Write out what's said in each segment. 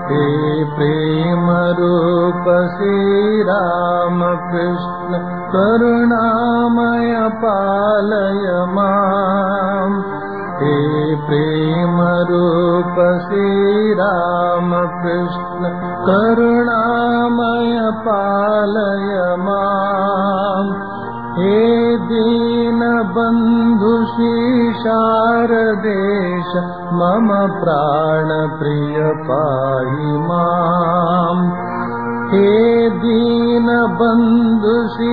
हे प्रेम रूप श्रीरामकृष्ण करुणामय पालय माम् हे प्रेम रूप श्रीरामकृष्ण करुणामय पालय माम् हे दीनबन्धु शारदेश मम प्राणप्रिय पाहि माम् हे दीनबन्धु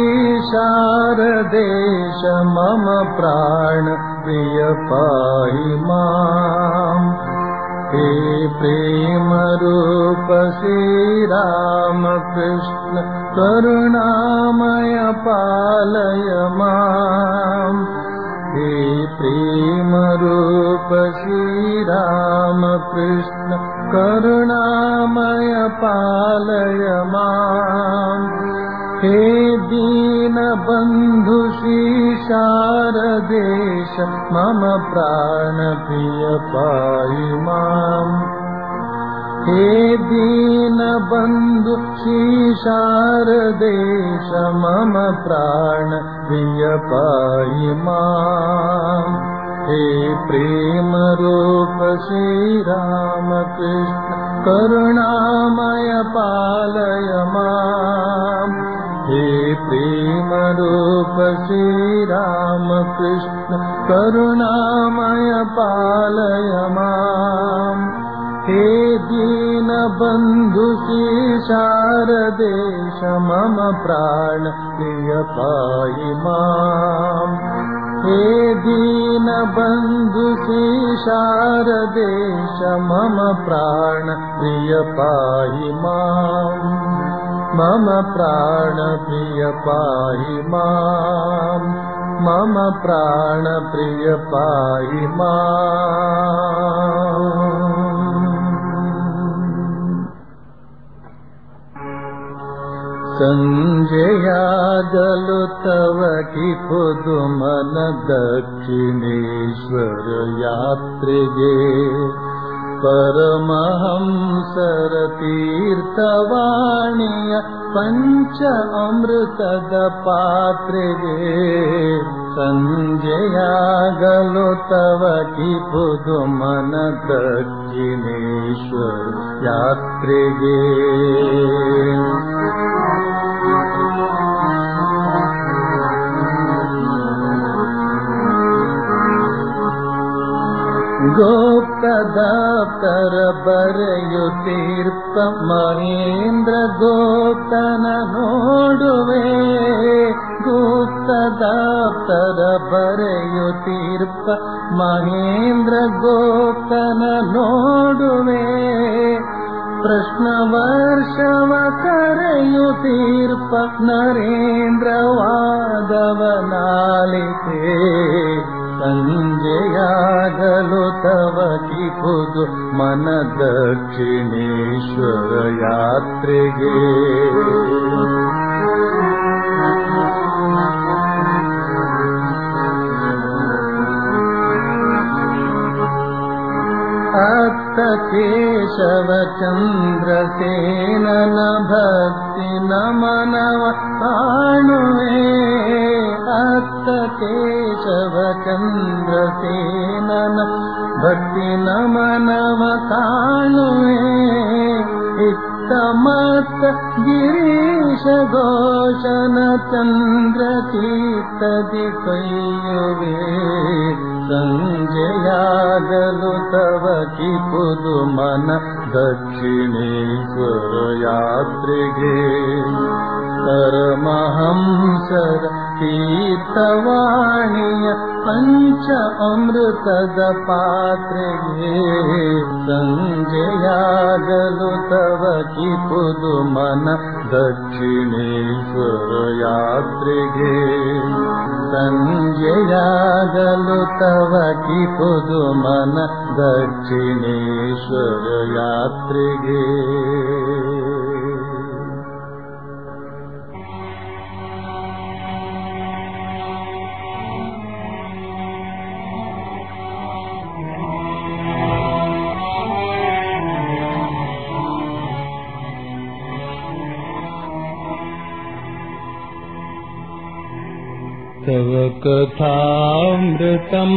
शारदेश मम प्राणप्रिय पाहि माम् हे प्रेमरूप श्रीरामकृष्ण करुणामय पालय माम् हे प्रेमरूप श्रीरामकृष्ण करुणामय पालय माम् हे दीनबन्धु शारदेश मम प्राणप्रिय पाहि माम् हे दीनबन्धु शारदेश मम प्राणप्रिय पाहि माम् हे प्रेमरूप श्रीरामकृष्ण करुणामय पालय माम् हे प्रेमरूप श्रीरामकृष्ण करुणामय पालय माम् हे दीनबन्धु शारदेश मम प्राण प्रिय पाहि माम् हे दीनबन्धु शारदेश मम प्राण प्रिय पाहि माम् मम प्राण प्रिय पाहि माम् मम प्राण प्रिय पाहि माम् ಸಂಜೆಯಾಗಲು ತವ ಕಿಪುದು ಮನ ದಕ್ಷಿಣೇಶ್ವರ ಯಾತ್ರೆಗೆ ಪರಮಹಂಸರ ತೀರ್ಥವಾಣಿಯ ಪಂಚ ಅಮೃತದ ಪಾತ್ರೆಗೆ ಸಂಜೆಯಾಗಲು ತವ ಕಿಪುದು ಮನ ದಕ್ಷಿಣೇಶ್ವರ ಯಾತ್ರೆಗೆ ಗೋಪ್ತದಾಪ್ತರ ಬರೆಯುತ್ತೀರ್ಪ ಮಹೇಂದ್ರ ಗೋಪ್ತನ ನೋಡುವೆ ಗುಪ್ತದಾಪ್ತರ ಬರೆಯುತ್ತೀರ್ಪ ಮಹೇಂದ್ರ ಗೋಪ್ತನ ನೋಡುವೆ ಪ್ರಶ್ನ ವರ್ಷವ ಕರೆಯುತ್ತೀರ್ಪ ನರೇಂದ್ರ ವಾದವನಾಲಿತೆ ಸಂಜೆಯಾಗಲು ತವ ಕಿಪುದು ಮನ ದಕ್ಷಿಣೇಶ್ವರ ಯಾತ್ರೆಗೆ ಅತ್ತ ಕೇಶವ ಚಂದ್ರಸೇನನ ಭಕ್ತಿ ನಮನವ ಕಾಣುವೆ ಅತ್ತ ಕೇಶವ ಚಂದ್ರಸೇನನ ಭಕ್ತಿ ನಮನವ ಕಾಣುವೆ ಇತ್ತ ಮತ್ತ ಗಿರೀಶ ಘೋಷನ ಚಂದ್ರ ಚೀತದಿ ಕೈಯುವೆ ಸಂಜೆಯಾಗಲು ತವ ಕಿಪುದು ಮನ ದಕ್ಷಿಣೇಶ್ವರ ಯಾತ್ರೆಗೆ ಪರಮಹಂಸರ ತೀರ್ಥವಾಣಿಯ ಪಂಚ ಅಮೃತದ ಪಾತ್ರೆಗೆ ಸಂಜೆಯಾಗಲು ತವ ಕಿಪುದು ಮನ ದಕ್ಷಿಣೇಶ್ವರ ಯಾತ್ರೆಗೆ ಸಂಜೆಯಾಗಲು ತವ ಕಿಪುದು ಮನ ದಕ್ಷಿಣೇಶ್ವರ ಯಾತ್ರೆಗೆ तव कथामृतम्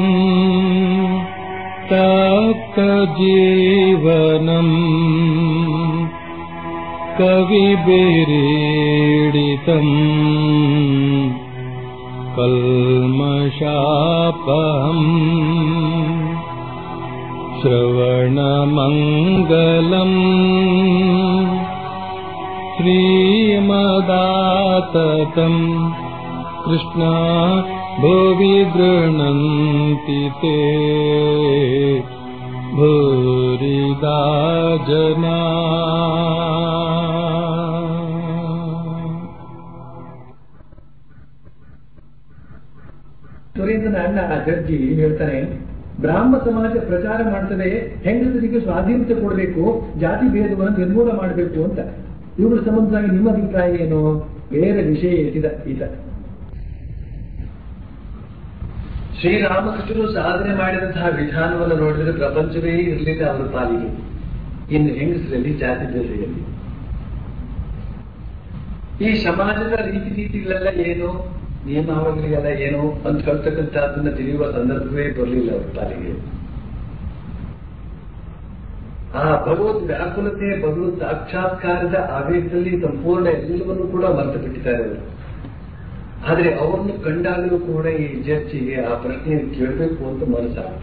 तप्तजीवनम् कविभिरीडितम् कल्मषापहम् श्रवणमङ्गलम् श्रीमदाततम् कृष्णा भुवि गृह्णन्ति ते भूरिदा जना ಸುರೇಂದ್ರನ ಅಣ್ಣ ಜಡ್ಜಿ ಹೇಳ್ತಾನೆ ಬ್ರಾಹ್ಮ ಸಮಾಜ ಪ್ರಚಾರ ಮಾಡ್ತದೆ ಹೆಂಗಸರಿಗೆ ಸ್ವಾಧೀನತೆ ಕೊಡಬೇಕು ಜಾತಿ ಭೇದವನ್ನು ನಿರ್ಮೂಲ ಮಾಡಬೇಕು ಅಂತ ಇವುಗಳ ಸಂಬಂಧವಾಗಿ ನಿಮ್ಮ ಅಭಿಪ್ರಾಯ ಏನು ಬೇರೆ ವಿಷಯ ಎತ್ತಿದ ಈತ ಶ್ರೀರಾಮಕೃಷ್ಣರು ಸಾಧನೆ ಮಾಡಿದಂತಹ ವಿಧಾನವನ್ನು ನೋಡಿದರೆ ಪ್ರಪಂಚವೇ ಇರಲಿಲ್ಲ ಅವರ ಪಾಲಿಗೆ ಇನ್ನು ಹೆಂಗಸರಲ್ಲಿ ಜಾತಿ ಭೇದದಲ್ಲಿ ಈ ಸಮಾಜದ ರೀತಿ ನೀತಿಗಳೆಲ್ಲ ಏನು ನಿಯಮಾವಳಿಗಳೆಲ್ಲ ಏನು ಅಂತ ಹೇಳ್ತಕ್ಕಂಥದ್ದನ್ನ ತಿಳಿಯುವ ಸಂದರ್ಭವೇ ಬರಲಿಲ್ಲ ಅವ್ರ ಪಾಲಿಗೆ ಆ ಭಗವದ್ ವ್ಯಾಕುಲತೆ ಭಗವದ್ ಸಾಕ್ಷಾತ್ಕಾರದ ಆವೇಗದಲ್ಲಿ ಸಂಪೂರ್ಣ ಎಲ್ಲವನ್ನೂ ಕೂಡ ಮರೆತು ಬಿಟ್ಟಿದ್ದಾರೆ ಅವರು ಆದ್ರೆ ಅವರನ್ನು ಕಂಡಾಗಲೂ ಕೂಡ ಈ ಜಡ್ಜಿಗೆ ಆ ಪ್ರಶ್ನೆಯನ್ನು ಕೇಳಬೇಕು ಅಂತ ಮನಸ್ಸಾಗುತ್ತೆ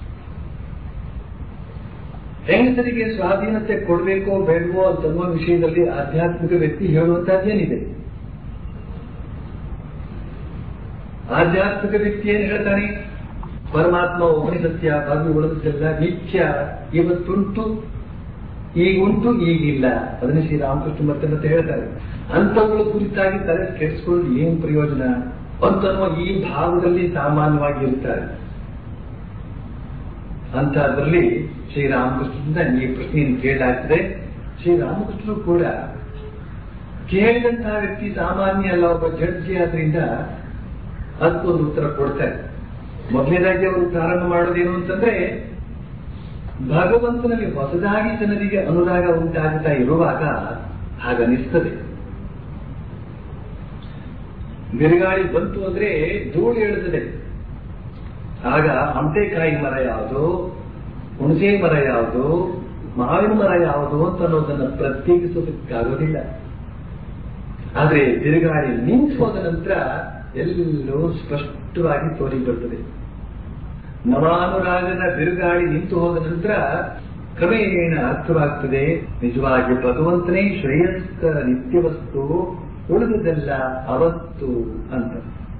ಹೆಂಗಸರಿಗೆ ಸ್ವಾಧೀನತೆ ಕೊಡಬೇಕೋ ಬೇಡವೋ ಅಂತನ್ನುವ ವಿಷಯದಲ್ಲಿ ಆಧ್ಯಾತ್ಮಿಕ ವ್ಯಕ್ತಿ ಹೇಳುವಂತಹದ್ದೇನಿದೆ ಆಧ್ಯಾತ್ಮಿಕ ವ್ಯಕ್ತಿ ಏನ್ ಹೇಳ್ತಾನೆ ಪರಮಾತ್ಮ ಒಬ್ಬನೇ ಸತ್ಯ ಬಾಗಿ ಉಳಿದದ್ದೆಲ್ಲ ನಿತ್ಯ ಇವತ್ತುಂಟು ಈಗುಂಟು ಈಗಿಲ್ಲ ಅದನ್ನೇ ಶ್ರೀರಾಮಕೃಷ್ಣ ಮತ್ತೆ ಮತ್ತೆ ಹೇಳ್ತಾರೆ ಅಂತವುಗಳ ಕುರಿತಾಗಿ ತಲೆ ಕೆಡಿಸ್ಕೊಂಡು ಏನ್ ಪ್ರಯೋಜನ ಅಂತನ್ನುವ ಈ ಭಾವದಲ್ಲಿ ಸಾಮಾನ್ಯವಾಗಿ ಇರ್ತಾರೆ ಅಂತದ್ರಲ್ಲಿ ಶ್ರೀರಾಮಕೃಷ್ಣದಿಂದ ಈ ಪ್ರಶ್ನೆಯನ್ನು ಕೇಳಲಾಗ್ತದೆ ಶ್ರೀರಾಮಕೃಷ್ಣರು ಕೂಡ ಕೇಳಿದಂತಹ ವ್ಯಕ್ತಿ ಸಾಮಾನ್ಯ ಅಲ್ಲ ಒಬ್ಬ ಜಡ್ಜಿ ಆದ್ರಿಂದ ಅದಕ್ಕೊಂದು ಉತ್ತರ ಕೊಡ್ತಾರೆ ಮೊದಲನೇದಾಗಿ ಅವರು ಪ್ರಾರಂಭ ಮಾಡೋದೇನು ಅಂತಂದ್ರೆ ಭಗವಂತನಲ್ಲಿ ಹೊಸದಾಗಿ ಜನರಿಗೆ ಅನುರಾಗ ಉಂಟಾಗುತ್ತಾ ಇರುವಾಗ ಹಾಗನಿಸ್ತದೆ ಬಿರುಗಾಳಿ ಬಂತು ಅಂದ್ರೆ ಧೂಳು ಹೇಳುತ್ತದೆ ಆಗ ಅಮಟೆಕಾಯಿ ಮರ ಯಾವುದು ಹುಣಸೆ ಮರ ಯಾವುದು ಮಾವಿನ ಮರ ಯಾವುದು ಅಂತ ಅನ್ನೋದನ್ನ ಪ್ರತ್ಯೇಕಿಸೋದಕ್ಕಾಗೋದಿಲ್ಲ ಆದ್ರೆ ಬಿರುಗಾಳಿ ನಿಂತು ಹೋದ ನಂತರ ಎಲ್ಲವೂ ಸ್ಪಷ್ಟವಾಗಿ ತೋರಿ ಬರ್ತದೆ ನವಾನುರಾಗದ ಬಿರುಗಾಳಿ ನಿಂತು ಹೋದ ನಂತರ ಕ್ರಮೇಣ ಅರ್ಥವಾಗ್ತದೆ ನಿಜವಾಗಿ ಭಗವಂತನೇ ಶ್ರೇಯಸ್ಕರ ನಿತ್ಯ ವಸ್ತು ಉಳಿದುದೆಲ್ಲ ಅವತ್ತು ಅಂತ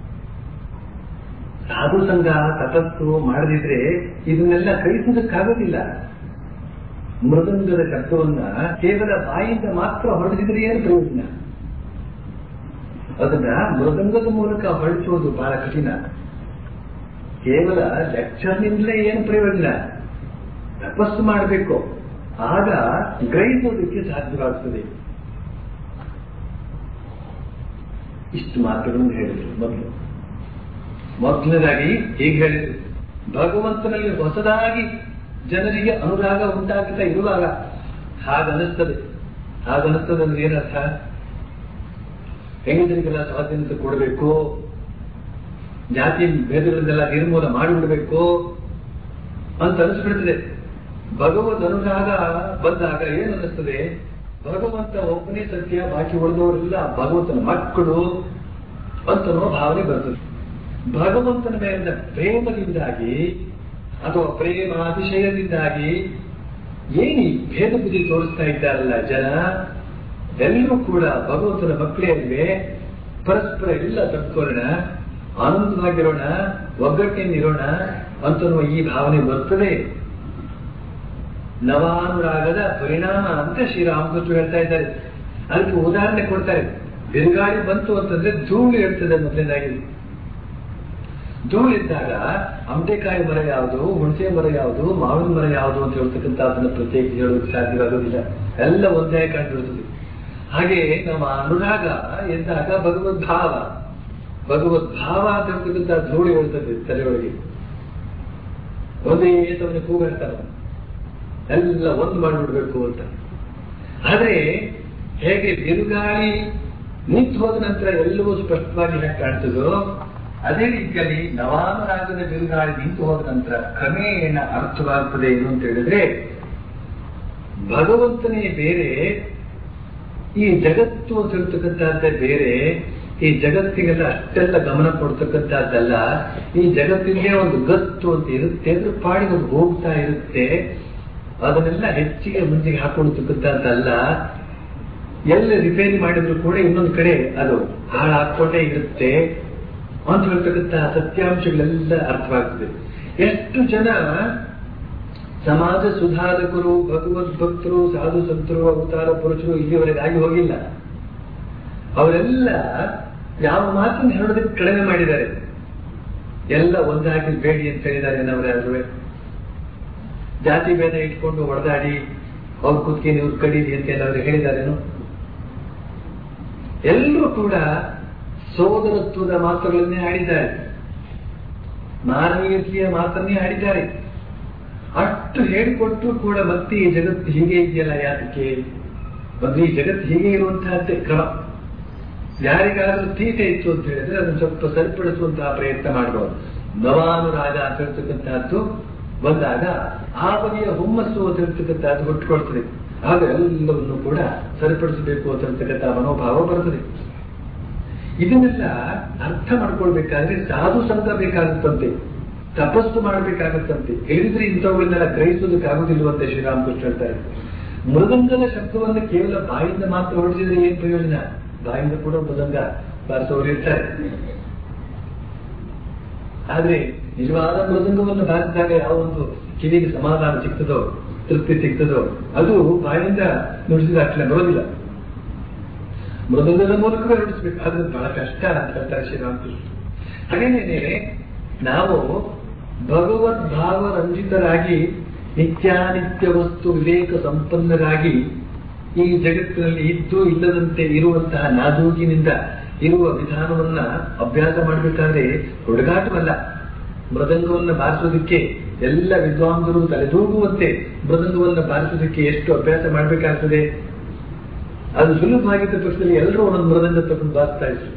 ಸಾಧು ಸಂಘ ತಪಸ್ಸು ಮಾಡದಿದ್ರೆ ಇದನ್ನೆಲ್ಲ ಕಲಿಸುವುದಕ್ಕಾಗೋದಿಲ್ಲ ಮೃದಂಗದ ಶಬ್ದವನ್ನ ಕೇವಲ ಬಾಯಿಂದ ಮಾತ್ರ ಹೊರಡಿದ್ರೆ ಏನು ಪ್ರಯೋಜನ ಅದನ್ನ ಮೃದಂಗದ ಮೂಲಕ ಹೊರಡಿಸುವುದು ಬಹಳ ಕಠಿಣ ಕೇವಲ ಲೆಕ್ಚರ್ನಿಂದಲೇ ಏನು ಪ್ರಯೋಜನ ತಪಸ್ಸು ಮಾಡಬೇಕು ಆಗ ಗ್ರಹಿಸೋದಕ್ಕೆ ಸಾಧ್ಯವಾಗ್ತದೆ ಇಷ್ಟು ಮಾತುಗಳನ್ನು ಹೇಳಿದ್ರು ಮೊದಲು ಮೊದಲನೇದಾಗಿ ಹೀಗೆ ಹೇಳಿದ್ರು ಭಗವಂತನಲ್ಲಿ ಹೊಸದಾಗಿ ಜನರಿಗೆ ಅನುರಾಗ ಉಂಟಾಗುತ್ತಾ ಇರುವಾಗ ಹಾಗನಿಸ್ತದೆ ಹಾಗನಿಸ್ತದೆ ಅಂದ್ರೆ ಏನರ್ಥ ಹೆಂಗಸರಿಗೆಲ್ಲ ಸ್ವಾಧೀನತೆ ಕೊಡಬೇಕು ಜಾತಿ ಭೇದಗಳನ್ನೆಲ್ಲ ನಿರ್ಮೂಲ ಮಾಡಿಬಿಡಬೇಕು ಅಂತ ಅನಿಸ್ಬಿಡ್ತದೆ ಭಗವದ್ ಅನುರಾಗ ಬಂದಾಗ ಏನು ಅನ್ನಿಸ್ತದೆ ಭಗವಂತ ಒಬ್ಬನೇ ಸತ್ಯ ಬಾಕಿ ಉಳಿದವರೆಲ್ಲ ಭಗವಂತನ ಮಕ್ಕಳು ಅಂತನೋ ಭಾವನೆ ಬರ್ತದೆ ಭಗವಂತನ ಮೇಲಿನ ಪ್ರೇಮದಿಂದಾಗಿ ಅಥವಾ ಪ್ರೇಮ ಅತಿಶಯದಿಂದಾಗಿ ಏನಿ ಭೇದ ಬುದ್ಧಿ ತೋರಿಸ್ತಾ ಇದ್ದಾರಲ್ಲ ಜನ ಎಲ್ಲರೂ ಕೂಡ ಭಗವಂತನ ಮಕ್ಕಳೇ ಅಲ್ವೇ ಪರಸ್ಪರ ಎಲ್ಲ ತಪ್ಪಿಕೊಳ್ಳೋಣ ಆನಂದವಾಗಿರೋಣ ಒಗ್ಗಟ್ಟಿನಿರೋಣ ಅಂತನ್ನುವ ಈ ಭಾವನೆ ಬರ್ತದೆ ನವಾನುರಾಗದ ಪರಿಣಾಮ ಅಂತ ಶ್ರೀರಾಮಕೃಷ್ಣ ಹೇಳ್ತಾ ಇದ್ದಾರೆ ಅದಕ್ಕೆ ಉದಾಹರಣೆ ಕೊಡ್ತಾರೆ ಬಿರುಗಾಳಿ ಬಂತು ಅಂತಂದ್ರೆ ಧೂಳು ಇರ್ತದೆ ಮೊದಲನೇದಾಗಿ ಧೂಳಿದ್ದಾಗ ಅಮಟೆಕಾಯಿ ಮರ ಯಾವುದು ಹುಣಸೆ ಮರ ಯಾವುದು ಮಾವಿನ ಮರ ಯಾವುದು ಅಂತ ಹೇಳ್ತಕ್ಕಂಥ ಅದನ್ನ ಪ್ರತ್ಯೇಕಿಸಿ ಹೇಳೋದಕ್ಕೆ ಸಾಧ್ಯವಾಗೋದಿಲ್ಲ ಎಲ್ಲ ಒಂದೇ ಕಂಡುಬಿಡ್ತದೆ ಹಾಗೆ ನಮ್ಮ ಅನುರಾಗ ಎಂದಾಗ ಭಗವದ್ಭಾವ ಭಗವದ್ಭಾವ ಅಂತ ಹೇಳ್ತಕ್ಕಂಥ ಧೂಳು ಹೇಳ್ತದೆ ತಲೆಯೊಳಗೆ ಒಂದೇ ತವನ ಕೂಗಾಡ್ತಾರ ಎಲ್ಲ ಒಂದು ಮಾಡಿಬಿಡ್ಬೇಕು ಅಂತ ಆದ್ರೆ ಹೇಗೆ ಬಿರುಗಾಳಿ ನಿಂತು ಹೋದ ನಂತರ ಎಲ್ಲವೂ ಸ್ಪಷ್ಟವಾಗಿ ಹೇಗೆ ಕಾಣ್ತದೋ ಅದೇ ರೀತಿಯಲ್ಲಿ ನವಾನುರಾಗದ ಬಿರುಗಾಳಿ ನಿಂತು ಹೋದ ನಂತರ ಕ್ರಮೇಣ ಅರ್ಥವಾಗ್ತದೆ ಏನು ಅಂತ ಹೇಳಿದ್ರೆ ಭಗವಂತನೇ ಬೇರೆ ಈ ಜಗತ್ತು ಅಂತ ಹೇಳ್ತಕ್ಕಂಥದ್ದೇ ಬೇರೆ ಈ ಜಗತ್ತಿಗೆಲ್ಲ ಅಷ್ಟೆಲ್ಲ ಗಮನ ಕೊಡ್ತಕ್ಕಂಥದ್ದಲ್ಲ ಈ ಜಗತ್ತಿಗೆ ಒಂದು ಗತ್ತು ಅಂತ ಇರುತ್ತೆ ಅದ್ರ ಪಾಡಿಗೆ ಅದು ಹೋಗ್ತಾ ಇರುತ್ತೆ ಅದನ್ನೆಲ್ಲ ಹೆಚ್ಚಿಗೆ ಮುಂಚೆಗೆ ಹಾಕೊಳ್ತಕ್ಕಂಥದ್ದಲ್ಲ ಎಲ್ಲಿ ರಿಪೇರಿ ಮಾಡಿದ್ರು ಕೂಡ ಇನ್ನೊಂದು ಕಡೆ ಅದು ಹಾಳಾಗ್ಕೊಂಡೇ ಇರುತ್ತೆ ಅಂತ ಹೇಳ್ತಕ್ಕಂಥ ಸತ್ಯಾಂಶಗಳೆಲ್ಲ ಅರ್ಥವಾಗ್ತದೆ ಎಷ್ಟು ಜನ ಸಮಾಜ ಸುಧಾರಕರು ಭಗವದ್ ಭಕ್ತರು ಸಾಧು ಸಂತರು ಅವತಾರ ಪುರುಷರು ಇಲ್ಲಿವರೆಗೆ ಆಗಿ ಹೋಗಿಲ್ಲ ಅವರೆಲ್ಲ ಯಾವ ಮಾತನ್ನು ಹೇಳೋದಕ್ಕೆ ಕಡಿಮೆ ಮಾಡಿದ್ದಾರೆ ಎಲ್ಲ ಒಂದಾಗಿ ಬೇಡಿ ಅಂತ ಹೇಳಿದ್ದಾರೆ ಅವರಾದ್ರೂ ಜಾತಿ ಭೇದ ಇಟ್ಕೊಂಡು ಹೊಡೆದಾಡಿ ಅವ್ರ ಕುತ್ತಿಗೆ ನೀವು ಕಡೀರಿ ಅಂತ ಏನಾದ್ರು ಹೇಳಿದಾರೇನು ಎಲ್ಲರೂ ಕೂಡ ಸೋದರತ್ವದ ಮಾತುಗಳನ್ನೇ ಆಡಿದ್ದಾರೆ ಮಾನವೀಯತೆಯ ಮಾತನ್ನೇ ಆಡಿದ್ದಾರೆ ಅಷ್ಟು ಹೇಳಿಕೊಟ್ಟು ಕೂಡ ಮತ್ತೆ ಈ ಜಗತ್ತು ಹೀಗೆ ಇದೆಯಲ್ಲ ಯಾತಕ್ಕೆ ಅಂದ್ರೆ ಈ ಜಗತ್ತು ಹೀಗೆ ಇರುವಂತಹದ್ದೇ ಕ್ರಮ ಯಾರಿಗಾದ್ರೂ ತೀಟೆ ಇತ್ತು ಅಂತ ಹೇಳಿದ್ರೆ ಅದನ್ನು ಸ್ವಲ್ಪ ಸರಿಪಡಿಸುವಂತಹ ಪ್ರಯತ್ನ ಮಾಡಬಹುದು ನವಾನುರಾಗ ಅಂತ ಹೇಳ್ತಕ್ಕಂತಹದ್ದು ಬಂದಾಗ ಆ ಬಗೆಯ ಹುಮ್ಮಸ್ಸು ಅಂತ ಹೇಳ್ತಕ್ಕಂಥದ್ದು ಹುಟ್ಟುಕೊಳ್ತದೆ ಆಗ ಎಲ್ಲವನ್ನು ಕೂಡ ಸರಿಪಡಿಸಬೇಕು ಅಂತ ಹೇಳ್ತಕ್ಕಂಥ ಮನೋಭಾವ ಬರ್ತದೆ ಇದನ್ನೆಲ್ಲ ಅರ್ಥ ಮಾಡ್ಕೊಳ್ಬೇಕಾದ್ರೆ ಸಾಧು ಸಂಘ ಬೇಕಾಗುತ್ತಂತೆ ತಪಸ್ಸು ಮಾಡಬೇಕಾಗುತ್ತಂತೆ ಹೇಳಿದ್ರೆ ಇಂಥವುಗಳನ್ನೆಲ್ಲ ಗ್ರಹಿಸೋದಕ್ಕಾಗುದಿಲ್ವಂತೆ ಶ್ರೀರಾಮಕೃಷ್ಣ ಹೇಳ್ತಾರೆ ಮೃದಂಗದ ಶಬ್ದವನ್ನು ಕೇವಲ ಬಾಯಿಂದ ಮಾತ್ರ ಹೊರಡಿಸಿದ್ರೆ ಏನ್ ಪ್ರಯೋಜನ ಬಾಯಿಂದ ಕೂಡ ಮೃದಂಗ ಬಾರಿಸೋರು ಇರ್ತಾರೆ ಆದ್ರೆ ನಿಜವಾದ ಮೃದಂಗವನ್ನು ಬಾರಿಸಿದಾಗ ಯಾವ ಒಂದು ಕಿವಿಗೆ ಸಮಾಧಾನ ಸಿಗ್ತದೋ ತೃಪ್ತಿ ಸಿಗ್ತದೋ ಅದು ಬಾಯಿಂದ ನುಡಿಸಿದ ಅಕ್ಷಣ ಬರೋದಿಲ್ಲ ಮೃದಂಗದ ಮೂಲಕವೇ ನುಡಿಸ್ಬೇಕು ಆದ್ರೆ ಬಹಳ ಕಷ್ಟ ಅಂತ ಹೇಳ್ತಾರೆ ಶ್ರೀರಾಮಕೃಷ್ಣ ಹಾಗೇನೇನೆ ನಾವು ಭಗವದ್ಭಾವ ರಂಜಿತರಾಗಿ ನಿತ್ಯಾನಿತ್ಯ ವಸ್ತು ವಿವೇಕ ಸಂಪನ್ನರಾಗಿ ಈ ಜಗತ್ತಿನಲ್ಲಿ ಇದ್ದು ಇಲ್ಲದಂತೆ ಇರುವಂತಹ ನಾಜೂಕಿನಿಂದ ಇರುವ ವಿಧಾನವನ್ನ ಅಭ್ಯಾಸ ಮಾಡಬೇಕಾದ್ರೆ ಹುಡುಗಾಟವಲ್ಲ ಮೃದಂಗವನ್ನು ಬಾರಿಸೋದಕ್ಕೆ ಎಲ್ಲ ವಿದ್ವಾಂಸರು ತಲೆದೂಗುವಂತೆ ಮೃದಂಗವನ್ನು ಬಾರಿಸೋದಕ್ಕೆ ಎಷ್ಟು ಅಭ್ಯಾಸ ಮಾಡಬೇಕಾಗ್ತದೆ ಅದು ಸುಲಭವಾಗಿದ್ದ ಪಕ್ಷದಲ್ಲಿ ಎಲ್ಲರೂ ಒಂದೊಂದು ಮೃದಂಗ ತಗೊಂಡು ಬಾರಿಸ್ತಾ ಇದ್ರು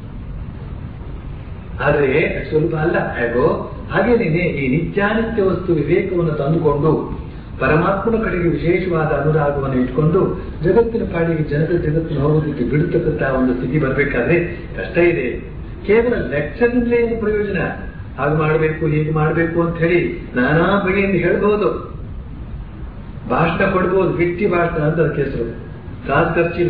ಆದ್ರೆ ಸುಲಭ ಅಲ್ಲ ಹೇಗೋ ಹಾಗೇನೇನೆ ಈ ನಿತ್ಯಾನಿತ್ಯ ವಸ್ತು ವಿವೇಕವನ್ನು ತಂದುಕೊಂಡು ಪರಮಾತ್ಮನ ಕಡೆಗೆ ವಿಶೇಷವಾದ ಅನುರಾಗವನ್ನು ಇಟ್ಕೊಂಡು ಜಗತ್ತಿನ ಪಾಡಿಗೆ ಜನರ ಜಗತ್ತಿನ ಹೋಗೋದಕ್ಕೆ ಬಿಡತಕ್ಕಂತ ಒಂದು ಸ್ಥಿತಿ ಬರಬೇಕಾದ್ರೆ ಕಷ್ಟ ಇದೆ ಕೇವಲ ಲೆಕ್ಚರ್ನಿಂದಲೇ ಏನು ಪ್ರಯೋಜನ ಹಾಗೆ ಮಾಡಬೇಕು ಹೀಗೆ ಮಾಡಬೇಕು ಅಂತ ಹೇಳಿ ನಾನಾ ಬಗೆಯಿಂದ ಹೇಳ್ಬಹುದು ಭಾಷಣ ಕೊಡ್ಬೋದು ಬಿಟ್ಟಿ ಭಾಷಣ ಅಂತ ಅದಕ್ಕೆ ಹೆಸರು ಕಾಸು ಖರ್ಚಿಲ್ಲ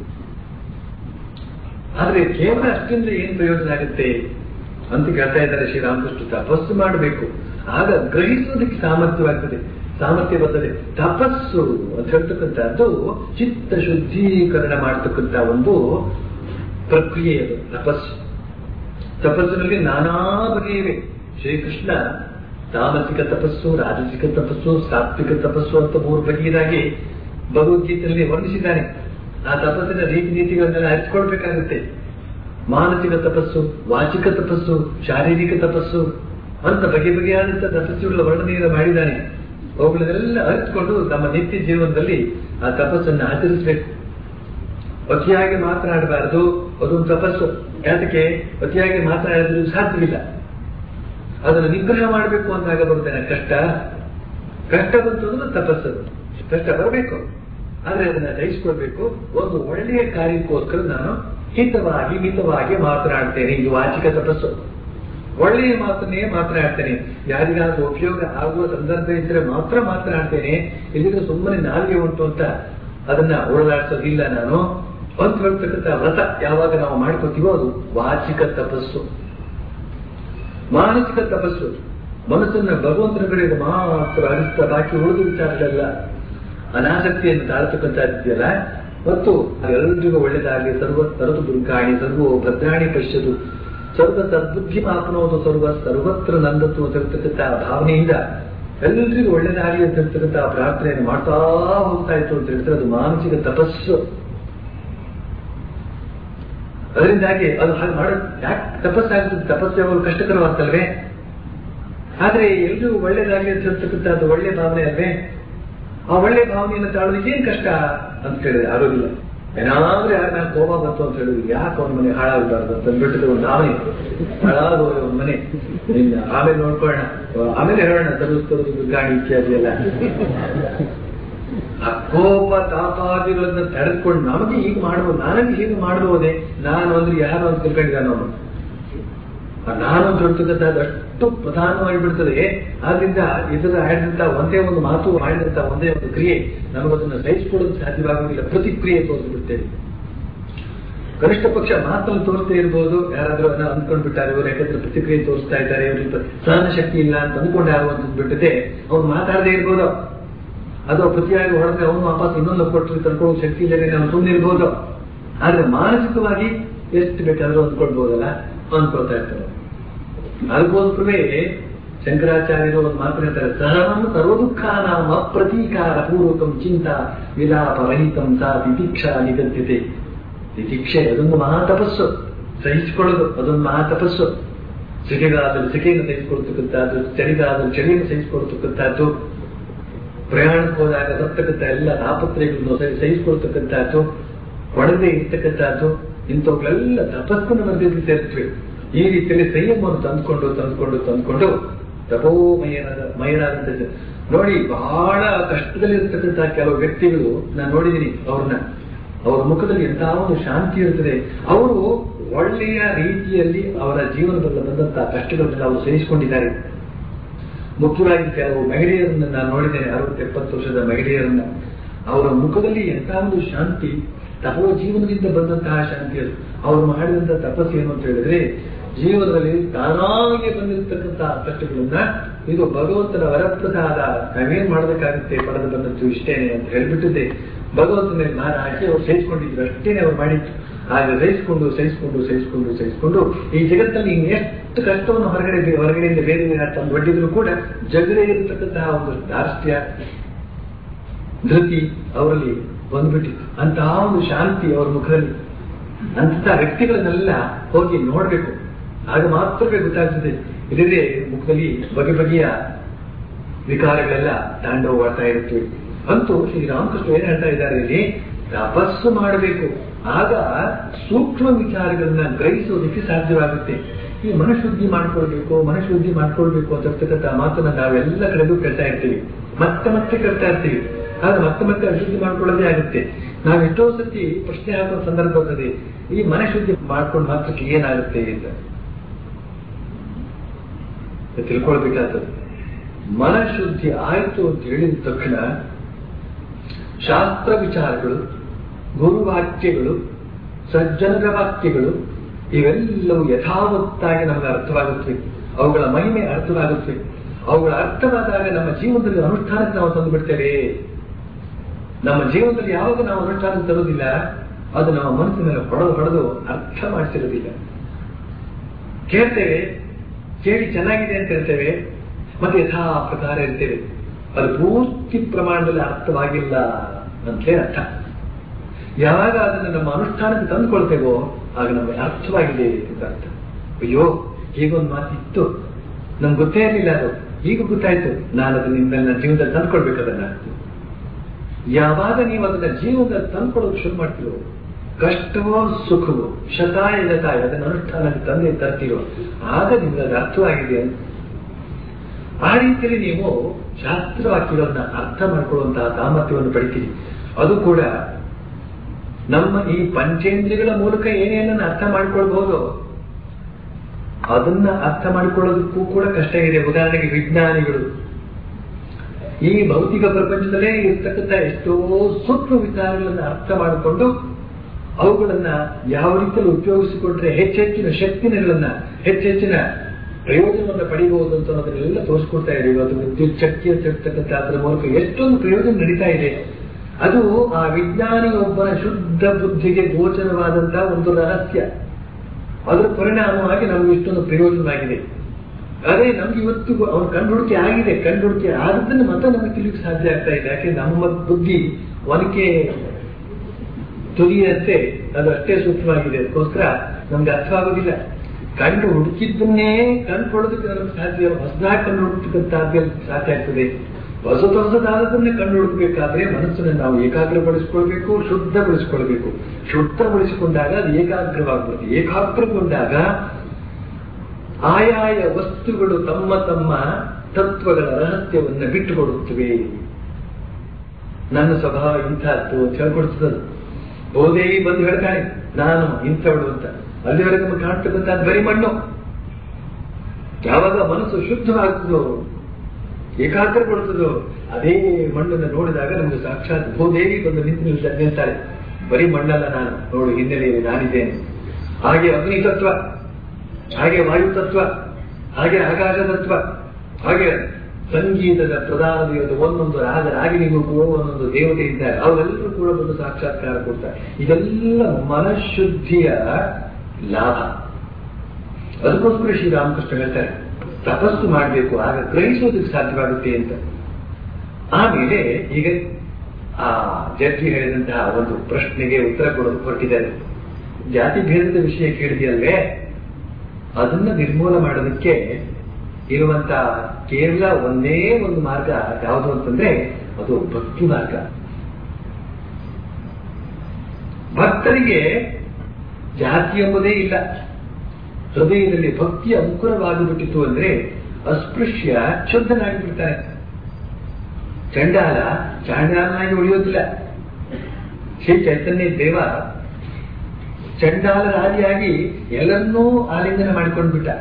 ಆದ್ರೆ ಕೇವಲ ಅಷ್ಟಿಂದ ಏನ್ ಪ್ರಯೋಜನ ಆಗುತ್ತೆ ಅಂತ ಕೇಳ್ತಾ ಇದ್ದಾರೆ ಶ್ರೀರಾಮಕೃಷ್ಣ ತಪಸ್ಸು ಮಾಡಬೇಕು ಆಗ ಗ್ರಹಿಸೋದಕ್ಕೆ ಸಾಮರ್ಥ್ಯವಾಗ್ತದೆ ಸಾಮರ್ಥ್ಯ ಬರ್ತದೆ ತಪಸ್ಸು ಅಂತ ಹೇಳ್ತಕ್ಕಂಥದ್ದು ಚಿತ್ತ ಶುದ್ಧೀಕರಣ ಮಾಡತಕ್ಕಂಥ ಒಂದು ಪ್ರಕ್ರಿಯೆ ಅದು ತಪಸ್ಸು ತಪಸ್ಸಿನಲ್ಲಿ ನಾನಾ ಬಗೆಯಿವೆ ಶ್ರೀಕೃಷ್ಣ ತಾಮಸಿಕ ತಪಸ್ಸು ರಾಜಸಿಕ ತಪಸ್ಸು ಸಾತ್ವಿಕ ತಪಸ್ಸು ಅಂತ ಮೂರು ಬಗೆಯದಾಗಿ ಭಗವದ್ಗೀತೆಯಲ್ಲಿ ವರ್ಣಿಸಿದ್ದಾನೆ ಆ ತಪಸ್ಸಿನ ರೀತಿ ನೀತಿಗಳನ್ನೆಲ್ಲ ಅರಿತುಕೊಳ್ಬೇಕಾಗುತ್ತೆ ಮಾನಸಿಕ ತಪಸ್ಸು ವಾಚಿಕ ತಪಸ್ಸು ಶಾರೀರಿಕ ತಪಸ್ಸು ಅಂತ ಬಗೆ ಬಗೆಯಾದಂತ ತಪಸ್ಸುಗಳ ವರ್ಣನೆಯನ್ನು ಮಾಡಿದ್ದಾನೆ ಅವುಗಳನ್ನೆಲ್ಲ ಅರಿತುಕೊಂಡು ನಮ್ಮ ನಿತ್ಯ ಜೀವನದಲ್ಲಿ ಆ ತಪಸ್ಸನ್ನು ಆಚರಿಸಬೇಕು ಅತಿಯಾಗಿ ಮಾತನಾಡಬಾರದು ಅದೊಂದು ತಪಸ್ಸು ಯಾತಕ್ಕೆ ಅತಿಯಾಗಿ ಮಾತನಾಡಿದ್ರೆ ಸಾಧ್ಯವಿಲ್ಲ ಅದನ್ನು ನಿಗ್ರಹ ಮಾಡಬೇಕು ಅಂದಾಗ ಬರ್ತೇನೆ ಕಷ್ಟ ಕಷ್ಟ ಬಂತು ಅಂದ್ರೆ ತಪಸ್ಸು ಕಷ್ಟ ಬರಬೇಕು ಆದ್ರೆ ಅದನ್ನ ಜಯಿಸ್ಕೊಳ್ಬೇಕು ಒಂದು ಒಳ್ಳೆಯ ಕಾರ್ಯಕ್ಕೋಸ್ಕರ ನಾನು ಹಿತವಾಗಿ ಮಿತವಾಗಿ ಮಾತನಾಡ್ತೇನೆ ಇದು ವಾಚಿಕ ತಪಸ್ಸು ಒಳ್ಳೆಯ ಮಾತನ್ನೇ ಮಾತನಾಡ್ತೇನೆ ಯಾರಿಗಾದ್ರೂ ಉಪಯೋಗ ಆಗುವ ಸಂದರ್ಭ ಇದ್ರೆ ಮಾತ್ರ ಮಾತನಾಡ್ತೇನೆ ಇಲ್ಲಿದ್ರೆ ಸುಮ್ಮನೆ ನಾಲ್ಗೆ ಉಂಟು ಅಂತ ಅದನ್ನ ಓಡಾಡ್ಸೋದಿಲ್ಲ ನಾನು ಅಂತ ಹೇಳ್ತಕ್ಕಂಥ ವ್ರತ ಯಾವಾಗ ನಾವು ಮಾಡ್ಕೋತೀವೋ ಅದು ವಾಚಿಕ ತಪಸ್ಸು ಮಾನಸಿಕ ತಪಸ್ಸು ಮನಸ್ಸನ್ನ ಭಗವಂತನ ಕಡೆಗೆ ಮಾತ್ರ ಹರಿಸ್ತಾ ಬಾಕಿ ಉಳಿದ ವಿಚಾರಗಳೆಲ್ಲ ಅನಾಸಕ್ತಿಯನ್ನು ತಾಳ್ತಕ್ಕಂಥದ್ದಿದೆಯಲ್ಲ ಮತ್ತು ಎಲ್ಲರಿಗೂ ಒಳ್ಳೆದಾಗಲಿ ಸರ್ವ ತರತು ದುರ್ಗಾಣಿ ಸರ್ವೋ ಭದ್ರಾಣಿ ಪಶ್ಯದು ಸರ್ವ ಸದ್ಬುದ್ಧಿ ಮಾಪನೋದು ಸರ್ವ ಸರ್ವತ್ರ ನಂದತ್ತು ಅಂತ ಹೇಳ್ತಕ್ಕಂಥ ಭಾವನೆಯಿಂದ ಎಲ್ರಿಗೂ ಒಳ್ಳೆದಾಗಲಿ ಅಂತ ಹೇಳ್ತಕ್ಕಂಥ ಪ್ರಾರ್ಥನೆಯನ್ನು ಮಾಡ್ತಾ ಹೋಗ್ತಾ ಇತ್ತು ಅಂತ ಹೇಳ್ತಾರೆ ಅದು ಮಾನಸಿಕ ತಪಸ್ಸು ಅದರಿಂದಾಗಿ ಅದು ಹಾಗೆ ಮಾಡೋ ಯಾಕೆ ತಪಸ್ಸಾಗ್ತದೆ ತಪಸ್ಸು ಯಾವಾಗ ಕಷ್ಟಕರವಾಗ್ತಲ್ವೇ ಆದ್ರೆ ಎಲ್ರಿಗೂ ಒಳ್ಳೇದಾಗಲಿ ಅಂತ ಹೇಳ್ತಕ್ಕಂಥ ಅದು ಒಳ್ಳೆ ಭಾವನೆ ಅಲ್ವೇ ಆ ಒಳ್ಳೆ ಭಾವನೆಯನ್ನು ತಾಳೋದಕ್ಕೆ ಏನ್ ಕಷ್ಟ ಅಂತ ಕೇಳಿದ್ರೆ ಆಗೋದಿಲ್ಲ ಏನಾದ್ರೆ ಯಾರು ನಾನು ಕೋಪ ಬಂತು ಅಂತ ಹೇಳಿದ್ರು ಯಾಕೆ ಅವನ ಮನೆ ಹಾಳಾಗಬಾರ್ದು ಅಂತ ಅಂದ್ಬಿಟ್ಟಿದ್ದು ಒಂದು ಆಮೆ ಹಾಳಾಗೋಗ ಅವನ ಮನೆ ಇನ್ನು ಆಮೇಲೆ ನೋಡ್ಕೊಳ್ಳೋಣ ಆಮೇಲೆ ಹೇಳೋಣ ತರಿಸ್ತರು ಗಾಡಿ ಇತ್ಯಾದಿ ಎಲ್ಲ ಆ ಕೋಪ ತಾಪಾದಿಗಳನ್ನ ತಡೆದುಕೊಂಡು ನಮಗೆ ಹೀಗೆ ಮಾಡ್ಬೋದು ನನಗೆ ಹೀಗೆ ಮಾಡ್ಬೋದೇ ನಾನು ಅಂದ್ರೆ ಯಾರು ಅಂತ ತಿಳ್ಕೊಂಡಿದ್ದಾನೆ ಅವನು ಆ ನಾನು ಅಂತ ಹೇಳ್ತಕ್ಕಂಥದ್ದು ಅಷ್ಟು ಪ್ರಧಾನವಾಗಿ ಬಿಡ್ತದೆ ಆದ್ರಿಂದ ಇದರ ಆಡಿದಂತ ಒಂದೇ ಒಂದು ಮಾತು ಮಾಡಿದಂತ ಒಂದೇ ಒಂದು ಕ್ರಿಯೆ ನಮಗದನ್ನ ಸಹಿಸಿಕೊಳ್ಳಲು ಸಾಧ್ಯವಾಗುವುದಿಲ್ಲ ಪ್ರತಿಕ್ರಿಯೆ ತೋರಿಸಿ ಬಿಡ್ತೇವೆ ಕನಿಷ್ಠ ಪಕ್ಷ ಮಾತನ್ನು ತೋರಿಸ್ತಾ ಇರ್ಬೋದು ಯಾರಾದ್ರೂ ಅದನ್ನ ಅಂದ್ಕೊಂಡು ಬಿಟ್ಟಾರೆ ಇವರು ಯಾಕಂದ್ರೆ ಪ್ರತಿಕ್ರಿಯೆ ತೋರಿಸ್ತಾ ಇದ್ದಾರೆ ಇವರಿಗೆ ಸಹನ ಶಕ್ತಿ ಇಲ್ಲ ಅಂತ ಅಂದ್ಕೊಂಡು ಯಾರು ಅಂತ ಬಿಟ್ಟಿದೆ ಅವ್ನು ಮಾತಾಡದೇ ಇರ್ಬೋದು ಅದು ಪ್ರತಿಯಾಗಿ ಹೊಡೆದ್ರೆ ಅವನು ವಾಪಸ್ ಇನ್ನೊಂದು ಕೊಟ್ಟರೆ ತಡ್ಕೊಳ್ಳೋ ಶಕ್ತಿ ಇಲ್ಲದೆ ನಾವು ಸುಮ್ಮನೆ ಇರ್ಬೋದು ಆದ್ರೆ ಮಾನಸಿಕವಾಗಿ ಎಷ್ಟು ಬೇಕಾದ್ರೂ ಅಂದ್ಕೊಳ್ಬಹುದಲ್ಲ ಅಂದ್ಕೊಳ್ತಾ ಇರ್ತಾರೆ ಅದಕ್ಕೋಸ್ಕರವೇ ಶಂಕರಾಚಾರ್ಯರು ಒಂದು ಮಾತು ಹೇಳ್ತಾರೆ ಸಹನಂ ಸರ್ವದುಃಖ ನಾಮ ಅಪ್ರತೀಕಾರ ಪೂರ್ವಕಂ ಚಿಂತ ವಿಲಾಪ ರಹಿತಂ ಸಾ ತಿತಿಕ್ಷಾ ನಿಗದ್ಯತೆ ತಿತಿಕ್ಷೆ ಅದೊಂದು ಮಹಾ ತಪಸ್ಸು ಸಹಿಸಿಕೊಳ್ಳೋದು ಅದೊಂದು ಮಹಾ ತಪಸ್ಸು ಸೆಕೆಗಾದಲ್ಲಿ ಸೆಕೆಯನ್ನು ಸಹಿಸಿಕೊಳ್ತಕ್ಕಂಥದ್ದು ಚಳಿಗಾದಲ್ಲಿ ಚಳಿಯನ್ನು ಸಹಿಸಿಕೊಳ್ತಕ್ಕಂಥದ್ದು ಪ್ರಯಾಣಕ್ಕೆ ಹೋದಾಗ ಬರ್ತಕ್ಕಂಥ ಎಲ್ಲ ತಾಪತ್ರಯಗಳನ್ನು ಸಹಿ- ಸಹಿಸಿಕೊಳ್ತಕ್ಕಂಥದ್ದು ಒಡದೆ ಇರ್ತಕ್ಕಂಥದ್ದು ಇಂಥವುಗಳೆಲ್ಲ ತಪಸ್ಸನ್ನು ವರ್ಗಕ್ಕೆ ಸೇರ್ತವೆ ಈ ರೀತಿಯಲ್ಲಿ ಸಂಯಮವನ್ನು ತಂದುಕೊಂಡು ತಂದುಕೊಂಡು ತಂದುಕೊಂಡು ತಪೋಮಯನಾದ ಮಯನಾದಂತ ಜನ. ನೋಡಿ ಬಹಳ ಕಷ್ಟದಲ್ಲಿರ್ತಕ್ಕಂಥ ಕೆಲವು ವ್ಯಕ್ತಿಗಳು ನಾನು ನೋಡಿದ್ದೀನಿ ಅವ್ರನ್ನ ಅವರ ಮುಖದಲ್ಲಿ ಎಂತಹ ಒಂದು ಶಾಂತಿ ಇರ್ತದೆ ಅವರು ಒಳ್ಳೆಯ ರೀತಿಯಲ್ಲಿ ಅವರ ಜೀವನದಲ್ಲಿ ಬಂದಂತಹ ಕಷ್ಟಗಳನ್ನೆಲ್ಲ ಅವರು ಸಹಿಸಿಕೊಂಡಿದ್ದಾರೆ ಮುಖ್ಯವಾಗಿ ಕೆಲವು ಮಹಿಳೆಯರನ್ನ ನಾನು ನೋಡಿದ್ದೇನೆ ಅರವತ್ತು ಎಪ್ಪತ್ತು ವರ್ಷದ ಮಹಿಳೆಯರನ್ನ ಅವರ ಮುಖದಲ್ಲಿ ಎಂತಹ ಒಂದು ಶಾಂತಿ ತಪೋ ಜೀವನದಿಂದ ಬಂದಂತಹ ಶಾಂತಿ ಅದು ಅವರು ಮಾಡಿದಂತಹ ತಪಸ್ಸು ಏನು ಅಂತ ಹೇಳಿದ್ರೆ ಜೀವನದಲ್ಲಿ ತಾನಾಗಿ ಬಂದಿರತಕ್ಕಂತಹ ಕಷ್ಟಗಳನ್ನ ಇದು ಭಗವಂತನ ವರಪ್ರಸಾದ ನಾವೇನ್ ಮಾಡೋದಕ್ಕಾಗುತ್ತೆ ಪಡೆದು ಬಂದದ್ದು ಇಷ್ಟೇನೆ ಅಂತ ಹೇಳ್ಬಿಟ್ಟಿದ್ದೆ ಭಗವಂತನ ಮೇಲೆ ನಾನು ಹಾಕಿ ಅವ್ರು ಸಹಿಸ್ಕೊಂಡಿದ್ರು ಅಷ್ಟೇನೆ ಅವ್ರು ಮಾಡಿದ್ದು ಹಾಗೆ ಸಹಿಸಿಕೊಂಡು ಸಹಿಸಿಕೊಂಡು ಸಹಿಸಿಕೊಂಡು ಸಹಿಸಿಕೊಂಡು ಈ ಜಗತ್ತಲ್ಲಿ ಇನ್ನು ಎಷ್ಟು ಕಷ್ಟವನ್ನು ಹೊರಗಡೆ ಹೊರಗಡೆಯಿಂದ ಬೇರೆ ತಂದು ಒಡ್ಡಿದ್ರು ಕೂಡ ಜಗದೇ ಇರತಕ್ಕಂತಹ ಒಂದು ದಾರ್ಷ್ಟ್ಯ ಧೃತಿ ಅವರಲ್ಲಿ ಬಂದ್ಬಿಟ್ಟಿತ್ತು ಅಂತಹ ಒಂದು ಶಾಂತಿ ಅವರ ಮುಖದಲ್ಲಿ ಅಂತಹ ವ್ಯಕ್ತಿಗಳನ್ನೆಲ್ಲ ಹೋಗಿ ನೋಡ್ಬೇಕು ಆಗ ಮಾತ್ರವೇ ಗೊತ್ತಾಗ್ತದೆ ಇಲ್ಲದೆ ಮುಖದಲ್ಲಿ ಬಗೆ ಬಗೆಯ ವಿಕಾರಗಳೆಲ್ಲ ತಾಂಡವವಾಡ್ತಾ ಇರುತ್ತವೆ ಅಂತೂ ಶ್ರೀರಾಮಕೃಷ್ಣ ಏನ್ ಹೇಳ್ತಾ ಇದ್ದಾರೆ ಇಲ್ಲಿ ತಪಸ್ಸು ಮಾಡಬೇಕು ಆಗ ಸೂಕ್ಷ್ಮ ವಿಚಾರಗಳನ್ನ ಗ್ರಹಿಸೋದಕ್ಕೆ ಸಾಧ್ಯವಾಗುತ್ತೆ ಈ ಮನಶುದ್ಧಿ ಮಾಡ್ಕೊಳ್ಬೇಕು ಮನಶುದ್ಧಿ ಮಾಡ್ಕೊಳ್ಬೇಕು ಅಂತ ಮಾತನ್ನ ನಾವೆಲ್ಲ ಕಡೆಗೂ ಕೇಳ್ತಾ ಇರ್ತೀವಿ ಮತ್ತೆ ಮತ್ತೆ ಕೇಳ್ತಾ ಇರ್ತೀವಿ ಆದ್ರೆ ಮತ್ತೆ ಮತ್ತೆ ಅಶುದ್ಧಿ ಮಾಡ್ಕೊಳ್ಳೋದೇ ಆಗುತ್ತೆ ನಾವು ಎಷ್ಟೋ ಸತಿ ಪ್ರಶ್ನೆ ಹಾಕೋ ಸಂದರ್ಭ ಬರ್ತದೆ ಈ ಮನಶುದ್ಧಿ ಮಾಡ್ಕೊಂಡು ಮಾತ್ರಕ್ಕೆ ಏನಾಗುತ್ತೆ ಅಂತ ತಿಳ್ಕೊಳ್ಬೇಕಾಗ್ತದೆ ಮನಶುದ್ಧಿ ಆಯ್ತು ಅಂತ ಹೇಳಿದ ತಕ್ಷಣ ಶಾಸ್ತ್ರ ವಿಚಾರಗಳು ಗುರುವಾಕ್ಯಗಳು ಸಜ್ಜನರ ವಾಕ್ಯಗಳು ಇವೆಲ್ಲವೂ ಯಥಾವತ್ತಾಗಿ ನಮಗೆ ಅರ್ಥವಾಗುತ್ತವೆ ಅವುಗಳ ಮಹಿಮೆ ಅರ್ಥವಾಗುತ್ತವೆ ಅವುಗಳ ಅರ್ಥವಾದಾಗ ನಮ್ಮ ಜೀವನದಲ್ಲಿ ಅನುಷ್ಠಾನಕ್ಕೆ ನಾವು ತಂದು ಬಿಡ್ತೇವೆ ನಮ್ಮ ಜೀವನದಲ್ಲಿ ಯಾವಾಗ ನಾವು ಅನುಷ್ಠಾನಕ್ಕೆ ತರೋದಿಲ್ಲ ಅದು ನಮ್ಮ ಮನಸ್ಸಿನ ಮೇಲೆ ಹೊಡೆದು ಹೊಡೆದು ಅರ್ಥ ಮಾಡಿಸಿರೋದಿಲ್ಲ ಕೇಳ್ತೇವೆ ಕೇಳಿ ಚೆನ್ನಾಗಿದೆ ಅಂತ ಹೇಳ್ತೇವೆ ಮತ್ತೆ ಯಥಾ ಪ್ರಕಾರ ಇರ್ತೇವೆ ಅದು ಪೂರ್ತಿ ಪ್ರಮಾಣದಲ್ಲಿ ಅರ್ಥವಾಗಿಲ್ಲ ಅಂತಲೇ ಅರ್ಥ ಯಾವಾಗ ಅದನ್ನು ನಮ್ಮ ಅನುಷ್ಠಾನಕ್ಕೆ ತಂದುಕೊಳ್ತೇವೋ ಆಗ ನಮಗೆ ಅರ್ಥವಾಗಿದೆ ಅಂತ ಅರ್ಥ ಅಯ್ಯೋ ಹೀಗೊಂದು ಮಾತಿತ್ತು ನಮ್ಗೆ ಗೊತ್ತೇ ಇರಲಿಲ್ಲ ಅದು ಈಗ ಗೊತ್ತಾಯ್ತು ನಾನು ಅದನ್ನ ನಿಮ್ಮೆಲ್ಲ ನನ್ನ ಜೀವನದಲ್ಲಿ ತಂದ್ಕೊಳ್ಬೇಕು ಅದನ್ನ ಯಾವಾಗ ನೀವು ಅದನ್ನ ಜೀವನದಲ್ಲಿ ತಂದ್ಕೊಳ್ಳೋಕೆ ಶುರು ಮಾಡ್ತೀರೋ ಕಷ್ಟವೋ ಸುಖವೋ ಶತಾಯ ಗತಾಯ ಅದನ್ನ ಅನುಷ್ಠಾನಕ್ಕೆ ತಂದೆ ತರ್ತೀರೋ ಆಗ ನಿಮ್ಗೆ ಅದು ಅರ್ಥವಾಗಿದೆ ಅಂತ ಆ ರೀತಿಯಲ್ಲಿ ನೀವು ಶಾಸ್ತ್ರವಾಕ್ಯಗಳನ್ನ ಅರ್ಥ ಮಾಡ್ಕೊಳ್ಳುವಂತಹ ಸಾಮರ್ಥ್ಯವನ್ನು ಪಡಿತೀರಿ ಅದು ಕೂಡ ನಮ್ಮ ಈ ಪಂಚೇಂದ್ರಿಯಗಳ ಮೂಲಕ ಏನೇನನ್ನು ಅರ್ಥ ಮಾಡ್ಕೊಳ್ಬಹುದು ಅದನ್ನ ಅರ್ಥ ಮಾಡ್ಕೊಳ್ಳೋದಕ್ಕೂ ಕೂಡ ಕಷ್ಟ ಇದೆ ಉದಾಹರಣೆಗೆ ವಿಜ್ಞಾನಿಗಳು ಈ ಭೌತಿಕ ಪ್ರಪಂಚದಲ್ಲೇ ಇರ್ತಕ್ಕಂಥ ಎಷ್ಟೋ ಸೂಕ್ಷ್ಮ ವಿಚಾರಗಳನ್ನ ಅರ್ಥ ಮಾಡಿಕೊಂಡು ಅವುಗಳನ್ನ ಯಾವ ರೀತಿಯಲ್ಲಿ ಉಪಯೋಗಿಸಿಕೊಂಡ್ರೆ ಹೆಚ್ಚೆಚ್ಚಿನ ಶಕ್ತಿಗಳನ್ನ ಹೆಚ್ಚೆಚ್ಚಿನ ಪ್ರಯೋಜನವನ್ನು ಪಡೆಯಬಹುದು ಅಂತ ಅನ್ನೋದನ್ನೆಲ್ಲ ತೋರಿಸ್ಕೊಡ್ತಾ ಇದೆ ಇವತ್ತು ವಿದ್ಯುತ್ ಶಕ್ತಿ ಅಂತ ಹೇಳ್ತಕ್ಕಂಥ ಅದರ ಮೂಲಕ ಎಷ್ಟೊಂದು ಪ್ರಯೋಜನ ನಡೀತಾ ಇದೆ ಅದು ಆ ವಿಜ್ಞಾನಿಯೊಬ್ಬನ ಶುದ್ಧ ಬುದ್ಧಿಗೆ ಗೋಚರವಾದಂತಹ ಒಂದು ರಹಸ್ಯ ಅದರ ಪರಿಣಾಮವಾಗಿ ನಮಗೆ ಇಷ್ಟೊಂದು ಪ್ರಯೋಜನವಾಗಿದೆ ಅದೇ ನಮ್ಗೆ ಇವತ್ತು ಅವ್ರ ಕಂಡುಹುಡುಕಿ ಆಗಿದೆ ಕಂಡುಹುಡುಕಿ ಆದದ್ದನ್ನು ಮತ್ತೆ ನಮಗೆ ತಿಳಿಯಕ್ಕೆ ಸಾಧ್ಯ ಆಗ್ತಾ ಇದೆ ಯಾಕೆ ನಮ್ಮ ಬುದ್ಧಿ ಒನಕೆ ತುದಿಯಂತೆ ಅದು ಅಷ್ಟೇ ಸೂಕ್ಷ್ಮವಾಗಿದೆ ಅದಕ್ಕೋಸ್ಕರ ನಮ್ಗೆ ಅರ್ಥವಾಗೋದಿಲ್ಲ ಕಂಡು ಹುಡುಕಿದ್ದನ್ನೇ ಕಂಡುಕೊಳ್ಳೋದಕ್ಕೆ ನಮಗೆ ಸಾಧ್ಯ ಹೊಸದಾಗಿ ಕಂಡು ಹುಡುಕ್ತಕ್ಕಂಥದ್ದು ಸಾಧ್ಯ ಆಗ್ತದೆ ಹೊಸತು ಹೊಸದಾದದನ್ನೇ ಕಂಡು ಹುಡುಕಬೇಕಾದ್ರೆ ಮನಸ್ಸನ್ನು ನಾವು ಏಕಾಗ್ರಪಡಿಸಿಕೊಳ್ಬೇಕು ಶುದ್ಧಗೊಳಿಸಿಕೊಳ್ಬೇಕು ಶುದ್ಧಗೊಳಿಸಿಕೊಂಡಾಗ ಅದು ಏಕಾಗ್ರವಾಗ್ಬಿಡುತ್ತೆ ಏಕಾಗ್ರಗೊಂಡಾಗ ಆಯಾಯ ವಸ್ತುಗಳು ತಮ್ಮ ತಮ್ಮ ತತ್ವಗಳ ರಹಸ್ಯವನ್ನು ಬಿಟ್ಟುಕೊಡುತ್ತವೆ ನನ್ನ ಸ್ವಭಾವ ಇಂಥದ್ದು ಅಂತ ಹೇಳ್ಕೊಡ್ತದದು ಬೋಧೇವಿ ಬಂದು ಹೇಳ್ತಾನೆ ನಾನು ಇಂಥವಳು ಅಂತ ಅಲ್ಲಿವರೆಗೆ ನಮಗೆ ಕಾಣ್ತಕ್ಕಂಥ ಬರೀ ಮಣ್ಣು ಯಾವಾಗ ಮನಸ್ಸು ಶುದ್ಧವಾಗ್ತದೋ ಏಕಾಗ್ರಗೊಳ್ತದೋ ಅದೇ ಮಣ್ಣನ್ನು ನೋಡಿದಾಗ ನಮಗೆ ಸಾಕ್ಷಾತ್ ಭೂದೇವಿ ಬಂದು ನಿಂತು ನಿಲ್ತಾ- ನಿಲ್ತಾಳೆ ಬರೀ ಮಣ್ಣಲ್ಲ ನಾನು ನೋಡು ಹಿನ್ನೆಲೆಯಲ್ಲಿ ನಾನಿದ್ದೇನೆ ಹಾಗೆ ಅಗ್ನಿ ತತ್ವ ಹಾಗೆ ವಾಯು ತತ್ವ ಹಾಗೆ ಆಕಾಶ ತತ್ವ ಹಾಗೆ ಸಂಗೀತದ ಪ್ರಧಾನ ದೇವತೆ ಒಂದೊಂದು ರಾಗ ರಾಗಿನಿಗೂ ಕೂಡ ಒಂದೊಂದು ದೇವತೆ ಇದ್ದಾರೆ ಅವರೆಲ್ಲರೂ ಕೂಡ ಬಂದು ಸಾಕ್ಷಾತ್ಕಾರ ಕೊಡ್ತಾರೆ ಇದೆಲ್ಲ ಮನಃಶುದ್ಧಿಯ ಲಾಭ ಅದಕ್ಕೋಸ್ಕರ ಶ್ರೀರಾಮಕೃಷ್ಣ ಹೇಳ್ತಾರೆ ತಪಸ್ಸು ಮಾಡಬೇಕು ಆಗ ಗ್ರಹಿಸೋದಕ್ಕೆ ಸಾಧ್ಯವಾಗುತ್ತೆ ಅಂತ ಆಮೇಲೆ ಈಗ ಆ ಜಡ್ಜಿ ಹೇಳಿದಂತಹ ಒಂದು ಪ್ರಶ್ನೆಗೆ ಉತ್ತರ ಕೊಡೋದು ಹೊರಟಿದ್ದಾರೆ ಜಾತಿ ಭೇದದ ವಿಷಯ ಕೇಳಿದೆಯಲ್ವೇ ಅದನ್ನ ನಿರ್ಮೂಲ ಮಾಡೋದಕ್ಕೆ ಇರುವಂತ ಕೇವಲ ಒಂದೇ ಒಂದು ಮಾರ್ಗ ಯಾವುದು ಅಂತಂದ್ರೆ ಅದು ಭಕ್ತಿ ಮಾರ್ಗ ಭಕ್ತರಿಗೆ ಜಾತಿ ಎಂಬುದೇ ಇಲ್ಲ ಹೃದಯದಲ್ಲಿ ಭಕ್ತಿ ಅಂಕುರವಾಗಿಬಿಟ್ಟಿತು ಅಂದ್ರೆ ಅಸ್ಪೃಶ್ಯ ಶುದ್ಧನಾಗಿ ಬಿಡ್ತಾನೆ ಚಂಡಾಲ ಚಾಂಡಾಲನಾಗಿ ಉಳಿಯೋದಿಲ್ಲ ಶ್ರೀ ಚೈತನ್ಯ ದೇವ ಚಂಡಾಲರಾದಿಯಾಗಿ ಎಲ್ಲರನ್ನೂ ಆಲಿಂಗನ ಮಾಡಿಕೊಂಡು ಬಿಟ್ಟ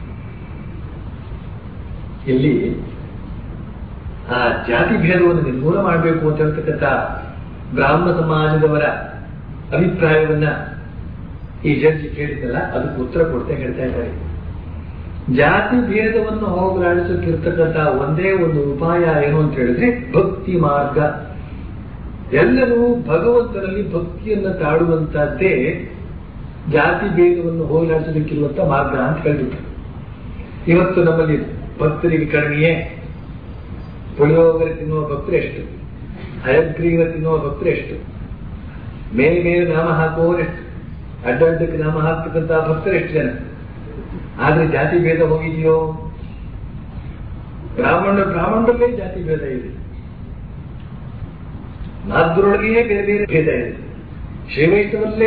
ಇಲ್ಲಿ ಆ ಜಾತಿ ಭೇದವನ್ನು ನಿರ್ಮೂಲ ಮಾಡಬೇಕು ಅಂತ ಹೇಳ್ತಕ್ಕಂಥ ಬ್ರಾಹ್ಮ ಸಮಾಜದವರ ಅಭಿಪ್ರಾಯವನ್ನ ಈ ಜಡ್ಜಿ ಕೇಳಿದ್ದಲ್ಲ ಅದಕ್ಕೆ ಉತ್ತರ ಕೊಡ್ತಾ ಹೇಳ್ತಾ ಇದ್ದಾರೆ ಜಾತಿ ಭೇದವನ್ನು ಹೋಗಲಾಡಿಸೋಕ್ಕಿರ್ತಕ್ಕಂಥ ಒಂದೇ ಒಂದು ಉಪಾಯ ಏನು ಅಂತ ಹೇಳಿದ್ರೆ ಭಕ್ತಿ ಮಾರ್ಗ ಎಲ್ಲರೂ ಭಗವಂತನಲ್ಲಿ ಭಕ್ತಿಯನ್ನ ತಾಡುವಂತದ್ದೇ ಜಾತಿ ಭೇದವನ್ನು ಹೋಗಲಾಡಿಸೋದಕ್ಕಿರುವಂತ ಮಾರ್ಗ ಅಂತ ಹೇಳ್ಬಿಟ್ರು ಇವತ್ತು ನಮ್ಮಲ್ಲಿ ಭಕ್ತರಿಗೆ ಕಡಿಮೆಯೇ ಪುಳಿಯೋಗರೆ ತಿನ್ನುವ ಭಕ್ತರು ಎಷ್ಟು ಹಯಗ್ರೀವ ತಿನ್ನುವ ಭಕ್ತರು ಎಷ್ಟು ಮೇಲೆ ಮೇಲೆ ನಾಮ ಹಾಕುವವರೆಷ್ಟು ಅಡ್ಡಡ್ಡಕ್ಕೆ ನಾಮ ಹಾಕ್ತಕ್ಕಂಥ ಭಕ್ತರು ಎಷ್ಟು ಜನ ಆದ್ರೆ ಜಾತಿ ಭೇದ ಹೋಗಿದೆಯೋ ಬ್ರಾಹ್ಮಣ ಬ್ರಾಹ್ಮಣರಲ್ಲೇ ಜಾತಿ ಭೇದ ಇದೆ ನಾದ್ರೊಳಗೆಯೇ ಬೇರೆ ಬೇರೆ ಭೇದ ಇದೆ ಶ್ರೀವೈಷ್ಣವಲ್ಲೇ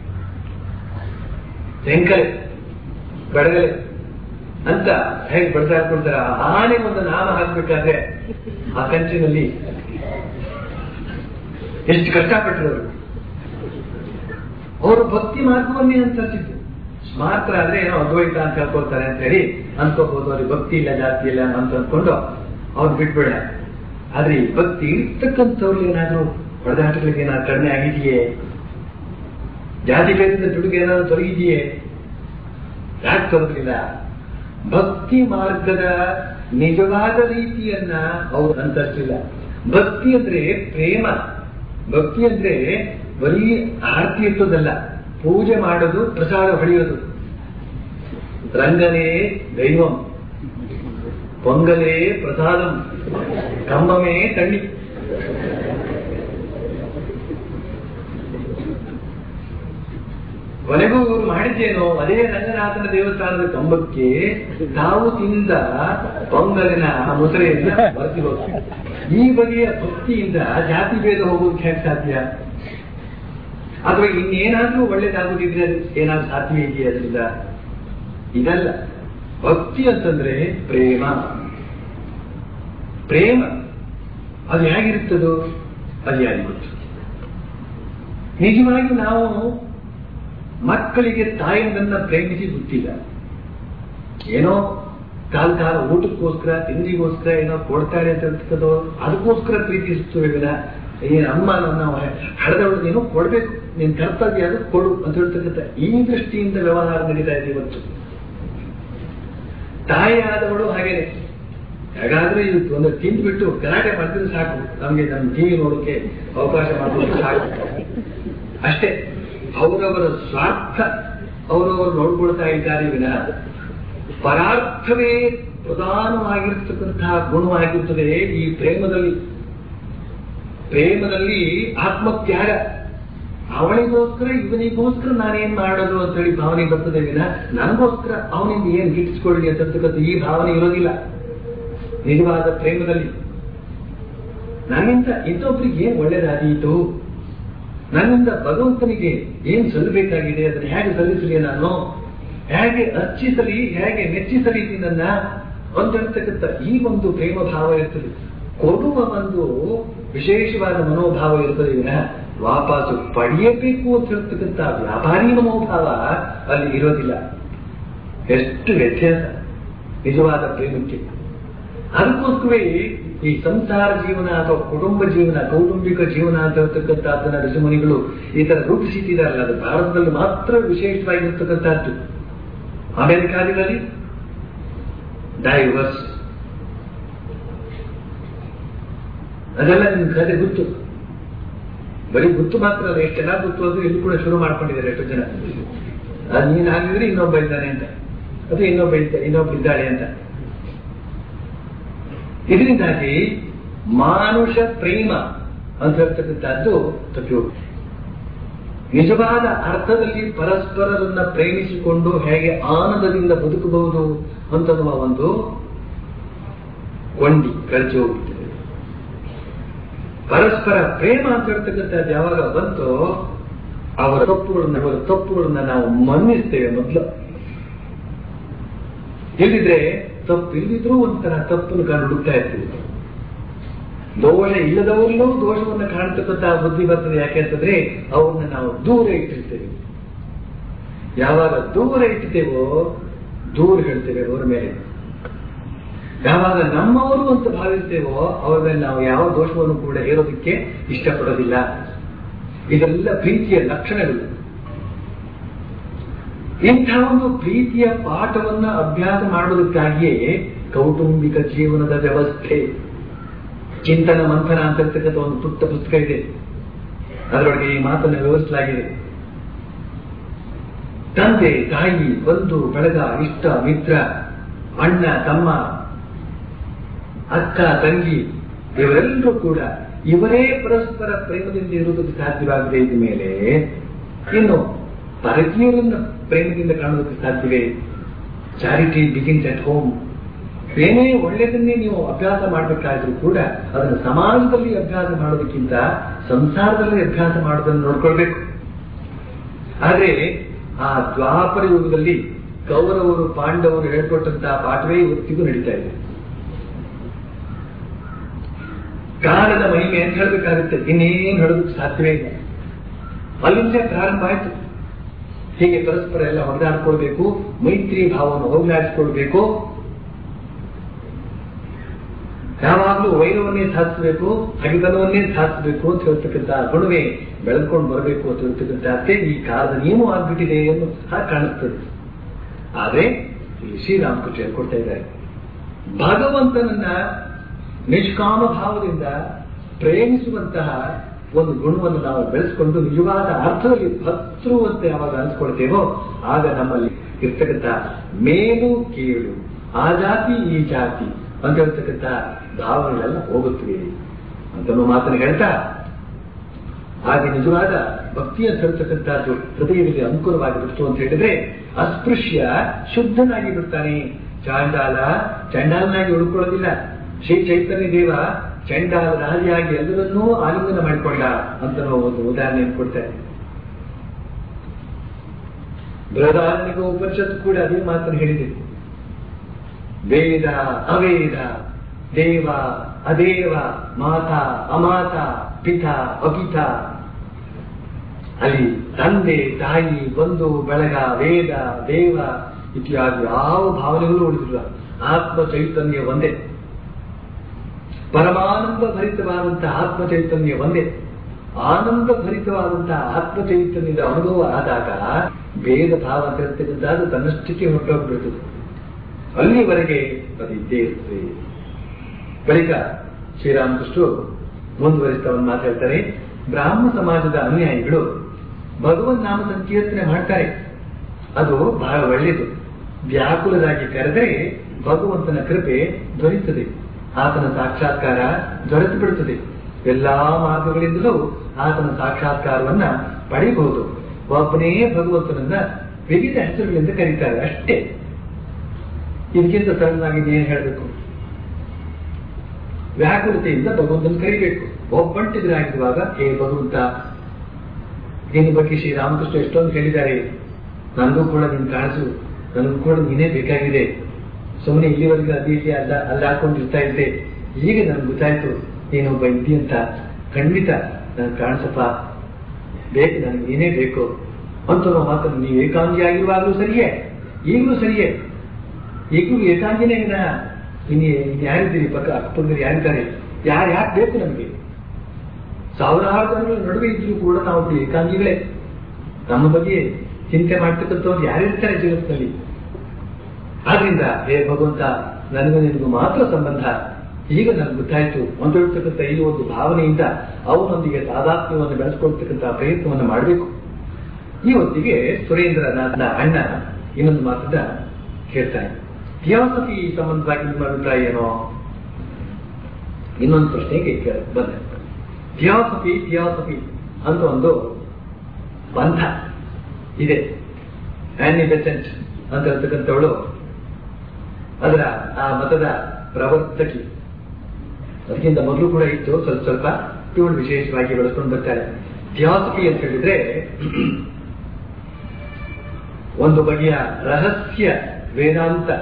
ತೆಂಕಲೆ ಬೆಳಗಲೆ ಅಂತ ಹೇಗೆ ಬಡ್ದಾಡ್ಕೊಳ್ತಾರ ಆನೆ ಒಂದು ನಾಮ ಹಾಕ್ಬೇಕಾದ್ರೆ ಆ ಕಂಚಿನಲ್ಲಿ ಎಷ್ಟು ಕಷ್ಟಪಟ್ಟರು ಅವರು ಅವರು ಭಕ್ತಿ ಮಾರ್ಗವನ್ನೇ ಅನುಸರಿಸಿದ್ದು ಸ್ಮಾರ್ತರಾದ್ರೆ ಏನೋ ಅದ್ವೈತ ಅಂತ ಹೇಳ್ಕೊಳ್ತಾರೆ ಅಂತ ಹೇಳಿ ಅನ್ಕೋಬಹುದು ಅವ್ರಿಗೆ ಭಕ್ತಿ ಇಲ್ಲ ಜಾತಿ ಇಲ್ಲ ಅಂತ ಅನ್ಕೊಂಡು ಅವ್ರು ಬಿಟ್ಬೇಡ ಆದ್ರೆ ಈ ಭಕ್ತಿ ಇರ್ತಕ್ಕಂಥವ್ರಿಗೆ ಏನಾದ್ರೂ ಹೊಡೆದಾಟಗಳಿಗೆ ಏನಾದ್ರು ಕಡಿಮೆ ಆಗಿದೆಯೇ ಜಾತಿ ಭೇದದ ದುಡುಗೆ ಏನಾದ್ರು ತೊಲಗಿದೆಯೇ ಯಾಕೆ ತೊಲಗಲಿಲ್ಲ ಭಕ್ತಿ ಮಾರ್ಗದ ನಿಜವಾದ ರೀತಿಯನ್ನ ಅವರು ಅನುಸರಿಸಲಿಲ್ಲ ಭಕ್ತಿ ಅಂದ್ರೆ ಪ್ರೇಮ ಭಕ್ತಿ ಅಂದ್ರೆ ಬರೀ ಆರತಿ ಎತ್ತೋದಲ್ಲ ಪೂಜೆ ಮಾಡೋದು ಪ್ರಸಾದ ಹೊಡೆಯೋದು ರಂಗನೇ ದೈವಂ ಪೊಂಗಲೇ ಪ್ರಸಾದಂ ಕಂಬಮೇ ತಣ್ಣಿ ಕೊನೆಗೂ ಇವರು ಮಾಡಿದ್ದೇನೋ ಅದೇ ರಂಗನಾಥನ ದೇವಸ್ಥಾನದ ಕಂಬಕ್ಕೆ ತಾವು ತಿಂದ ಪೊಂಗಲಿನ ಮುಸರೆಯನ್ನ ಬರೆಸಿ ಹೋಗ್ತಾರೆ ಈ ಬಗೆಯ ಭಕ್ತಿಯಿಂದ ಜಾತಿ ಭೇದ ಹೋಗೋದಕ್ಕೆ ಹೇಗೆ ಸಾಧ್ಯ ಅಥವಾ ಇನ್ನೇನಾದ್ರೂ ಒಳ್ಳೇದಾಗುದಿದ್ರೆ ಏನಾದ್ರೂ ಸಾಧ್ಯ ಇದೆಯಾ ಅದರಿಂದ ಇದಲ್ಲ ಭಕ್ತಿ ಅಂತಂದ್ರೆ ಪ್ರೇಮ ಪ್ರೇಮ ಅದು ಹೇಗಿರುತ್ತದೋ ಅದು ಯಾರಿಗೆ ಗೊತ್ತು ನಿಜವಾಗಿ ನಾವು ಮಕ್ಕಳಿಗೆ ತಾಯಿಯನ್ನ ಪ್ರೇಮಿಸಿ ಗೊತ್ತಿಲ್ಲ ಏನೋ ಕಾಲ ಕಾಲ ಊಟಕ್ಕೋಸ್ಕರ ತಿಂಡಿಗೋಸ್ಕರ ಏನೋ ಕೊಡ್ತಾರೆ ಅಂತ ಹೇಳ್ತಕ್ಕಂಥದ್ದು ಅದಕ್ಕೋಸ್ಕರ ಪ್ರೀತಿಸುತ್ತೇವೆ ವಿನ ಏನ್ ಅಮ್ಮ ನನ್ನ ಹಡೆದವಳು ನೀನು ಕೊಡ್ಬೇಕು ನಿನ್ ಕರ್ತವ್ಯ ಅದು ಕೊಡು ಅಂತ ಹೇಳ್ತಕ್ಕಂಥ ಈ ದೃಷ್ಟಿಯಿಂದ ವ್ಯವಹಾರ ನಡೀತಾ ಇದೆ ಇವತ್ತು ತಾಯಿಯಾದವಳು ಹಾಗೇನೆ ಹೇಗಾದ್ರೂ ಇದು ಒಂದು ತಿಂದ್ಬಿಟ್ಟು ಗಲಾಟೆ ಮಾಡಿದ್ರೆ ಸಾಕು ನಮ್ಗೆ ನಮ್ಮ ಟಿವಿ ನೋಡೋಕೆ ಅವಕಾಶ ಮಾಡೋದಕ್ಕೆ ಸಾಕು ಅಷ್ಟೇ ಅವರವರ ಸ್ವಾರ್ಥ ಅವರವರು ನೋಡ್ಕೊಳ್ತಾ ಇದ್ದಾರೆ ವಿನಃ ಪರಾರ್ಥವೇ ಪ್ರಧಾನವಾಗಿರ್ತಕ್ಕಂತಹ ಗುಣವಾಗಿರುತ್ತದೆ ಈ ಪ್ರೇಮದಲ್ಲಿ ಪ್ರೇಮದಲ್ಲಿ ಆತ್ಮತ್ಯಾಗ ಅವನಿಗೋಸ್ಕರ ಇವನಿಗೋಸ್ಕರ ನಾನೇನ್ ಮಾಡೋದು ಅಂತ ಹೇಳಿ ಭಾವನೆ ಬರ್ತದೆ ವಿನ ನನಗೋಸ್ಕರ ಅವನಿಂದ ಏನ್ ಗಿಟ್ಟಿಸ್ಕೊಳ್ಳಿ ಅಂತಕ್ಕಂಥ ಈ ಭಾವನೆ ಇರೋದಿಲ್ಲ ನಿಜವಾದ ಪ್ರೇಮದಲ್ಲಿ ನನ್ನಿಂದ ಇನ್ನೊಬ್ರಿಗೆ ಏನ್ ಒಳ್ಳೇದಾದೀತು ನನ್ನಿಂದ ಭಗವಂತನಿಗೆ ಏನ್ ಸಲ್ಲಬೇಕಾಗಿದೆ ಅದನ್ನ ಹೇಗೆ ಸಲ್ಲಿಸಲಿ ನಾನು ಹೇಗೆ ಅರ್ಚಿಸಲಿ ಹೇಗೆ ಮೆಚ್ಚಿಸಲಿ ನಿನ್ನನ್ನ ಒಂದಿರ್ತಕ್ಕಂಥ ಈ ಒಂದು ಪ್ರೇಮ ಭಾವ ಇರ್ತದೆ ಕೊಡುವ ಒಂದು ವಿಶೇಷವಾದ ಮನೋಭಾವ ಇರ್ತದೆ ವಿನಃ ವಾಪಸ್ಸು ಪಡೆಯಬೇಕು ಅಂತ ಹೇಳ್ತಕ್ಕಂಥ ವ್ಯಾಪಾರಿ ಮನೋಭಾವ ಅಲ್ಲಿ ಇರೋದಿಲ್ಲ ಎಷ್ಟು ವ್ಯತ್ಯಾಸ ನಿಜವಾದ ಪ್ರೇಮಕ್ಕೆ ಅದಕ್ಕೋಸ್ಕರವೇ ಈ ಸಂಸಾರ ಜೀವನ ಅಥವಾ ಕುಟುಂಬ ಜೀವನ ಕೌಟುಂಬಿಕ ಜೀವನ ಅಂತ ಹೇಳ್ತಕ್ಕಂಥದ್ದನ್ನ ಋಷಿಮುನಿಗಳು ಈ ತರ ರೂಪಿಸಿಟ್ಟಿದಾರಲ್ಲ ಅದು ಭಾರತದಲ್ಲಿ ಮಾತ್ರ ವಿಶೇಷವಾಗಿರ್ತಕ್ಕಂಥದ್ದು ಅಮೆರಿಕಾದಿಗಳಲ್ಲಿ ಡೈವರ್ಸ್ ಅದೆಲ್ಲ ನಿಮ್ ಕತೆ ಗೊತ್ತು ಬರೀ ಗೊತ್ತು ಮಾತ್ರ ಅಲ್ಲ ಎಷ್ಟು ಜನ ಗೊತ್ತು ಅಂದ್ರೆ ಇಲ್ಲಿ ಕೂಡ ಶುರು ಮಾಡ್ಕೊಂಡಿದ್ದಾರೆ ಎಷ್ಟು ಜನ ಅದು ನೀನ್ ಆಗಿದ್ರೆ ಇನ್ನೊಬ್ಬ ಇದ್ದಾನೆ ಅಂತ ಅಥವಾ ಇನ್ನೊಬ್ಬ ಇದ್ದ ಇನ್ನೊಬ್ಬ ಇದ್ದಾಳೆ ಅಂತ ಇದರಿಂದಾಗಿ ಮಾನುಷ ಪ್ರೇಮ ಅಂತ ಹೇಳ್ತಕ್ಕಂಥದ್ದು ತಪ್ಪಿ ಹೋಗುತ್ತೆ ನಿಜವಾದ ಅರ್ಥದಲ್ಲಿ ಪರಸ್ಪರರನ್ನ ಪ್ರೇಮಿಸಿಕೊಂಡು ಹೇಗೆ ಆನಂದದಿಂದ ಬದುಕಬಹುದು ಅಂತನ್ನುವ ಒಂದು ಕೊಂಡಿ ಕಳಚಿ ಹೋಗುತ್ತದೆ ಪರಸ್ಪರ ಪ್ರೇಮ ಅಂತ ಹೇಳ್ತಕ್ಕಂಥದ್ದು ಯಾವಾಗ ಬಂತೋ ಅವರ ತಪ್ಪುಗಳನ್ನ ಅವರ ತಪ್ಪುಗಳನ್ನ ನಾವು ಮನ್ನಿಸ್ತೇವೆ ಮೊದಲು ಇಲ್ಲಿದ್ರೆ ತಪ್ಪು ಇಲ್ಲಿದ್ರೂ ಒಂಥರ ತಪ್ಪನ್ನು ಕಂಡು ಹುಡುಕ್ತಾ ಇರ್ತೀವಿ ದೋಷ ಇಲ್ಲದವರಲ್ಲೂ ದೋಷವನ್ನು ಕಾಣ್ತಕ್ಕಂಥ ಬುದ್ಧಿ ಬರ್ತದೆ ಯಾಕೆ ಅಂತಂದ್ರೆ ಅವ್ರನ್ನ ನಾವು ದೂರ ಇಟ್ಟಿರ್ತೇವೆ ಯಾವಾಗ ದೂರ ಇಡ್ತೇವೋ ದೂರ ಹೇಳ್ತೇವೆ ಅವರ ಮೇಲೆ ಯಾವಾಗ ನಮ್ಮವರು ಅಂತ ಭಾವಿಸ್ತೇವೋ ಅವರ ಮೇಲೆ ನಾವು ಯಾವ ದೋಷವನ್ನು ಕೂಡ ಹೇರೋದಕ್ಕೆ ಇಷ್ಟಪಡೋದಿಲ್ಲ ಇದೆಲ್ಲ ಪ್ರೀತಿಯ ಲಕ್ಷಣಗಳು ಇಂಥ ಒಂದು ಪ್ರೀತಿಯ ಪಾಠವನ್ನ ಅಭ್ಯಾಸ ಮಾಡುವುದಕ್ಕಾಗಿಯೇ ಕೌಟುಂಬಿಕ ಜೀವನದ ವ್ಯವಸ್ಥೆ ಚಿಂತನ ಮಂಥನ ಅಂತಕ್ಕಂಥ ಒಂದು ಪುಟ್ಟ ಪುಸ್ತಕ ಇದೆ ಅದರೊಳಗೆ ಈ ಮಾತನ್ನು ವ್ಯವಸ್ಥಿಸಲಾಗಿದೆ ತಂದೆ ತಾಯಿ ಬಂಧು ಬೆಳಗ ಇಷ್ಟ ಮಿತ್ರ ಅಣ್ಣ ತಮ್ಮ ಅಕ್ಕ ತಂಗಿ ಇವರೆಲ್ಲರೂ ಕೂಡ ಇವರೇ ಪರಸ್ಪರ ಪ್ರೇಮದಿಂದ ಇರುವುದಕ್ಕೆ ಸಾಧ್ಯವಾಗದೆ ಇದ್ದ ಮೇಲೆ ಇನ್ನು ಪರಕೀಯರನ್ನ ಪ್ರೇಮದಿಂದ ಕಾಣೋದಕ್ಕೆ ಸಾಧ್ಯವೇ ಚಾರಿಟಿ ಬಿಗಿನ್ಸ್ ಅಟ್ ಹೋಮ್ ಏನೇ ಒಳ್ಳೆಯದನ್ನೇ ನೀವು ಅಭ್ಯಾಸ ಮಾಡಬೇಕಾದ್ರೂ ಕೂಡ ಅದನ್ನು ಸಮಾಜದಲ್ಲಿ ಅಭ್ಯಾಸ ಮಾಡೋದಕ್ಕಿಂತ ಸಂಸಾರದಲ್ಲಿ ಅಭ್ಯಾಸ ಮಾಡೋದನ್ನು ನೋಡ್ಕೊಳ್ಬೇಕು ಆದ್ರೆ ಆ ದ್ವಾಪರ ಯುಗದಲ್ಲಿ ಕೌರವರು ಪಾಂಡವರು ಹೇಳ್ಕೊಟ್ಟಂತಹ ಪಾಠವೇ ಇವತ್ತಿಗೂ ನಡೀತಾ ಇದೆ ಕಾಲದ ಮಹಿಮೆ ಅಂತ ಹೇಳಬೇಕಾಗುತ್ತೆ ಇನ್ನೇನು ಹೇಳೋದಕ್ಕೆ ಸಾಧ್ಯವೇ ಇಲ್ಲ ಅಲ್ಲಿಂದ ಪ್ರಾರಂಭ ಆಯ್ತು ಹೀಗೆ ಪರಸ್ಪರ ಎಲ್ಲ ಹೊಡೆದಾಡ್ಕೊಳ್ಬೇಕು ಮೈತ್ರಿ ಭಾವವನ್ನು ಹೋಗಲಾಡಿಸ್ಕೊಳ್ಬೇಕು ಯಾವಾಗಲೂ ವೈರವನ್ನೇ ಸಾಧಿಸಬೇಕು ಹಗಿತನವನ್ನೇ ಸಾಧಿಸಬೇಕು ಅಂತ ಹೇಳ್ತಕ್ಕಂಥ ಗುಣವೇ ಬೆಳೆದುಕೊಂಡು ಬರಬೇಕು ಅಂತ ಹೇಳ್ತಕ್ಕಂಥ ಈ ಕಾಲದ ನಿಯಮ ಆಗ್ಬಿಟ್ಟಿದೆ ಎಂದು ಹಾಗೆ ಕಾಣಿಸ್ತದೆ ಆದ್ರೆ ಇಲ್ಲಿ ಶ್ರೀರಾಮಕೃಷ್ಣ ಹೇಳ್ಕೊಡ್ತಾ ಇದ್ದಾರೆ ಭಗವಂತನನ್ನ ನಿಷ್ಕಾಮ ಭಾವದಿಂದ ಪ್ರೇಮಿಸುವಂತಹ ಒಂದು ಗುಣವನ್ನು ನಾವು ಬೆಳೆಸಿಕೊಂಡು ನಿಜವಾದ ಅರ್ಥದಲ್ಲಿ ಭಕ್ತರು ಅಂತ ಯಾವಾಗ ಅನ್ಸ್ಕೊಳ್ತೇವೋ ಆಗ ನಮ್ಮಲ್ಲಿ ಇರ್ತಕ್ಕಂಥ ಮೇಲು ಕೀಳು ಆ ಜಾತಿ ಈ ಜಾತಿ ಅಂತ ಹೇಳ್ತಕ್ಕಂಥ ಭಾವನೆಗಳೆಲ್ಲ ಹೋಗುತ್ತವೆ ಅಂತ ಮಾತನ್ನು ಹೇಳ್ತಾ ಹಾಗೆ ನಿಜವಾದ ಭಕ್ತಿ ಅಂತ ಹೇಳ್ತಕ್ಕಂಥದ್ದು ಹೃದಯದಲ್ಲಿ ಅನುಕೂಲವಾಗಿಬಿಡ್ತು ಅಂತ ಹೇಳಿದ್ರೆ ಅಸ್ಪೃಶ್ಯ ಶುದ್ಧನಾಗಿ ಬಿಡ್ತಾನೆ ಚಾಂಡಾಲ ಚಂಡಾಲನಾಗಿ ಉಳ್ಕೊಳ್ಳೋದಿಲ್ಲ ಶ್ರೀ ಚೈತನ್ಯ ದೇವ ಚಂಡಾಲ ರಾಜಿಯಾಗಿ ಎಲ್ಲರನ್ನೂ ಆಲಿಂಗನ ಮಾಡಿಕೊಂಡ ಅಂತ ನಾವು ಒಂದು ಉದಾಹರಣೆ ಕೊಡ್ತಾರೆ ಬೃಹದಾರಣಿಕ ಉಪನಿಷತ್ತು ಕೂಡ ಅದೇ ಮಾತನ್ನು ಹೇಳಿದೆ ವೇದ ಅವೇದ ದೇವ ಅದೇವ ಮಾತ ಅಮಾತ ಪಿತ ಅಪಿತ ಅಲ್ಲಿ ತಂದೆ ತಾಯಿ ಬಂಧು ಬೆಳಗ ವೇದ ದೇವ ಇತ್ಯಾದಿ ಯಾವ ಭಾವನೆಗಳು ಉಳಿದಿಲ್ಲ ಆತ್ಮ ಚೈತನ್ಯ ಒಂದೇ ಪರಮಾನಂದ ಭರಿತವಾದಂತಹ ಆತ್ಮ ಚೈತನ್ಯ ಒಂದೇ ಆನಂದ ಭರಿತವಾದಂತಹ ಆತ್ಮ ಚೈತನ್ಯದ ಅನುಭವ ಆದಾಗ ಭೇದ ಭಾವ ಅಂತ ಹೇಳ್ತಕ್ಕಂಥದ್ದು ತನ್ನಷ್ಟಕ್ಕೆ ಹೊರಟೋಗ್ಬಿಡ್ತದೆ ಅಲ್ಲಿವರೆಗೆ ಅದು ಇದ್ದೇ ಇರ್ತದೆ ಬಳಿಕ ಶ್ರೀರಾಮಕೃಷ್ಣರು ಮುಂದುವರಿಸ್ತಾ ಒಂದು ಮಾತಾಡ್ತಾರೆ ಬ್ರಾಹ್ಮ ಸಮಾಜದ ಅನುಯಾಯಿಗಳು ಭಗವನ್ ನಾಮ ಸಂಕೀರ್ತನೆ ಮಾಡ್ತಾರೆ ಅದು ಬಹಳ ಒಳ್ಳೆಯದು ವ್ಯಾಕುಲರಾಗಿ ಕರೆದರೆ ಭಗವಂತನ ಕೃಪೆ ದೊರೆಯುತ್ತದೆ ಆತನ ಸಾಕ್ಷಾತ್ಕಾರ ದೊರೆತು ಬಿಡುತ್ತದೆ ಎಲ್ಲಾ ಮಾರ್ಗಗಳಿಂದಲೂ ಆತನ ಸಾಕ್ಷಾತ್ಕಾರವನ್ನ ಪಡೆಯಬಹುದು ಒಬ್ಬನೇ ಭಗವಂತನನ್ನ ವಿವಿಧ ಹೆಸರುಗಳಿಂದ ಕರೀತಾರೆ ಅಷ್ಟೇ ಇದಕ್ಕಿಂತ ಸರಳಾಗಿ ಏನ್ ಹೇಳಬೇಕು ವ್ಯಾಕುಲತೆಯಿಂದ ಭಗವಂತನ ಕರಿಬೇಕು ಒಬ್ಬಂಟಿಗರಾಗಿರುವಾಗ ಹೇ ಭಗವಂತ ನಿನ್ನ ಬಗ್ಗೆ ಶ್ರೀರಾಮಕೃಷ್ಣ ಎಷ್ಟೊಂದು ಹೇಳಿದ್ದಾರೆ ನನಗೂ ಕೂಡ ನೀನು ಕಾಣಿಸು ನನಗೂ ಕೂಡ ನೀನೇ ಬೇಕಾಗಿದೆ ಸುಮ್ಮನೆ ಇಲ್ಲಿವರೆಗೂ ಅದೇ ಇಲ್ಲಿ ಅಲ್ಲ ಅಲ್ಲಾಕೊಂಡಿರ್ತಾ ಇದ್ದೆ ಈಗ ನನ್ಗೆ ಗೊತ್ತಾಯ್ತು ನೀನೊಬ್ಬ ಇದ್ದಿ ಅಂತ ಖಂಡಿತ ನನ್ಗೆ ಕಾಣಿಸಪ್ಪ ಬೇಕು ನನಗೆ ನೀನೇ ಬೇಕು ಅಂತ ನಾವು ಮಾತನ್ನು ನೀವು ಏಕಾಂಗಿ ಆಗಿರುವಾಗಲೂ ಸರಿಯೇ ಈಗಲೂ ಸರಿಯೇ ಈಗಲೂ ಏಕಾಂಗಿನೇ ವಿನಃ ಇನ್ನು ಇನ್ನು ಯಾರಿದ್ದೀರಿ ಪಕ್ಕ ಅಕ್ಕಪಕ್ಕದಲ್ಲಿ ಯಾರಿದ್ದಾರೆ ಯಾರು ಯಾಕೆ ಬೇಕು ನಮಗೆ ಸಾವಿರಾರು ಜನಗಳ ನಡುವೆ ಇದ್ರೂ ಕೂಡ ನಾವು ಏಕಾಂಗಿಗಳೇ ನಮ್ಮ ಬಗ್ಗೆ ಚಿಂತೆ ಮಾಡ್ತಕ್ಕಂಥವ್ರು ಯಾರಿರ್ತಾರೆ ಜಗತ್ತಿನಲ್ಲಿ ಆದ್ರಿಂದ ಹೇ ಭಗವಂತ ನನಗೂ ನಿನಗೂ ಮಾತ್ರ ಸಂಬಂಧ ಈಗ ನನಗೆ ಗೊತ್ತಾಯ್ತು ಒಂದು ಹೇಳ್ತಕ್ಕಂಥ ಈ ಒಂದು ಭಾವನೆಯಿಂದ ಅವನೊಂದಿಗೆ ತಾದಾತ್ಮ್ಯವನ್ನು ಬೆಳೆಸ್ಕೊಳ್ತಕ್ಕಂಥ ಪ್ರಯತ್ನವನ್ನು ಮಾಡಬೇಕು ಈ ಹೊತ್ತಿಗೆ ಸುರೇಂದ್ರ ನನ್ನ ಅಣ್ಣ ಇನ್ನೊಂದು ಮಾತನ್ನ ಹೇಳ್ತಾನೆ ಥಿಯಾಸಫಿ ಸಂಬಂಧವಾಗಿ ನಿಮ್ಮ ಅಭಿಪ್ರಾಯ ಏನೋ ಇನ್ನೊಂದು ಪ್ರಶ್ನೆಗೆ ಕೇಳ- ಬಂದೆ ಥಿಯಾಸಫಿ ಥಿಯಾಸಫಿ ಅಂತ ಒಂದು ಬಂಧ ಇದೆ ಆನಿ ಬೆಸೆಂಟ್ ಅಂತ ಹೇಳ್ತಕ್ಕಂಥವಳು ಅದರ ಆ ಮತದ ಪ್ರವರ್ತಕಿ ಅದಕ್ಕಿಂತ ಮೊದಲು ಕೂಡ ಇತ್ತು ಸ್ವಲ್ಪ ಸ್ವಲ್ಪ ಇವಳು ವಿಶೇಷವಾಗಿ ಬೆಳೆಸ್ಕೊಂಡು ಬರ್ತಾರೆ ಥಿಯಾಸಫಿ ಅಂತ ಹೇಳಿದ್ರೆ ಒಂದು ಬಗೆಯ ರಹಸ್ಯ ವೇದಾಂತ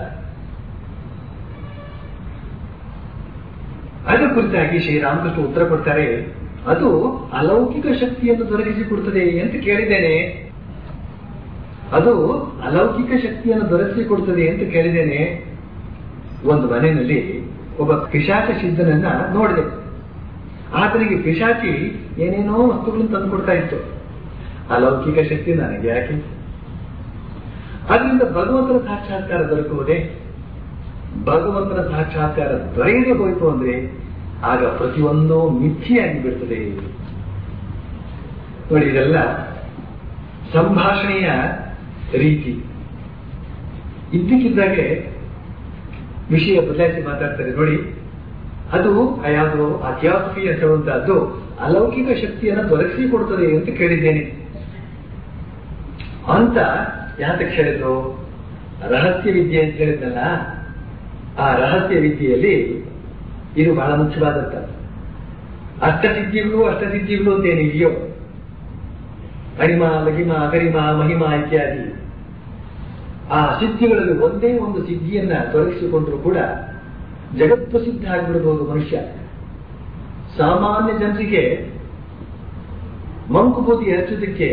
ಅದರ ಕುರಿತಾಗಿ ಶ್ರೀರಾಮಕೃಷ್ಣ ಉತ್ತರ ಕೊಡ್ತಾರೆ ಅದು ಅಲೌಕಿಕ ಶಕ್ತಿಯನ್ನು ದೊರಕಿಸಿಕೊಡುತ್ತದೆ ಅಂತ ಕೇಳಿದ್ದೇನೆ ಅದು ಅಲೌಕಿಕ ಶಕ್ತಿಯನ್ನು ದೊರಕಿಸಿಕೊಡುತ್ತದೆ ಅಂತ ಕೇಳಿದ್ದೇನೆ ಒಂದು ಮನೆಯಲ್ಲಿ ಒಬ್ಬ ಪಿಶಾಚ ಸಿದ್ಧನನ್ನ ನೋಡಿದೆ ಆತನಿಗೆ ಪಿಶಾಚಿ ಏನೇನೋ ವಸ್ತುಗಳನ್ನು ತಂದು ಕೊಡ್ತಾ ಇತ್ತು ಅಲೌಕಿಕ ಶಕ್ತಿ ನನಗೆ ಯಾಕೆ ಅದರಿಂದ ಭಗವಂತನ ಸಾಕ್ಷಾತ್ಕಾರ ದೊರಕುವುದೇ ಭಗವಂತನ ಸಾಕ್ಷಾತ್ಕಾರ ದೊರೆಯದೆ ಹೋಯಿತು ಅಂದ್ರೆ ಆಗ ಪ್ರತಿಯೊಂದು ಮಿಥ್ಯೆಯಾಗಿ ಬಿಡ್ತದೆ ನೋಡಿ ಇದೆಲ್ಲ ಸಂಭಾಷಣೆಯ ರೀತಿ ಇದ್ದಕ್ಕಿದ್ದಾಗೆ ವಿಷಯ ಬದಲಾಯಿಸಿ ಮಾತಾಡ್ತಾರೆ ನೋಡಿ ಅದು ಯಾವುದು ಆ ಥಿಯಾಸಫಿ ಅಂತ ಹೇಳುವಂತಹದ್ದು ಅಲೌಕಿಕ ಶಕ್ತಿಯನ್ನು ದೊರಕಿಸಿಕೊಡ್ತದೆ ಅಂತ ಕೇಳಿದ್ದೇನೆ ಅಂತ ಯಾತಕ್ಕೆ ಹೇಳಿದ್ರು ರಹಸ್ಯ ವಿದ್ಯೆ ಅಂತ ಹೇಳಿದ್ನಲ್ಲ ಆ ರಹಸ್ಯ ವಿದ್ಯೆಯಲ್ಲಿ ಇದು ಬಹಳ ಮುಖ್ಯವಾದಂತ ಅಷ್ಟಸಿದ್ಧಿಗಳು ಅಷ್ಟಸಿದ್ಧಿಗಳು ಅಂತ ಏನಿದೆಯೋ ಅಣಿಮ ಲಗಿಮ ಅಗರಿಮ ಮಹಿಮ ಇತ್ಯಾದಿ ಆ ಸಿದ್ಧಿಗಳಲ್ಲಿ ಒಂದೇ ಒಂದು ಸಿದ್ಧಿಯನ್ನ ತೊಡಗಿಸಿಕೊಂಡ್ರು ಕೂಡ ಜಗತ್ಪ್ರಸಿದ್ಧ ಆಗಿಬಿಡಬಹುದು ಮನುಷ್ಯ ಸಾಮಾನ್ಯ ಜನರಿಗೆ ಮಂಕುಬೂದಿ ಹಚ್ಚುವುದಕ್ಕೆ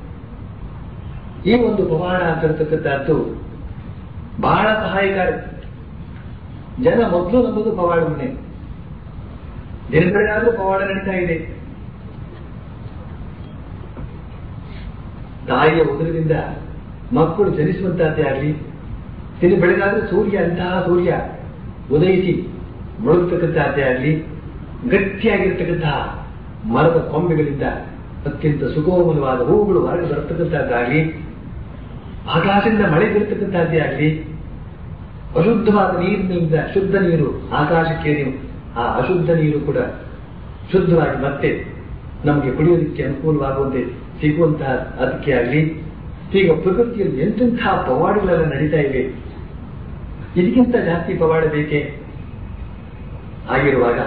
ಈ ಒಂದು ಪವಾಡ ಅಂತ ಹೇಳ್ತಕ್ಕಂಥದ್ದು ಬಹಳ ಸಹಾಯಕಾರಿ ಜನ ಮೊದಲು ನಂಬುದು ಪವಾಡವನ್ನೇ ದಿನಗಳಿಗಾದ್ರೂ ಪವಾಡ ನಡೀತಾ ಇದೆ ತಾಯಿಯ ಉದರದಿಂದ ಮಕ್ಕಳು ಜನಿಸುವಂತಹದ್ದೇ ಆಗಲಿ ತಿಳಿ ಬೆಳಗಾದ್ರೆ ಸೂರ್ಯ ಅಂತಹ ಸೂರ್ಯ ಉದಯಿಸಿ ಮುಳುಗತಕ್ಕಂತಹದ್ದೇ ಆಗಲಿ ಗಟ್ಟಿಯಾಗಿರ್ತಕ್ಕಂತಹ ಮರದ ಕೊಂಬೆಗಳಿಂದ ಅತ್ಯಂತ ಸುಗೋಮಲವಾದ ಹೂಗಳು ಹೊರಗೆ ಬರತಕ್ಕಂತಹದ್ದಾಗಲಿ ಆಕಾಶದಿಂದ ಮಳೆ ಬೀರ್ತಕ್ಕಂತಹದ್ದೇ ಆಗಲಿ ಅಶುದ್ಧವಾದ ನೀರಿನಿಂದ ಶುದ್ಧ ನೀರು ಆಕಾಶಕ್ಕೆ ನೀವು ಆ ಅಶುದ್ಧ ನೀರು ಕೂಡ ಶುದ್ಧವಾಗಿ ಮತ್ತೆ ನಮಗೆ ಕುಡಿಯೋದಕ್ಕೆ ಅನುಕೂಲವಾಗುವಂತೆ ಸಿಗುವಂತಹ ಅದಕ್ಕೆ ಆಗಲಿ ಈಗ ಪ್ರಕೃತಿಯಲ್ಲಿ ಎಂತೆಂತಹ ಪವಾಡಗಳೆಲ್ಲ ನಡೀತಾ ಇವೆ ಇದಕ್ಕಿಂತ ಜಾಸ್ತಿ ಪವಾಡ ಬೇಕೆ ಆಗಿರುವಾಗ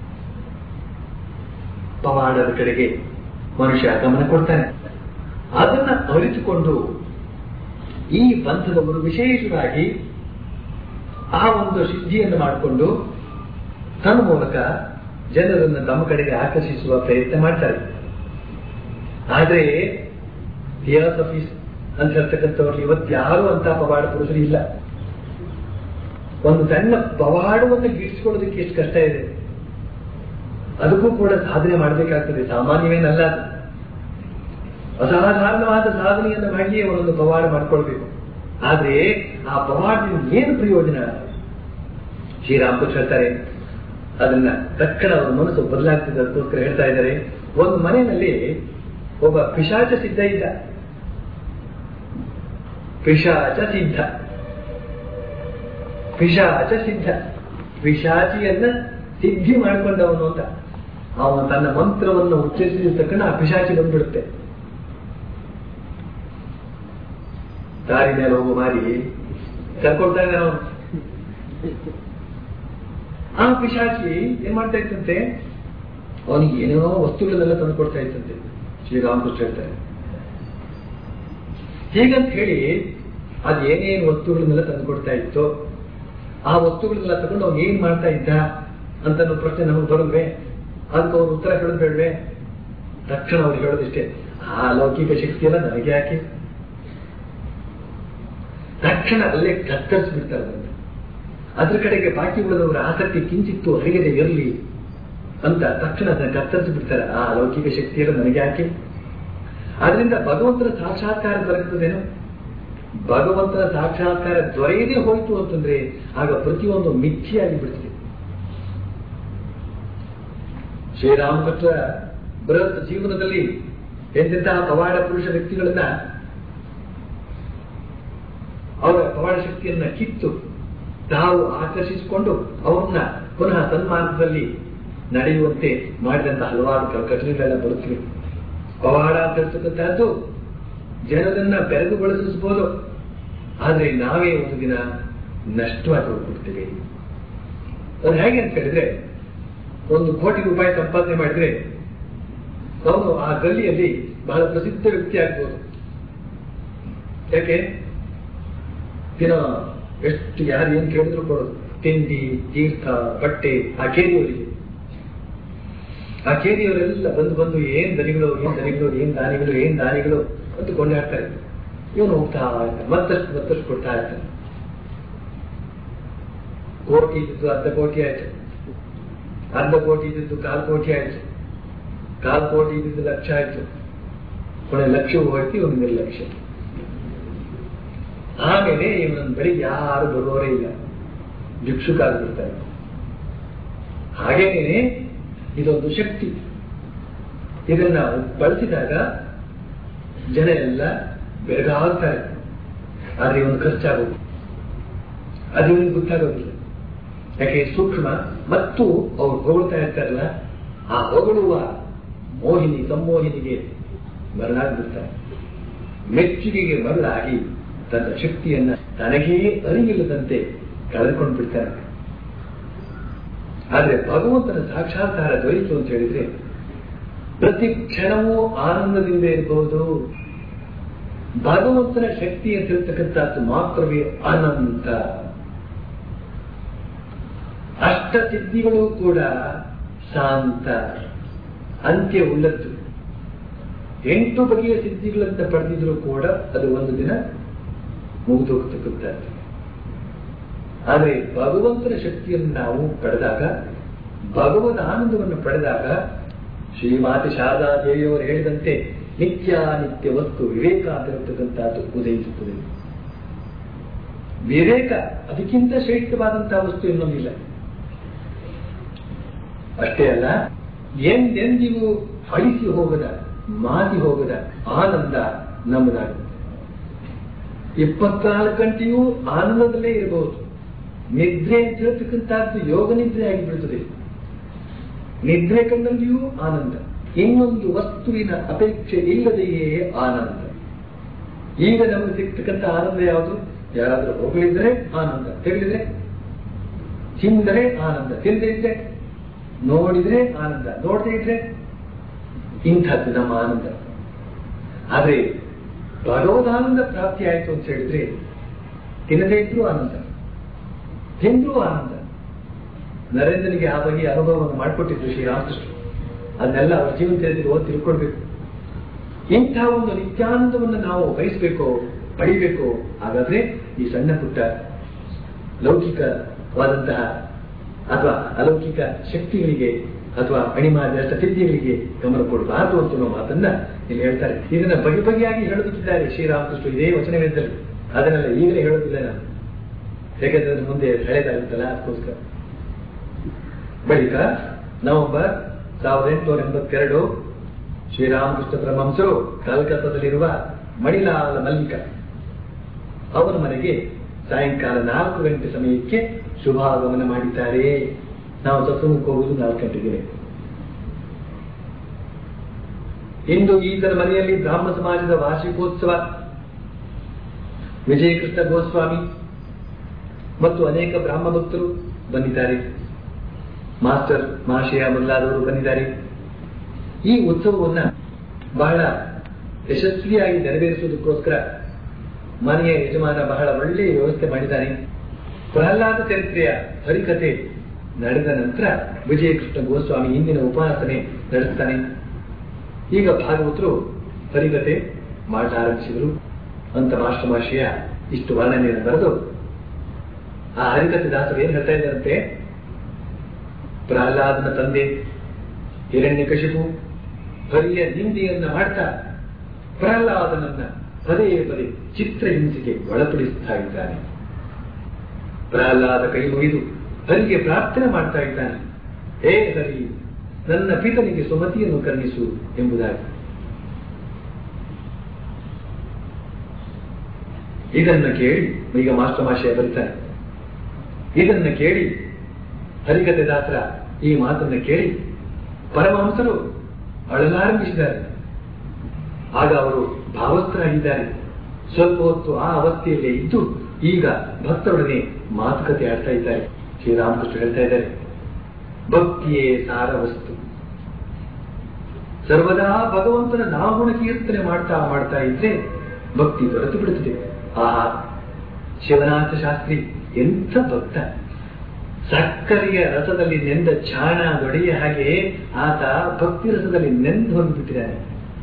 ಪವಾಡದ ಕಡೆಗೆ ಮನುಷ್ಯ ಗಮನ ಕೊಡ್ತಾನೆ ಅದನ್ನ ಅರಿತುಕೊಂಡು ಈ ಪಂಥದವರು ವಿಶೇಷವಾಗಿ ಆ ಒಂದು ಸಿದ್ಧಿಯನ್ನು ಮಾಡಿಕೊಂಡು ತನ್ನ ಮೂಲಕ ಜನರನ್ನು ತಮ್ಮ ಕಡೆಗೆ ಆಕರ್ಷಿಸುವ ಪ್ರಯತ್ನ ಮಾಡ್ತಾರೆ ಆದ್ರೆ ಥಿಯಾಸಫೀಸ್ ಅಂತ ಹೇಳ್ತಕ್ಕಂಥವ್ರು ಇವತ್ತು ಯಾರು ಅಂತ ಪವಾಡ ಪುರುಷರು ಇಲ್ಲ ಒಂದು ಸಣ್ಣ ಪವಾಡವನ್ನು ಗಿಟ್ಟಿಸ್ಕೊಳ್ಳೋದಕ್ಕೆ ಎಷ್ಟು ಕಷ್ಟ ಇದೆ ಅದಕ್ಕೂ ಕೂಡ ಸಾಧನೆ ಮಾಡಬೇಕಾಗ್ತದೆ ಸಾಮಾನ್ಯವೇನಲ್ಲ ಅದು ಅಸಾಧಾರಣವಾದ ಸಾಧನೆಯನ್ನು ಮಾಡಿಯೇ ಅವರೊಂದು ಪವಾಡ ಮಾಡ್ಕೊಳ್ಬೇಕು ಆದ್ರೆ ಆ ಪವಾಡದಿಂದ ಏನು ಪ್ರಯೋಜನ ಶ್ರೀರಾಮಕೃಷ್ಣ ಹೇಳ್ತಾರೆ ಅದನ್ನ ತಕ್ಷಣ ಅವರ ಮನಸ್ಸು ಬದಲಾಗ್ತಿದೆ ಅದಕ್ಕೋಸ್ಕರ ಹೇಳ್ತಾ ಇದ್ದಾರೆ ಒಂದು ಮನೆಯಲ್ಲಿ ಒಬ್ಬ ಪಿಶಾಚ ಸಿದ್ಧ ಇದ್ದ ಪಿಶಾಚ ಸಿದ್ಧ ಪಿಶಾಚ ಸಿದ್ಧ ಪಿಶಾಚಿಯನ್ನ ಸಿದ್ಧಿ ಮಾಡಿಕೊಂಡವನು ಅಂತ ಅವನು ತನ್ನ ಮಂತ್ರವನ್ನು ಉಚ್ಚರಿಸಿದ ತಕ್ಷಣ ಆ ಪಿಶಾಚಿ ಬಂದ್ಬಿಡುತ್ತೆ ದಾರಿ ಮೇಲೆ ಹೋಗು ಮಾರಿ ಕರ್ಕೊಳ್ತಾ ಇದ್ದಾನೆ ಅವನು ಆ ಪಿಶಾಚಿ ಏನ್ ಮಾಡ್ತಾ ಇತ್ತಂತೆ ಅವನಿಗೆ ಏನೇನೋ ವಸ್ತುಗಳನ್ನೆಲ್ಲ ತಂದು ಕೊಡ್ತಾ ಇತ್ತಂತೆ ಶ್ರೀರಾಮಕೃಷ್ಣ ಹೇಳ್ತಾರೆ ಹೀಗಂತ ಹೇಳಿ ಅದ್ ಏನೇನು ವಸ್ತುಗಳನ್ನೆಲ್ಲ ತಂದು ಕೊಡ್ತಾ ಇತ್ತು ಆ ವಸ್ತುಗಳನ್ನೆಲ್ಲ ತಗೊಂಡು ಅವ್ನು ಏನ್ ಮಾಡ್ತಾ ಇದ್ದ ಅಂತ ಅನ್ನೋ ಪ್ರಶ್ನೆ ನಮಗೆ ಬರಲ್ವೇ ಅದಕ್ಕೆ ಅವ್ರು ಉತ್ತರ ಹೇಳೋದು ಬೇಡವೆ ತಕ್ಷಣ ಅವ್ರು ಹೇಳೋದಿಷ್ಟೇ ಆ ಲೌಕಿಕ ಶಕ್ತಿಯೆಲ್ಲ ನನಗೆ ಯಾಕೆ ತಕ್ಷಣ ಅಲ್ಲೇ ಕತ್ತರಿಸಿ ಬಿಡ್ತಾರೆ ಅದನ್ನ ಅದ್ರ ಕಡೆಗೆ ಬಾಕಿ ಉಳಿದವರ ಆಸಕ್ತಿ ಕಿಂಚಿತ್ತು ಹರಿಯದೆ ಇರಲಿ ಅಂತ ತಕ್ಷಣ ಅದನ್ನ ಕತ್ತರಿಸಿ ಬಿಡ್ತಾರೆ ಆ ಲೌಕಿಕ ಶಕ್ತಿಯೆಲ್ಲ ನನಗೆ ಯಾಕೆ ಆದ್ರಿಂದ ಭಗವಂತನ ಸಾಕ್ಷಾತ್ಕಾರ ದೊರಕುತ್ತದೇನು ಭಗವಂತನ ಸಾಕ್ಷಾತ್ಕಾರ ದೊರೆಯದೇ ಹೋಯಿತು ಅಂತಂದ್ರೆ ಆಗ ಪ್ರತಿಯೊಂದು ಮಿಥ್ಯೆಯಾಗಿ ಬಿಡ್ತದೆ ಶ್ರೀರಾಮಕೃಷ್ಣ ಬೃಹತ್ ಜೀವನದಲ್ಲಿ ಎಂತೆಂತಹ ಪವಾಡ ಪುರುಷ ವ್ಯಕ್ತಿಗಳನ್ನ ಅವರ ಪವಾಡ ಶಕ್ತಿಯನ್ನ ಕಿತ್ತು ತಾವು ಆಕರ್ಷಿಸಿಕೊಂಡು ಅವರನ್ನ ಪುನಃ ಸನ್ಮಾರ್ಗದಲ್ಲಿ ನಡೆಯುವಂತೆ ಮಾಡಿದಂತಹ ಹಲವಾರು ಘಟನೆಗಳೆಲ್ಲ ಬರುತ್ತಿವೆ ಪವಾಡ ಅಂತ ಹೇಳ್ತಕ್ಕಂತಹದ್ದು ಜನರನ್ನ ಬೆರಗುಗೊಳಿಸಬಹುದು ಆದ್ರೆ ನಾವೇ ಒಂದು ದಿನ ನಷ್ಟವಾಗಿ ಹೋಗ್ಬಿಡ್ತೇವೆ ಅದು ಹೇಗೆ ಅಂತ ಹೇಳಿದ್ರೆ ಒಂದು ಕೋಟಿ ರೂಪಾಯಿ ಸಂಪಾದನೆ ಮಾಡಿದ್ರೆ ಅವನು ಆ ಗಲ್ಲಿಯಲ್ಲಿ ಬಹಳ ಪ್ರಸಿದ್ಧ ವ್ಯಕ್ತಿ ಆಗ್ಬೋದು ಯಾಕೆ ದಿನ ಎಷ್ಟು ಯಾರು ಏನ್ ಕೇಳಿದ್ರು ಕೊಡೋದು ತಿಂಡಿ ತೀರ್ಥ ಬಟ್ಟೆ ಆ ಕೇರಿಯವರಿಗೆ ಆ ಕೇರಿಯವರೆಲ್ಲ ಬಂದು ಬಂದು ಏನ್ ದನಿಗಳು ಏನ್ ದನಿಗಳು ಏನ್ ದಾನಿಗಳು ಏನ್ ದಾನಿಗಳು ಅಂತ ಕೊಂಡಾಡ್ತಾರೆ ಇವನು ಹೋಗ್ತಾ ಇರ್ತಾನೆ ಮತ್ತಷ್ಟು ಮತ್ತಷ್ಟು ಕೊಡ್ತಾ ಇರ್ತಾನೆ ಕೋಟಿ ಇದ್ದು ಅರ್ಧ ಕೋಟಿ ಆಯ್ತು ಅರ್ಧ ಕೋಟಿ ಇದ್ದು ಕಾಲ್ ಕೋಟಿ ಆಯ್ತು ಕಾಲ್ ಕೋಟಿ ಇದ್ದು ಲಕ್ಷ ಆಯ್ತು ಕೊನೆ ಲಕ್ಷ ಹೋಯ್ತು ಇವನು ನಿರ್ಲಕ್ಷ್ಯ ಆಮೇಲೆ ಇವನನ್ನ ಬಳಿ ಯಾರು ಬರುವವರೇ ಇಲ್ಲ ಭಿಕ್ಷುಕಾಗ್ಬಿಡ್ತಾರೆ ಹಾಗೇನೆ ಇದೊಂದು ಶಕ್ತಿ ಇದನ್ನ ಬಳಸಿದಾಗ ಜನ ಎಲ್ಲ ಬೆರಗಾಗ್ತಾರೆ ಆದ್ರೆ ಇವನು ಖರ್ಚಾಗೋದು ಅದು ಇವನಿಗೆ ಗೊತ್ತಾಗೋದಿಲ್ಲ ಯಾಕೆ ಸೂಕ್ಷ್ಮ ಮತ್ತು ಅವ್ರು ಹೊಗಳ್ತಾ ಇರ್ತಾರಲ್ಲ ಆ ಹೊಗಳುವ ಮೋಹಿನಿ ಸಂಮೋಹಿನಿಗೆ ಮರಳಾಗ್ಬಿಡ್ತಾರೆ ಮೆಚ್ಚುಗೆಗೆ ಮರಳಾಗಿ ತನ್ನ ಶಕ್ತಿಯನ್ನ ತನಗೇ ಅರಿವಿಲ್ಲದಂತೆ ಕಳೆದುಕೊಂಡು ಬಿಡ್ತಾನೆ ಆದ್ರೆ ಭಗವಂತನ ಸಾಕ್ಷಾತ್ಕಾರ ದೊರೆಯಿತು ಅಂತ ಹೇಳಿದ್ರೆ ಪ್ರತಿ ಕ್ಷಣವೂ ಆನಂದದಿಂದ ಇರಬಹುದು ಭಗವಂತನ ಶಕ್ತಿ ಅಂತ ಹೇಳ್ತಕ್ಕಂಥದ್ದು ಮಾತ್ರವೇ ಅನಂತ ಅಷ್ಟ ಸಿದ್ಧಿಗಳು ಕೂಡ ಶಾಂತ ಅಂತ್ಯ ಉಳ್ಳದ್ದು ಎಂಟು ಬಗೆಯ ಸಿದ್ಧಿಗಳಂತ ಪಡೆದಿದ್ರು ಕೂಡ ಅದು ಒಂದು ದಿನ ಮುಗಿದೋಗ್ತಕ್ಕಂಥದ್ದು ಆದರೆ ಭಗವಂತನ ಶಕ್ತಿಯನ್ನು ನಾವು ಪಡೆದಾಗ ಭಗವದ್ ಆನಂದವನ್ನು ಪಡೆದಾಗ ಶ್ರೀಮಾತೆ ಶಾರದಾ ದೇವಿಯವರು ಹೇಳಿದಂತೆ ನಿತ್ಯ ನಿತ್ಯ ವಸ್ತು ವಿವೇಕ ಅಂತ ಇರತಕ್ಕಂಥದ್ದು ಉದಯಿಸುತ್ತದೆ ವಿವೇಕ ಅದಕ್ಕಿಂತ ಶ್ರೇಷ್ಠವಾದಂತಹ ವಸ್ತು ಇನ್ನೊಂದಿಲ್ಲ ಅಷ್ಟೇ ಅಲ್ಲ ಎಂದೆಂದಿಗೂ ಅಳಿಸಿ ಹೋಗದ ಮಾತಿ ಹೋಗದ ಆನಂದ ನಮ್ಮದಾಗುತ್ತೆ ಇಪ್ಪತ್ನಾಲ್ಕು ಗಂಟೆಯೂ ಆನಂದದಲ್ಲೇ ಇರಬಹುದು ನಿದ್ರೆ ಅಂತ ಹೇಳ್ತಕ್ಕಂಥದ್ದು ಯೋಗ ನಿದ್ರೆ ಆಗಿಬಿಡುತ್ತದೆ ನಿದ್ರೆ ಕಣ್ಣಲ್ಲಿಯೂ ಆನಂದ ಇನ್ನೊಂದು ವಸ್ತುವಿನ ಅಪೇಕ್ಷೆ ಇಲ್ಲದೆಯೇ ಆನಂದ ಈಗ ನಮಗೆ ಸಿಗ್ತಕ್ಕಂಥ ಆನಂದ ಯಾವುದು ಯಾರಾದ್ರೂ ಹೊಗಳಿದ್ರೆ ಆನಂದ ತೆಗಳಿದ್ರೆ ತಿಂದರೆ ಆನಂದ ತಿಂದೇ ಇದ್ರೆ ನೋಡಿದ್ರೆ ಆನಂದ ನೋಡದೇ ಇದ್ರೆ ಇಂಥದ್ದು ನಮ್ಮ ಆನಂದ ಆದ್ರೆ ಭಗವದಾನಂದ ಪ್ರಾಪ್ತಿ ಆಯಿತು ಅಂತ ಹೇಳಿದ್ರೆ ತಿನ್ನದೇ ಇದ್ರೂ ಆನಂದ ತಿಂದ್ರೂ ಆನಂದ ನರೇಂದ್ರನಿಗೆ ಆ ಬಗೆಯ ಅನುಭವವನ್ನು ಮಾಡಿಕೊಟ್ಟಿದ್ರು ಶ್ರೀರಾಮಕೃಷ್ಣ ಅದನ್ನೆಲ್ಲ ಅವರ ಜೀವನ ಚರಿತ್ರೆ ಓದಿ ತಿಳ್ಕೊಳ್ಬೇಕು ಇಂಥ ಒಂದು ನಿತ್ಯಾನಂದವನ್ನು ನಾವು ಬಯಸಬೇಕು ಪಡಿಬೇಕು ಹಾಗಾದ್ರೆ ಈ ಸಣ್ಣ ಪುಟ್ಟ ಲೌಕಿಕವಾದಂತಹ ಅಥವಾ ಅಲೌಕಿಕ ಶಕ್ತಿಗಳಿಗೆ ಅಥವಾ ಅಣಿಮಾದ ಸಿದ್ಧಿಗಳಿಗೆ ಗಮನ ಕೊಡಬಾರದು ಅಂತ ಅನ್ನೋ ಮಾತನ್ನ ಇಲ್ಲಿ ಹೇಳ್ತಾರೆ ಇದನ್ನ ಬಗೆ ಬಗೆಯಾಗಿ ಹೇಳೋದಕ್ಕಿದ್ದಾರೆ ಶ್ರೀರಾಮಕೃಷ್ಣ ಇದೇ ವಚನವೇದಲ್ಲಿ ಅದನ್ನೆಲ್ಲ ಈಗಲೇ ಹೇಳೋದಿಲ್ಲ ನಾನು ಯಾಕಂದ್ರೆ ಅದು ಮುಂದೆ ಹಳೇದಾಗುತ್ತಲ್ಲ ಅದಕ್ಕೋಸ್ಕರ ಬಳಿಕ ನವೆಂಬರ್ ಸಾವಿರದ ಎಂಟುನೂರ ಎಂಬತ್ತೆರಡು ಶ್ರೀರಾಮಕೃಷ್ಣ ಪರಮಹಂಸರು ಕಲ್ಕತ್ತಾದಲ್ಲಿರುವ ಮಣಿಲಾಲ ಮಲ್ಲಿಕ ಅವರ ಮನೆಗೆ ಸಾಯಂಕಾಲ ನಾಲ್ಕು ಗಂಟೆ ಸಮಯಕ್ಕೆ ಶುಭಾಗಮನ ಮಾಡಿದ್ದಾರೆ ನಾವು ಸತ್ಸಂಗಕ್ಕೆ ಹೋಗುವುದು ನಾಲ್ಕು ಗಂಟೆಗೆ ಇಂದು ಈತನ ಮನೆಯಲ್ಲಿ ಬ್ರಾಹ್ಮ ಸಮಾಜದ ವಾರ್ಷಿಕೋತ್ಸವ ವಿಜಯಕೃಷ್ಣ ಗೋಸ್ವಾಮಿ ಮತ್ತು ಅನೇಕ ಬ್ರಾಹ್ಮ ಭಕ್ತರು ಬಂದಿದ್ದಾರೆ ಮಾಸ್ಟರ್ ಮಹಾಶಯ ಮೊದಲಾದವರು ಬಂದಿದ್ದಾರೆ ಈ ಉತ್ಸವವನ್ನ ಬಹಳ ಯಶಸ್ವಿಯಾಗಿ ನೆರವೇರಿಸುವುದಕ್ಕೋಸ್ಕರ ಮನೆಯ ಯಜಮಾನ ಬಹಳ ಒಳ್ಳೆಯ ವ್ಯವಸ್ಥೆ ಮಾಡಿದ್ದಾನೆ ಪ್ರಹ್ಲಾದ ಚರಿತ್ರೆಯ ಹರಿಕತೆ ನಡೆದ ನಂತರ ವಿಜಯಕೃಷ್ಣ ಗೋಸ್ವಾಮಿ ಇಂದಿನ ಉಪಾಸನೆ ನಡೆಸ್ತಾನೆ ಈಗ ಭಾಗವತರು ಹರಿಕತೆ ಮಾಡಲಾರಂಭಿಸಿದರು ಅಂತ ಮಾಸ್ಟಮಾಶಯ ಇಷ್ಟು ವರ್ಣನೆಯನ್ನು ಬರೆದು ಆ ಹರಿಕತೆ ದಾಸರು ಏನ್ ಹೇಳ್ತಾ ಇದ್ದಾರಂತೆ ಪ್ರಹ್ಲಾದನ ತಂದೆ ಹಿರಣ್ಯಕಶಿಪು ಹರಿಯ ನಿಂದೆಯನ್ನ ಮಾಡ್ತಾ ಪ್ರಹ್ಲಾದನನ್ನ ಪದೇ ಪದೇ ಚಿತ್ರಹಿಂಸೆಗೆ ಒಳಪಡಿಸ್ತಾ ಇದ್ದಾನೆ ಪ್ರಹ್ಲಾದ ಕೈ ಮುಗಿದು ಹರಿಗೆ ಪ್ರಾರ್ಥನೆ ಮಾಡ್ತಾ ಇದ್ದಾನೆ ಹೇ ಹರಿ ನನ್ನ ಪಿತನಿಗೆ ಸುಮತಿಯನ್ನು ಕರುಣಿಸು ಎಂಬುದಾಗಿ ಇದನ್ನ ಕೇಳಿ ಈಗ ಮಾಸ್ಟರ್ ಮಾಶಯ ಬರೀತಾನೆ ಇದನ್ನ ಕೇಳಿ ಹರಿಕತೆ ದಾಸರ ಈ ಮಾತನ್ನ ಕೇಳಿ ಪರಮಹಂಸರು ಅಳಲಾರಂಭಿಸಿದ್ದಾರೆ ಆಗ ಅವರು ಭಾವಸ್ಥರಾಗಿದ್ದಾರೆ ಸ್ವಲ್ಪ ಹೊತ್ತು ಆ ಅವಸ್ಥೆಯಲ್ಲೇ ಇದ್ದು ಈಗ ಭಕ್ತರೊಡನೆ ಮಾತುಕತೆ ಆಡ್ತಾ ಇದ್ದಾರೆ ಶ್ರೀರಾಮಕೃಷ್ಣ ಹೇಳ್ತಾ ಇದ್ದಾರೆ ಭಕ್ತಿಯೇ ಸಾರ ವಸ್ತು ಸರ್ವದಾ ಭಗವಂತನ ನಾಮಗುಣ ಕೀರ್ತನೆ ಮಾಡ್ತಾ ಮಾಡ್ತಾ ಇದ್ರೆ ಭಕ್ತಿ ದೊರೆತು ಬಿಡುತ್ತದೆ ಆಹಾ ಶಿವನಾಥ ಶಾಸ್ತ್ರಿ ಎಂಥ ಭಕ್ತ ಸಕ್ಕರೆಯ ರಸದಲ್ಲಿ ನೆಂದ ಚಾಣ ದೊಡೆಯ ಹಾಗೆ ಆತ ಭಕ್ತಿ ರಸದಲ್ಲಿ ನೆಂದು ಹೋಗಿಬಿಟ್ಟಿದ್ದಾನೆ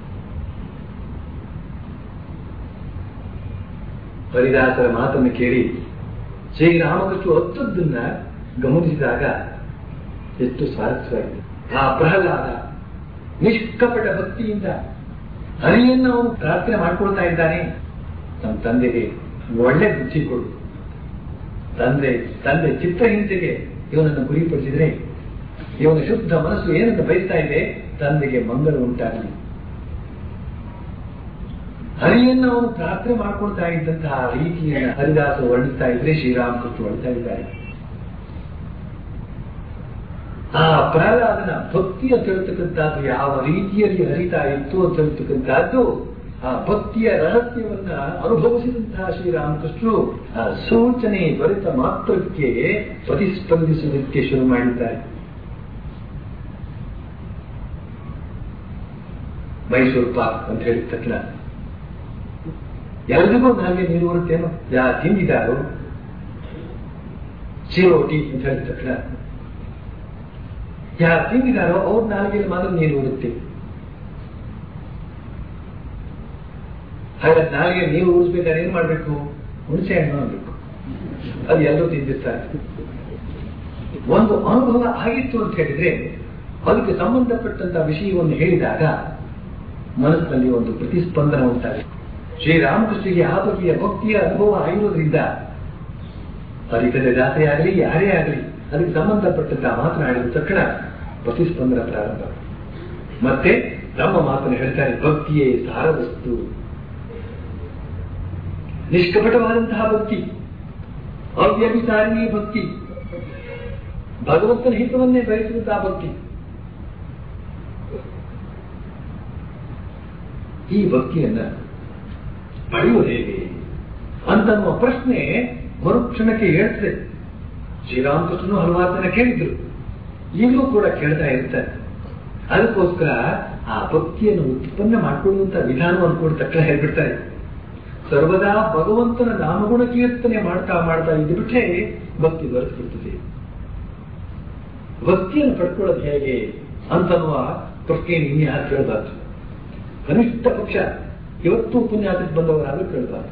ಹರಿದಾಸರ ಮಾತನ್ನು ಕೇಳಿ ಶ್ರೀರಾಮಕೃಷ್ಣ ಒತ್ತದ್ದನ್ನ ಗಮನಿಸಿದಾಗ ಎಷ್ಟು ಸ್ವಾರಸ್ಯವಾಗಿದೆ ಆ ಪ್ರಹ್ಲಾದ ನಿಷ್ಕಪಟ ಭಕ್ತಿಯಿಂದ ಹರಿಯನ್ನು ಅವನು ಪ್ರಾರ್ಥನೆ ಮಾಡ್ಕೊಳ್ತಾ ಇದ್ದಾನೆ ನಮ್ಮ ತಂದೆಗೆ ಒಳ್ಳೆ ಬುದ್ಧಿ ಕೊಡು ತಂದೆ ತಂದೆ ಚಿತ್ರಹಿಂಸೆಗೆ ಇವನನ್ನು ಗುರಿಪಡಿಸಿದ್ರೆ ಇವನ ಶುದ್ಧ ಮನಸ್ಸು ಏನನ್ನು ಬಯಸ್ತಾ ಇದೆ ತಂದೆಗೆ ಮಂಗಳ ಉಂಟಾಗಲಿ ಹರಿಯನ್ನು ಅವನು ಪ್ರಾರ್ಥನೆ ಮಾಡ್ಕೊಳ್ತಾ ಇದ್ದಂತಹ ರೀತಿಯನ್ನ ಹರಿದಾಸರು ವರ್ಣಿಸ್ತಾ ಇದ್ರೆ ಶ್ರೀರಾಮಕೃಷ್ಣ ವರ್ಣಿಸ್ತಾ ಇದ್ದಾರೆ ಆ ಪ್ರಹ್ಲಾದನ ಭಕ್ತಿಯ ತಿಳ್ತಕ್ಕಂಥದ್ದು ಯಾವ ರೀತಿಯಲ್ಲಿ ಹರಿತಾ ಇತ್ತು ಅಂತ ಹೇಳ್ತಕ್ಕಂಥದ್ದು ಆ ಭಕ್ತಿಯ ರಹಸ್ಯವನ್ನ ಅನುಭವಿಸಿದಂತಹ ಶ್ರೀರಾಮಕೃಷ್ಣರು ಆ ಸೂಚನೆ ದೊರೆತ ಮಾತ್ರಕ್ಕೆ ಪ್ರತಿಸ್ಪಂದಿಸುವುದಕ್ಕೆ ಶುರು ಮಾಡಿದ್ದಾರೆ ಮೈಸೂರು ಪಾಕ್ ಅಂತ ಹೇಳಿದ ತಕ್ಷಣ ಎಲ್ರಿಗೂ ನಾಲ್ಗೆ ನೀರು ಬರುತ್ತೇನೋ ಯಾ ತಿಂದಿದ್ದಾರೋ ಚಿರೋಟಿ ಅಂತ ಹೇಳಿದ ತಕ್ಷಣ ಯಾರು ತಿಂದಿದ್ದಾರೋ ಅವ್ರ ನಾಲ್ಗೆಯಲ್ಲಿ ಮಾತ್ರ ನೀರು ಬರುತ್ತೆ ಹಾಗಾದ್ರೆ ನಾಲ್ಗೆ ನೀರು ಉಳಿಸ್ಬೇಕಾದ್ರೆ ಏನ್ ಮಾಡ್ಬೇಕು ಹುಣಸೆ ಹಣ್ಣು ಅನ್ಬೇಕು ಅದು ಎಲ್ಲರೂ ತಿಂದಿರ್ತಾರೆ ಒಂದು ಅನುಭವ ಆಗಿತ್ತು ಅಂತ ಹೇಳಿದ್ರೆ ಅದಕ್ಕೆ ಸಂಬಂಧಪಟ್ಟಂತ ವಿಷಯವನ್ನು ಹೇಳಿದಾಗ ಮನಸ್ಸಿನಲ್ಲಿ ಒಂದು ಪ್ರತಿಸ್ಪಂದನ ಉಂಟಾಗುತ್ತೆ ಶ್ರೀರಾಮಕೃಷ್ಣರಿಗೆ ಆ ಬಗೆಯ ಭಕ್ತಿಯ ಅನುಭವ ಆಗಿರೋದ್ರಿಂದ ಹರಿಕತೆ ದಾಸೆ ಆಗಲಿ ಯಾರೇ ಆಗಲಿ ಅದಕ್ಕೆ ಸಂಬಂಧಪಟ್ಟಂತ ಮಾತನಾಡಿದ ತಕ್ಷಣ ಪ್ರತಿಸ್ಪಂದನ ಪ್ರಾರಂಭ ಮತ್ತೆ ನಮ್ಮ ಮಾತನ್ನು ಹೇಳ್ತಾರೆ ಭಕ್ತಿಯೇ ಸಾರವಸ್ತು ನಿಷ್ಕಪಟವಾದಂತಹ ಭಕ್ತಿ ಅವ್ಯಭಿಚಾರಿಣಿ ಭಕ್ತಿ ಭಗವಂತನ ಹಿತವನ್ನೇ ಬಯಸುವಂತಹ ಭಕ್ತಿ ಈ ಭಕ್ತಿಯನ್ನ ಪಡೆಯುವುದು ಹೇಗೆ ಅಂತನ್ನುವ ಪ್ರಶ್ನೆ ಮರುಕ್ಷಣಕ್ಕೆ ಹೇಳ್ತದೆ ಶ್ರೀರಾಮಕೃಷ್ಣನು ಹಲವಾರು ಜನ ಕೇಳಿದ್ರು ಈಗಲೂ ಕೂಡ ಕೇಳ್ತಾ ಇರ್ತಾರೆ ಅದಕ್ಕೋಸ್ಕರ ಆ ಭಕ್ತಿಯನ್ನು ಉತ್ಪನ್ನ ಮಾಡಿಕೊಳ್ಳುವಂತ ವಿಧಾನವನ್ನು ಕೂಡ ತಕ್ಷಣ ಹೇಳ್ಬಿಡ್ತಾರೆ ಸರ್ವದಾ ಭಗವಂತನ ನಾಮಗುಣ ಕೀರ್ತನೆ ಮಾಡ್ತಾ ಮಾಡ್ತಾ ಇದ್ದು ಬಿಟ್ರೆ ಭಕ್ತಿ ದೊರೆತುಬಿಡ್ತದೆ ಭಕ್ತಿಯನ್ನು ಪಡ್ಕೊಳ್ಳೋದು ಹೇಗೆ ಅಂತನ್ನುವ ಪ್ರಶ್ನೆಯನ್ನು ಇನ್ಯಾರು ಕೇಳಬಾರ್ದು ಕನಿಷ್ಠ ಪಕ್ಷ ಇವತ್ತು ಉಪನ್ಯಾಸಕ್ಕೆ ಬಂದವರಾದ್ರೂ ಕೇಳಬಾರ್ದು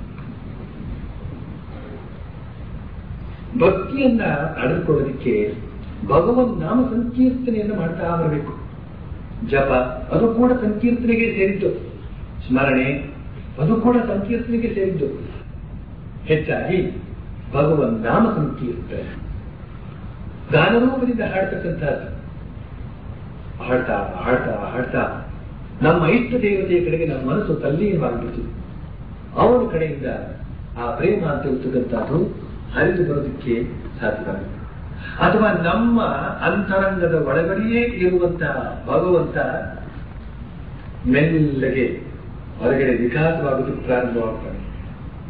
ಭಕ್ತಿಯನ್ನ ಪಡೆದುಕೊಳ್ಳೋದಕ್ಕೆ ಭಗವನ್ ನಾಮ ಸಂಕೀರ್ತನೆಯನ್ನು ಮಾಡ್ತಾ ಬರಬೇಕು ಜಪ ಅದು ಕೂಡ ಸಂಕೀರ್ತನೆಗೆ ಸೇರಿದ್ದು ಸ್ಮರಣೆ ಅದು ಕೂಡ ಸಂಕೀರ್ತನೆಗೆ ಸೇರಿದ್ದು ಹೆಚ್ಚಾಗಿ ಭಗವನ್ ನಾಮ ಸಂಕೀರ್ತನೆ ಗಾನರೂಪದಿಂದ ಹಾಡ್ತಕ್ಕಂಥದ್ದು ಹಾಡ್ತಾ ಹಾಡ್ತಾ ಹಾಡ್ತಾ ನಮ್ಮ ಇಷ್ಟ ದೇವತೆಯ ಕಡೆಗೆ ನಮ್ಮ ಮನಸ್ಸು ತಲ್ಲೀನವಾಗಿಬಿಡ್ತು ಅವನ ಕಡೆಯಿಂದ ಆ ಪ್ರೇಮ ಅಂತ ಇರ್ತಕ್ಕಂಥದ್ದು ಹರಿದು ಬರೋದಕ್ಕೆ ಸಾಧ್ಯವಾಗುತ್ತೆ ಅಥವಾ ನಮ್ಮ ಅಂತರಂಗದ ಒಳಗಡೆಯೇ ಇರುವಂತಹ ಭಗವಂತ ಮೆಲ್ಲಗೆ ಹೊರಗಡೆ ವಿಕಾಸವಾಗುವುದಕ್ಕೆ ಪ್ರಾರಂಭವಾಗ್ತಾನೆ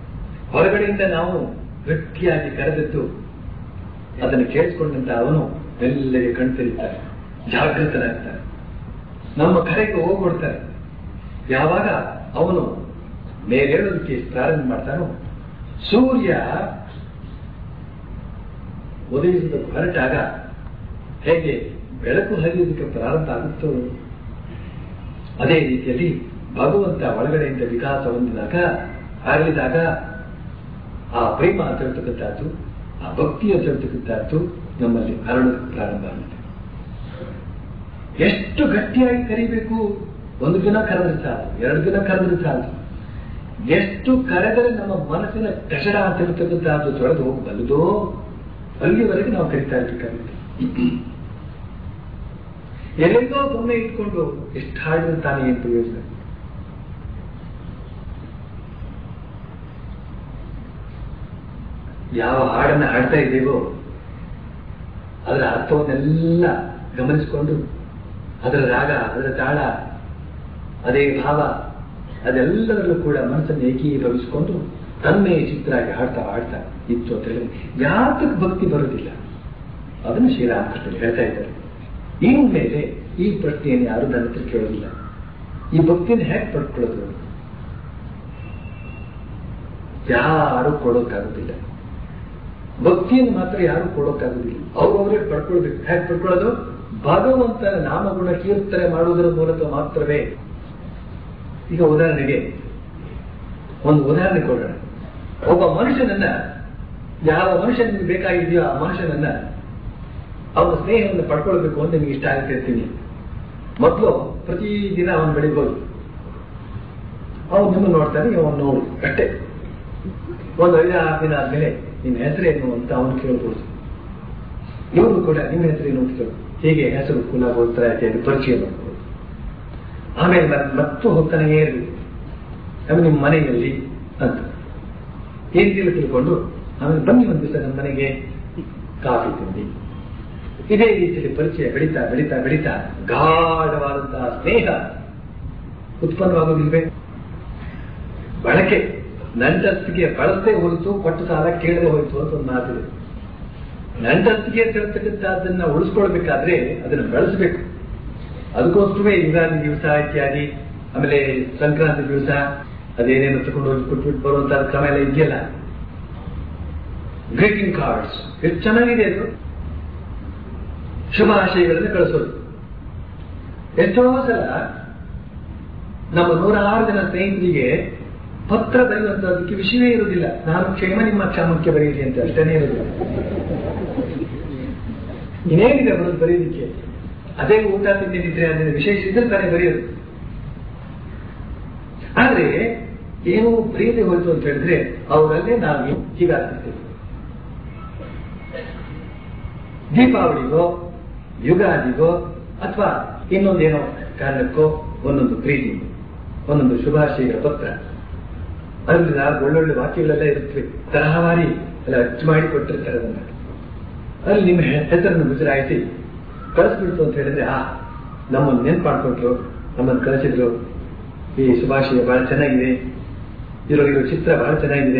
ಹೊರಗಡೆಯಿಂದ ನಾವು ಗಟ್ಟಿಯಾಗಿ ಕರೆದದ್ದು ಅದನ್ನು ಕೇಳಿಸಿಕೊಂಡಂತ ಅವನು ಎಲ್ಲರಿಗೆ ಕಣ್ತೆರೀತಾರೆ ಜಾಗೃತರಾಗ್ತಾರೆ ನಮ್ಮ ಕರೆಗೆ ಹೋಗ್ಬಿಡ್ತಾರೆ ಯಾವಾಗ ಅವನು ಮೇಲೇಳೋದಕ್ಕೆ ಪ್ರಾರಂಭ ಮಾಡ್ತಾನೋ ಸೂರ್ಯ ಉದಯಿಸಿದ ಹೊರಟಾಗ ಹೇಗೆ ಬೆಳಕು ಹರಿಯೋದಕ್ಕೆ ಪ್ರಾರಂಭ ಆಗುತ್ತೋ ಅದೇ ರೀತಿಯಲ್ಲಿ ಭಗವಂತ ಒಳಗಡೆಯಿಂದ ವಿಕಾಸ ಹೊಂದಿದಾಗ ಅರಳಿದಾಗ ಆ ಪ್ರೇಮ ಅಂತ ಹೇಳ್ತಕ್ಕಂಥದ್ದು ಆ ಭಕ್ತಿ ಅಂತ ಹೇಳ್ತಕ್ಕಂಥದ್ದು ನಮ್ಮಲ್ಲಿ ಅರಳೋದಕ್ಕೆ ಪ್ರಾರಂಭ ಆಗುತ್ತೆ ಎಷ್ಟು ಗಟ್ಟಿಯಾಗಿ ಕರಿಬೇಕು ಒಂದು ದಿನ ಕರೆದ್ರೆ ಸಾಕು ಎರಡು ದಿನ ಕರೆದ್ರೆ ಸಾಕು ಎಷ್ಟು ಕರೆದರೆ ನಮ್ಮ ಮನಸ್ಸಿನ ಕಷಡ ಅಂತ ಹೇಳ್ತಕ್ಕಂಥದ್ದು ತೊಳೆದು ಹೋಗಬಲ್ಲದೋ ಅಲ್ಲಿವರೆಗೆ ನಾವು ಕರಿತಾ ಇರ್ಬೇಕಾಗುತ್ತೆ ಎಲ್ಲೆಲ್ಲೋ ಬೊಮ್ಮೆ ಇಟ್ಕೊಂಡು ಎಷ್ಟು ಹಾಡಿದ್ರೆ ತಾನೇ ಏನು ಪ್ರಯೋಜನ ಯಾವ ಹಾಡನ್ನ ಹಾಡ್ತಾ ಇದ್ದೀವೋ ಅದರ ಅರ್ಥವನ್ನೆಲ್ಲ ಗಮನಿಸಿಕೊಂಡು ಅದರ ರಾಗ ಅದರ ತಾಳ ಅದೇ ಭಾವ ಅದೆಲ್ಲದರಲ್ಲೂ ಕೂಡ ಮನಸ್ಸನ್ನು ಏಕೀಭವಿಸಿಕೊಂಡು ತನ್ನೇ ಚಿತ್ರಾಗಿ ಹಾಡ್ತಾ ಹಾಡ್ತಾ ಇತ್ತು ಅಂತ ಹೇಳಿದ್ರೆ ಯಾತಕ್ಕೆ ಭಕ್ತಿ ಬರೋದಿಲ್ಲ ಅದನ್ನು ಶ್ರೀರಾಮಕೃಷ್ಣರು ಹೇಳ್ತಾ ಇದ್ದಾರೆ ಇನ್ಮೇಲೆ ಈ ಪ್ರಶ್ನೆಯನ್ನು ಯಾರು ನನ್ನ ಹತ್ರ ಕೇಳೋದಿಲ್ಲ ಈ ಭಕ್ತಿಯನ್ನು ಹೇಗೆ ಪಡ್ಕೊಳ್ಳೋದು ಯಾರು ಕೊಡೋಕ್ಕಾಗೋದಿಲ್ಲ ಭಕ್ತಿಯನ್ನು ಮಾತ್ರ ಯಾರು ಕೊಡೋಕ್ಕಾಗೋದಿಲ್ಲ ಅವ್ರವರೇ ಪಡ್ಕೊಳ್ಬೇಕು ಹೇಗೆ ಪಡ್ಕೊಳ್ಳೋದು ಭಗವಂತನ ನಾಮಗುಣ ಕೀರ್ತನೆ ಮಾಡುವುದರ ಮೂಲಕ ಮಾತ್ರವೇ ಈಗ ಉದಾಹರಣೆಗೆ ಒಂದು ಉದಾಹರಣೆ ಕೊಡೋಣ ಒಬ್ಬ ಮನುಷ್ಯನನ್ನ ಯಾವ ಮನುಷ್ಯ ನಿಮ್ಗೆ ಬೇಕಾಗಿದೆಯೋ ಆ ಮನುಷ್ಯನನ್ನ ಅವನ ಸ್ನೇಹವನ್ನು ಪಡ್ಕೊಳ್ಬೇಕು ಅಂತ ನಿಮ್ಗೆ ಇಷ್ಟ ಆಗುತ್ತೆ ಅಂತೀನಿ ಮೊದಲು ಪ್ರತಿದಿನ ಅವನ ಬಳಿಗೆ ಹೋಗಿ ಅವನು ನಿಮ್ಮ ನೋಡ್ತಾನೆ ಅವನು ನೋಡು ಅಷ್ಟೇ ಒಂದು ಐದಾರು ದಿನ ಆದ್ಮೇಲೆ ನಿಮ್ಮ ಹೆಸರೇನು ಅಂತ ಅವನು ಕೇಳ್ಬೋದು ಇವರು ಕೂಡ ನಿಮ್ಮ ಹೆಸರೇನು ಅಂತ ಕೇಳು ಹೀಗೆ ಹೆಸರು ಕುಲ ಗೋತ್ರ ಇತ್ಯಾದಿ ಪರಿಚಯ ಮಾಡ್ಬೋದು ಆಮೇಲೆ ಮತ್ತೆ ಮತ್ತು ಹೋಗ್ತಾನೆ ಇರಬೇಕು ಆಮೇಲೆ ನಿಮ್ಮ ಮನೆಯಲ್ಲಿ ಅಂತ ಏನ್ ತಿಳಿ ತಿಳ್ಕೊಂಡು ಆಮೇಲೆ ಬನ್ನಿ ಒಂದು ದಿವಸ ನಮ್ಮ ಮನೆಗೆ ಕಾಫಿ ತಿಂಡಿ ಇದೇ ರೀತಿಯಲ್ಲಿ ಪರಿಚಯ ಬೆಳೀತಾ ಬೆಳೀತಾ ಬೆಳೀತಾ ಗಾಢವಾದಂತಹ ಸ್ನೇಹ ಉತ್ಪನ್ನವಾಗೋದಿಲ್ವೇ ಬಳಕೆ ನಂಟಸ್ತಿಗೆ ಬಳಸದೆ ಹೋಯಿತು ಕೊಟ್ಟು ಸಾಲ ಕೇಳದೆ ಹೋಯಿತು ಅಂತ ಒಂದು ಮಾತಿದೆ ನಂಟಸ್ತಿಗೆ ತಿಳ್ತಕ್ಕಂಥದ್ದನ್ನ ಉಳಿಸ್ಕೊಳ್ಬೇಕಾದ್ರೆ ಅದನ್ನ ಬೆಳೆಸಬೇಕು ಅದಕ್ಕೋಸ್ಕರವೇ ಯುಗಾದಿ ದಿವಸ ಇತ್ಯಾದಿ ಆಮೇಲೆ ಸಂಕ್ರಾಂತಿ ದಿವಸ ಅದೇನೇನು ತಗೊಂಡು ಹೋಗಿ ಕೊಟ್ಬಿಟ್ಟು ಬರುವಂತ ಕ್ರಮ ಎಲ್ಲ ಇದೆಯಲ್ಲ ಗ್ರೀಟಿಂಗ್ ಕಾರ್ಡ್ಸ್ ಎಷ್ಟು ಚೆನ್ನಾಗಿದೆ ಅದು ಶುಭಾಶಯಗಳನ್ನು ಕಳಿಸೋದು ಎಷ್ಟೋ ಸಲ ನಮ್ಮ ನೂರಾರು ಜನ ಸ್ನೇಹಿತರಿಗೆ ಪತ್ರ ಬರೆಯುವಂತದಕ್ಕೆ ವಿಷಯವೇ ಇರುವುದಿಲ್ಲ ನಾನು ಕ್ಷೇಮ ನಿಮ್ಮ ಕ್ಷೇಮಕ್ಕೆ ಬರೆಯಿರಿ ಅಂತ ಅಷ್ಟೇನೇ ಇರುವುದಿಲ್ಲ ಇನ್ನೇನಿದೆ ಬರೋದು ಬರೆಯೋದಕ್ಕೆ ಅದೇ ಊಟ ತಿಂದಿದ್ರೆ ಅದನ್ನ ವಿಶೇಷ ಇದ್ರೆ ತಾನೇ ಬರೆಯೋದು ಆದ್ರೆ ಏನು ಬರೆಯದೆ ಹೋಯ್ತು ಅಂತ ಹೇಳಿದ್ರೆ ಅವರಲ್ಲೇ ನಾವು ಹೀಗಾಗ್ತಿರ್ತೇವೆ ದೀಪಾವಳಿಗೋ ಯುಗಾದಿಗೋ ಅಥವಾ ಇನ್ನೊಂದೇನೋ ಕಾರಣಕ್ಕೋ ಒಂದೊಂದು ಪ್ರೀತಿ ಒಂದೊಂದು ಶುಭಾಶಯಗಳ ಪತ್ರ ಅದರಿಂದ ಒಳ್ಳೊಳ್ಳೆ ವಾಕ್ಯಗಳೆಲ್ಲ ಇರುತ್ತವೆ ತರಹವಾರಿ ಎಲ್ಲ ಅಚ್ಚು ಮಾಡಿ ಕೊಟ್ಟಿರ್ತಾರೆ ಅದನ್ನ ಅಲ್ಲಿ ನಿಮ್ಮ ಹೆಸರನ್ನು ಗುಜರಾಯಿಸಿ ಕಳಿಸ್ಬಿಡ್ತು ಅಂತ ಹೇಳಿದ್ರೆ ಆ ನಮ್ಮನ್ನು ನೆನ್ಪು ಮಾಡ್ಕೊಂಡ್ರು ನಮ್ಮನ್ನು ಕಳಿಸಿದ್ರು ಈ ಶುಭಾಶಯ ಬಹಳ ಚೆನ್ನಾಗಿದೆ ಇರೋ ಇರೋ ಚಿತ್ರ ಬಹಳ ಚೆನ್ನಾಗಿದೆ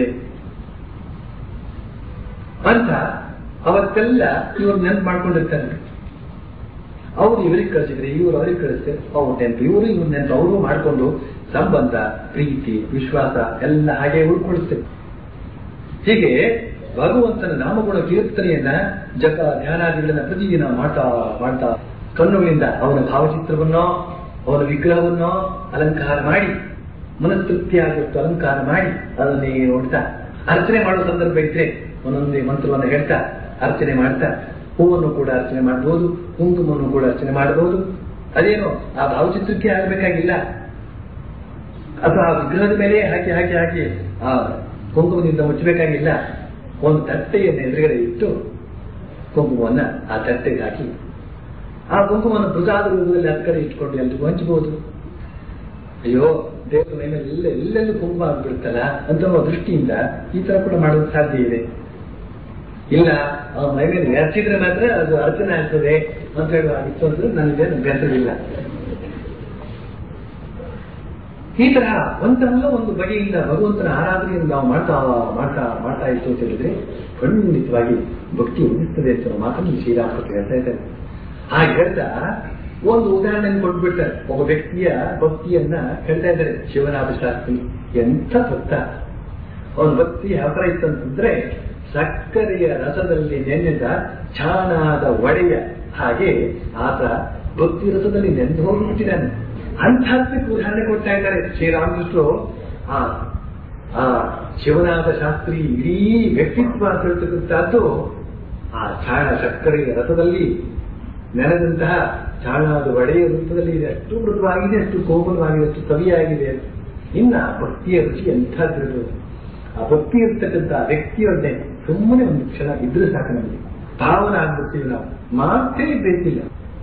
ಅಂತ ಅವತ್ತೆಲ್ಲ ಇವ್ರು ನೆನ್ಪು ಮಾಡ್ಕೊಂಡಿರ್ತಾರೆ ಅವ್ರು ಇವರಿಗೆ ಕಳಿಸಿದ್ರೆ ಇವರು ಅವ್ರಿಗೆ ಕಳಿಸ್ತಾರೆ ಅವ್ರು ನೆನಪು ಇವರು ಇವ್ರು ನೆನಪು ಅವರು ಮಾಡ್ಕೊಂಡು ಸಂಬಂಧ ಪ್ರೀತಿ ವಿಶ್ವಾಸ ಎಲ್ಲ ಹಾಗೆ ಉಳ್ಕೊಳ್ತೇವೆ ಹೀಗೆ ಭಗವಂತನ ನಾಮಗುಣ ಕೀರ್ತನೆಯನ್ನ ಜಪ ಧ್ಯಾನಾದಿಗಳನ್ನ ಪ್ರತಿದಿನ ಮಾಡ್ತಾ ಮಾಡ್ತಾ ಕಣ್ಣುಗಳಿಂದ ಅವನ ಭಾವಚಿತ್ರವನ್ನೋ ಅವನ ವಿಗ್ರಹವನ್ನೋ ಅಲಂಕಾರ ಮಾಡಿ ಮನಸ್ತೃಪ್ತಿಯಾಗುವಷ್ಟು ಅಲಂಕಾರ ಮಾಡಿ ಅದನ್ನೇ ನೋಡ್ತಾ ಅರ್ಚನೆ ಮಾಡೋ ಸಂದರ್ಭ ಇದ್ರೆ ಒಂದೊಂದೇ ಮಂತ್ರವನ್ನು ಹೇಳ್ತಾ ಅರ್ಚನೆ ಮಾಡ್ತಾ ಹೂವನ್ನು ಕೂಡ ಅರ್ಚನೆ ಮಾಡಬಹುದು ಕುಂಕುಮವನ್ನು ಕೂಡ ಅರ್ಚನೆ ಮಾಡಬಹುದು ಅದೇನು ಆ ಭಾವಚಿತ್ರಕ್ಕೆ ಆಗಬೇಕಾಗಿಲ್ಲ ಅಥವಾ ಆ ವಿಗ್ರಹದ ಮೇಲೆ ಹಾಕಿ ಹಾಕಿ ಹಾಕಿ ಆ ಕುಂಕುಮದಿಂದ ಮುಚ್ಚಬೇಕಾಗಿಲ್ಲ ಒಂದು ತಟ್ಟೆಯನ್ನು ಎದುರುಗಡೆ ಇಟ್ಟು ಕುಂಕುಮವನ್ನ ಆ ತಟ್ಟೆಗೆ ಹಾಕಿ ಆ ಕುಂಕುಮವನ್ನು ಪ್ರಸಾದ ರೂಪದಲ್ಲಿ ಹತ್ತು ಕಡೆ ಇಟ್ಕೊಂಡು ಎಲ್ರಿಗೂ ಹಂಚಬಹುದು ಅಯ್ಯೋ ದೇವರ ಮೇಲೆ ಎಲ್ಲ ಎಲ್ಲೆಲ್ಲೂ ಕುಂಕುಮ ಆಗ್ಬಿಡುತ್ತಲ್ಲ ಅಂತ ಅನ್ನೋ ದೃಷ್ಟಿಯಿಂದ ಈ ತರ ಕೂಡ ಮಾಡೋದು ಸಾಧ್ಯ ಇದೆ ಇಲ್ಲ ಅವನ ಮೈ ಮೇಲೆ ಎರಚಿದ್ರೆ ಮಾತ್ರ ಅದು ಅರ್ಚನೆ ಆಗ್ತದೆ ಅಂತ ಹೇಳುವಾಗಿತ್ತು ಅಂದ್ರೆ ನನಗೆ ಅಭ್ಯಾಸವಿಲ್ಲ ಈ ತರಹ ಒಂದಲ್ಲ ಒಂದು ಬಗೆಯಿಂದ ಭಗವಂತನ ಆರಾಧನೆಯನ್ನು ನಾವು ಮಾಡ್ತಾ ಮಾಡ್ತಾ ಮಾಡ್ತಾ ಇತ್ತು ಅಂತ ಹೇಳಿದ್ರೆ ಖಂಡಿತವಾಗಿ ಭಕ್ತಿ ಉಳಿಸ್ತದೆ ಅಂತ ಅನ್ನೋ ಮಾತನ್ನು ಶ್ರೀರಾಮಕೃಷ್ಣ ಹೇಳ್ತಾ ಇದ್ದಾರೆ ಹಾಗೆ ಹೇಳ್ತಾ ಒಂದು ಉದಾಹರಣೆ ಕೊಟ್ಬಿಟ್ಟ ಒಬ್ಬ ವ್ಯಕ್ತಿಯ ಭಕ್ತಿಯನ್ನ ಹೇಳ್ತಾ ಇದ್ದಾರೆ ಶಿವನಾಥ ಶಾಸ್ತ್ರಿ ಎಂಥ ಭಕ್ತ ಅವನ ಭಕ್ತಿ ಯಾವ ತರ ಇತ್ತಂತಂದ್ರೆ ಸಕ್ಕರೆಯ ರಸದಲ್ಲಿ ನೆನೆದ ಚಾಣಾದ ಒಡೆಯ ಹಾಗೆ ಆತ ಭಕ್ತಿ ರಸದಲ್ಲಿ ನೆಂದು ಹೋಗ್ಬಿಟ್ಟಿದ್ದಾನೆ ಅಂಥದ್ದಕ್ಕೆ ಉದಾಹರಣೆ ಕೊಡ್ತಾ ಇದ್ದಾರೆ ಶ್ರೀರಾಮಕೃಷ್ಣರು ಆ ಆ ಶಿವನಾಥ ಶಾಸ್ತ್ರಿ ಇಡೀ ವ್ಯಕ್ತಿತ್ವ ಅಂತ ಹೇಳ್ತಕ್ಕಂಥದ್ದು ಆ ಚಾಣ ಸಕ್ಕರೆಯ ರಸದಲ್ಲಿ ನೆನೆದಂತಹ ಚಾಣಾದ ಒಡೆಯ ರೂಪದಲ್ಲಿ ಇದೆ ಅಷ್ಟು ಮೃದುವಾಗಿದೆ ಅಷ್ಟು ಕೋಮಲವಾಗಿದೆ ಅಷ್ಟು ಸವಿಯಾಗಿದೆ ಇನ್ನ ಭಕ್ತಿಯ ರುಚಿ ಎಂಥದ್ದಿರೋದು ಆ ಭಕ್ತಿ ಇರ್ತಕ್ಕಂಥ ವ್ಯಕ್ತಿಯೊಡನೆ ಸುಮ್ಮನೆ ಒಂದು ಕ್ಷಣ ಇದ್ರೆ ಸಾಕು ನಮಗೆ ಭಾವನ ಆಗ್ಬಿಡ್ತೀವಿ ನಾವು ಮಾತೇ ಬೇಕಿಲ್ಲ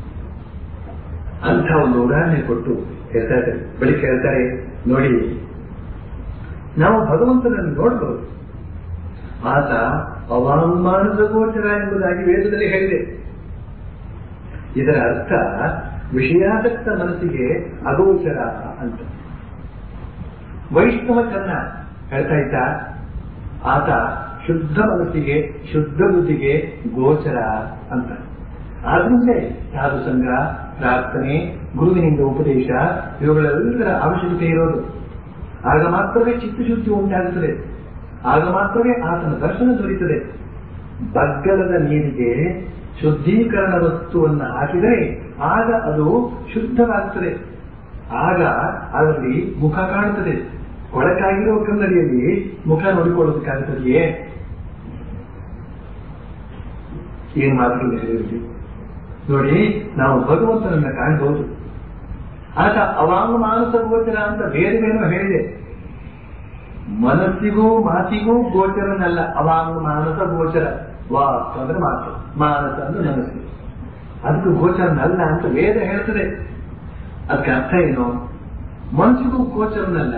ಅಂತ ಒಂದು ಉದಾಹರಣೆ ಕೊಟ್ಟು ಹೇಳ್ತಾ ಇದ್ದಾರೆ ಬಳಿಕ ಹೇಳ್ತಾರೆ ನೋಡಿ ನಾವು ಭಗವಂತನನ್ನು ನೋಡಬಹುದು ಆತ ಅವಾಂಗ್ಮಾನದ ಗೋಚರ ಎಂಬುದಾಗಿ ವೇದದಲ್ಲಿ ಹೇಳಿದೆ ಇದರ ಅರ್ಥ ವಿಷಯಾಸಕ್ತ ಮನಸ್ಸಿಗೆ ಅಗೋಚರ ಅಂತ ವೈಷ್ಣವ ಚನ್ನ ಹೇಳ್ತಾ ಇದ್ದ ಆತ ಶುದ್ಧ ಮನಸ್ಸಿಗೆ ಶುದ್ಧ ಬುದ್ಧಿಗೆ ಗೋಚರ ಅಂತ ಆದ್ರಿಂದ ಸಾಧು ಸಂಘ ಪ್ರಾರ್ಥನೆ ಗುರುವಿನಿಂದ ಉಪದೇಶ ಇವುಗಳೆಲ್ಲದರ ಅವಶ್ಯಕತೆ ಇರೋದು ಆಗ ಮಾತ್ರವೇ ಚಿತ್ತಶುದ್ಧಿ ಉಂಟಾಗುತ್ತದೆ ಆಗ ಮಾತ್ರವೇ ಆತನ ದರ್ಶನ ದೊರೆಯುತ್ತದೆ ಬಗ್ಗಲದ ನೀರಿಗೆ ಶುದ್ಧೀಕರಣ ವಸ್ತುವನ್ನು ಹಾಕಿದರೆ ಆಗ ಅದು ಶುದ್ಧವಾಗುತ್ತದೆ ಆಗ ಅದರಲ್ಲಿ ಮುಖ ಕಾಣುತ್ತದೆ ಕೊಳಕಾಗಿರೋ ಕನ್ನಡಿಯಲ್ಲಿ ಮುಖ ನೋಡಿಕೊಳ್ಳೋದಕ್ಕಾಗುತ್ತದೆಯೇ ಏನ್ ಮಾತುಗಳು ಹೇಳಿರಲಿ ನೋಡಿ ನಾವು ಭಗವಂತನನ್ನ ಕಾಣಬಹುದು ಆತ ಅವಾಂಗ ಮಾನಸ ಗೋಚರ ಅಂತ ಬೇರೆ ಬೇರೆ ಹೇಳಿದೆ ಮನಸ್ಸಿಗೂ ಮಾತಿಗೂ ಗೋಚರನಲ್ಲ ಅವಾಂಗ ಮಾನಸ ಗೋಚರ ವಾಕ್ ಅಂದ್ರೆ ಮಾತು ಮಾನಸ ಅಂದ್ರೆ ಮನಸ್ಸು ಅದಕ್ಕೂ ಗೋಚರನಲ್ಲ ಅಂತ ವೇದ ಹೇಳ್ತದೆ ಅದಕ್ಕೆ ಅರ್ಥ ಏನು ಮನಸ್ಸಿಗೂ ಗೋಚರನಲ್ಲ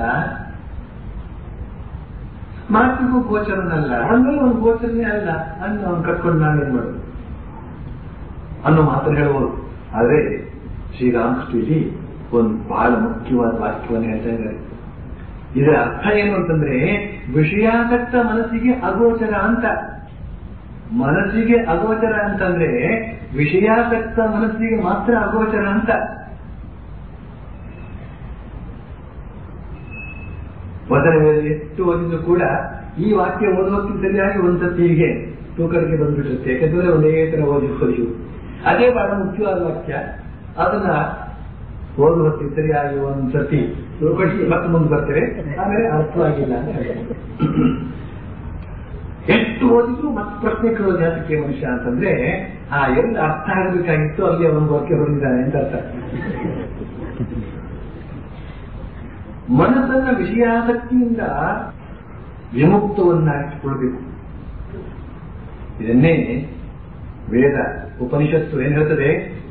ಮಾತಿಗೂ ಗೋಚರನಲ್ಲ ಹಂಗಲ್ಲ ಒಂದು ಗೋಚರನೇ ಅಲ್ಲ ಅನ್ನ ಅವ್ನು ಕಟ್ಕೊಂಡು ನಾವೇನ್ ಮಾಡೋದು ಅನ್ನೋ ಮಾತನ್ನು ಹೇಳ್ಬೋದು ಆದ್ರೆ ಶ್ರೀರಾಮಕೃಷ್ಣ ಇಲ್ಲಿ ಒಂದು ಬಹಳ ಮುಖ್ಯವಾದ ವಾಕ್ಯವನ್ನು ಹೇಳ್ತಾ ಇದ್ದಾರೆ ಇದರ ಅರ್ಥ ಏನು ಅಂತಂದ್ರೆ ವಿಷಯಾಸಕ್ತ ಮನಸ್ಸಿಗೆ ಅಗೋಚರ ಅಂತ ಮನಸ್ಸಿಗೆ ಅಗೋಚರ ಅಂತಂದ್ರೆ ವಿಷಯಾಸಕ್ತ ಮನಸ್ಸಿಗೆ ಮಾತ್ರ ಅಗೋಚರ ಅಂತ ಮೊದಲ ಎಷ್ಟು ಓದಿದ್ರು ಕೂಡ ಈ ವಾಕ್ಯ ಓದುವಕ್ಕಿಂತ ಸರಿಯಾಗಿ ಒಂದ್ಸತಿ ಹೀಗೆ ತೂಕಡಿಗೆ ಬಂದ್ಬಿಟ್ಟಿರುತ್ತೆ ಯಾಕಂದ್ರೆ ಒಂದೇ ತರ ಓದಿ ಓದಿ ಅದೇ ಬಹಳ ಮುಖ್ಯವಾದ ವಾಕ್ಯ ಅದನ್ನ ಓದುವ ಸರಿಯಾಗಿ ಒಂದ್ಸತಿ ತೂಕಡಿಗೆ ಮತ್ತೆ ಮುಂದೆ ಬರ್ತೇವೆ ಆಮೇಲೆ ಅರ್ಥವಾಗಿಲ್ಲ ಅಂತ ಹೇಳ್ತಾರೆ. ಎಷ್ಟು ಓದಿದ್ರು ಮತ್ತೆ ಪ್ರಶ್ನೆ ಕೇಳೋದು ಯಾತಕ್ಕೆ ಮನುಷ್ಯ ಅಂತಂದ್ರೆ ಆ ಎಲ್ಲ ಅರ್ಥ ಆಗಬೇಕಾಗಿತ್ತು ಅಲ್ಲಿ ಅವನು ವಾಕ್ಯ ಹೊಂದಿದ್ದಾನೆ ಅಂತ ಅರ್ಥ ಮನಸ್ಸನ್ನ ವಿಷಯಾಸಕ್ತಿಯಿಂದ ವಿಮುಕ್ತವನ್ನಾಗಿಸಿಕೊಳ್ಬೇಕು ಇದನ್ನೇ ವೇದ ಉಪನಿಷತ್ತು ಏನ್ ಹೇಳ್ತದೆ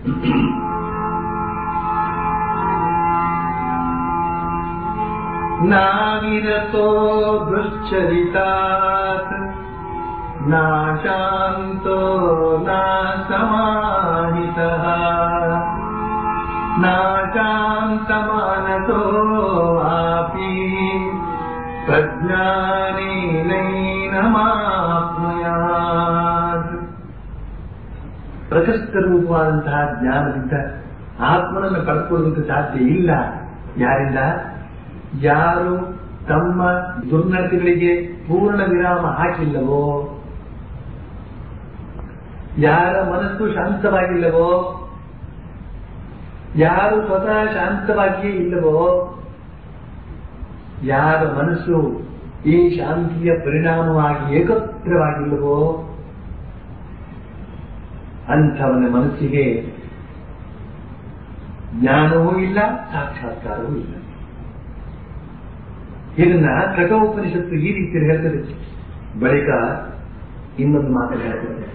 ನಾವಿರತೋ ದುಶ್ಚರಿತಾತ್ ನಾಶಾಂತೋ ನಾ ಸಮಾಹಿತಃ ನಾಶಾಂತಮಾನಸೋ ಆಪಿ ಪ್ರಜ್ಞಾನೇನೈನಮಾಪ್ನುಯಾತ್ ಪ್ರಕೃಷ್ಟ ರೂಪವಾದಂತಹ ಜ್ಞಾನದಿಂದ ಆತ್ಮನನ್ನು ಕಳ್ಕೊಳ್ಳೋದಕ್ಕೆ ಸಾಧ್ಯ ಇಲ್ಲ ಯಾರಿಂದ ಯಾರು ತಮ್ಮ ದುರ್ನಡತೆಗಳಿಗೆ ಪೂರ್ಣ ವಿರಾಮ ಹಾಕಿಲ್ಲವೋ ಯಾರ ಮನಸ್ಸು ಶಾಂತವಾಗಿಲ್ಲವೋ ಯಾರು ಸ್ವತಃ ಶಾಂತವಾಗಿಯೇ ಇಲ್ಲವೋ ಯಾರ ಮನಸ್ಸು ಈ ಶಾಂತಿಯ ಪರಿಣಾಮವಾಗಿ ಏಕತ್ರವಾಗಿಲ್ಲವೋ ಅಂಥವನ ಮನಸ್ಸಿಗೆ ಜ್ಞಾನವೂ ಇಲ್ಲ ಸಾಕ್ಷಾತ್ಕಾರವೂ ಇಲ್ಲ ಇದನ್ನ ಕಠೋಪನಿಷತ್ತು ಈ ರೀತಿಯಲ್ಲಿ ಹೇಳ್ತದೆ ಬಳಿಕ ಇನ್ನೊಂದು ಮಾತು ಹೇಳ್ತದೆ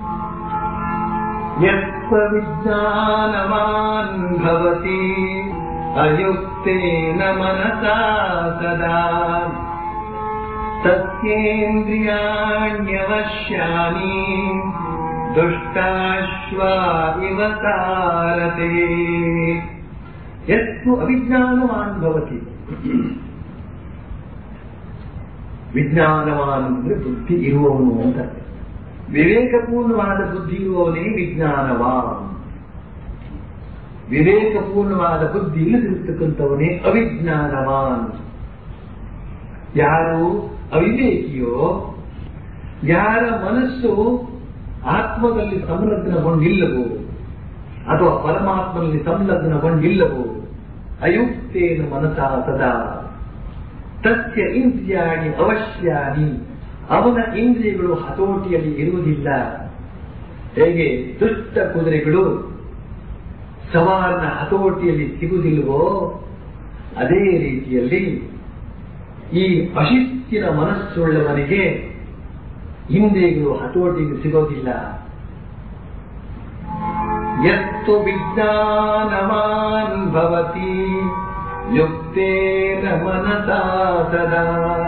ಯಸ್ವ ವಿಜ್ಞಾನವಾನ್ ಭವತಿ ಅಯುಕ್ತೇನ ಮನಸಾ ಸದಾ ತಸ್ಯೇಂದ್ರಿಯಾಣ್ಯವಶ್ಯಾನಿ ದುಷ್ಟಾಶ್ವ ಇವ ಸಾರತೆ ಎಷ್ಟು ಅವಿಜ್ಞಾನವಾನ್ ಭವತಿ ವಿಜ್ಞಾನವಾನ್ ಅಂದ್ರೆ ಬುದ್ಧಿ ಇರುವವನು ಅಂತ ಅರ್ಥ. ವಿವೇಕಪೂರ್ಣವಾದ ಬುದ್ಧಿ ಇರುವವನೇ ವಿಜ್ಞಾನವಾನ್ ವಿವೇಕಪೂರ್ಣವಾದ ಬುದ್ಧಿ ಇಲ್ಲದಿರ್ತಕ್ಕಂಥವನೇ ಅವಿಜ್ಞಾನವಾನ್ ಯಾರು ಅವಿವೇಕಿಯೋ ಯಾರ ಮನಸ್ಸು ಆತ್ಮದಲ್ಲಿ ಸಂಲಗ್ನಗೊಂಡಿಲ್ಲವೋ ಅಥವಾ ಪರಮಾತ್ಮನಲ್ಲಿ ಸಂಲಗ್ನಗೊಂಡಿಲ್ಲವೋ ಅಯುಕ್ತೇನ ಮನಸಾ ಸದಾ ತಸ್ಯ ಇಂದ್ರಿಯಾಣಿ ಅವಶ್ಯಾನಿ ಅವನ ಇಂದ್ರಿಯಗಳು ಹತೋಟಿಯಲ್ಲಿ ಇರುವುದಿಲ್ಲ ಹೇಗೆ ದುಷ್ಟ ಕುದುರೆಗಳು ಸವಾರನ ಹತೋಟಿಯಲ್ಲಿ ಸಿಗುವುದಿಲ್ವೋ ಅದೇ ರೀತಿಯಲ್ಲಿ ಈ ಅಶಿಸ್ತಿನ ಮನಸ್ಸುಳ್ಳವನಿಗೆ ಇಂದ್ರಿಯಗಳು ಹತೋಟಿಗೆ ಸಿಗೋದಿಲ್ಲ ಯತ್ತು ವಿಜ್ಞಾನವಾನ್ ಭವತಿ ಯುಕ್ತೇನ ಮನಸಾ ಸದಾ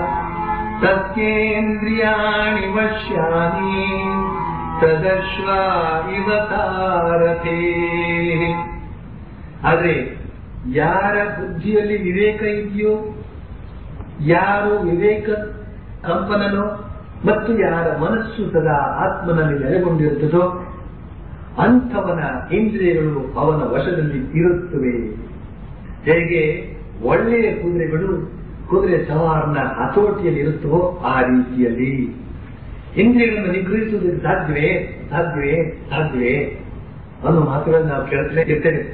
ತತ್ಕೇಂದ್ರಿಯಾಣಿ ವಶ್ಯಾನಿ ತದಶ್ವ ಇವ ಸಾರಥೇ ಆದ್ರೆ ಯಾರ ಬುದ್ಧಿಯಲ್ಲಿ ವಿವೇಕ ಇದೆಯೋ ಯಾರು ವಿವೇಕ ಕಂಪನನೋ ಮತ್ತು ಯಾರ ಮನಸ್ಸು ಸದಾ ಆತ್ಮನಲ್ಲಿ ನೆಲೆಗೊಂಡಿರುತ್ತದೋ ಅಂಥವನ ಇಂದ್ರಿಯಗಳು ಅವನ ವಶದಲ್ಲಿ ಇರುತ್ತವೆ ಹೇಗೆ ಒಳ್ಳೆಯ ಕುದುರೆಗಳು ಕುದುರೆ ಸವಾರನ ಹತೋಟಿಯಲ್ಲಿ ಇರುತ್ತವೋ ಆ ರೀತಿಯಲ್ಲಿ ಇಂದ್ರಿಯಗಳನ್ನು ನಿಗ್ರಹಿಸುವುದಕ್ಕೆ ಸಾಧ್ಯವೇ ಸಾಧ್ಯವೇ ಸಾಧ್ಯವೇ ಅನ್ನೋ ಮಾತುಗಳನ್ನು ನಾವು ಕೇಳ್ತಲೇ ಇರ್ತೇವೆ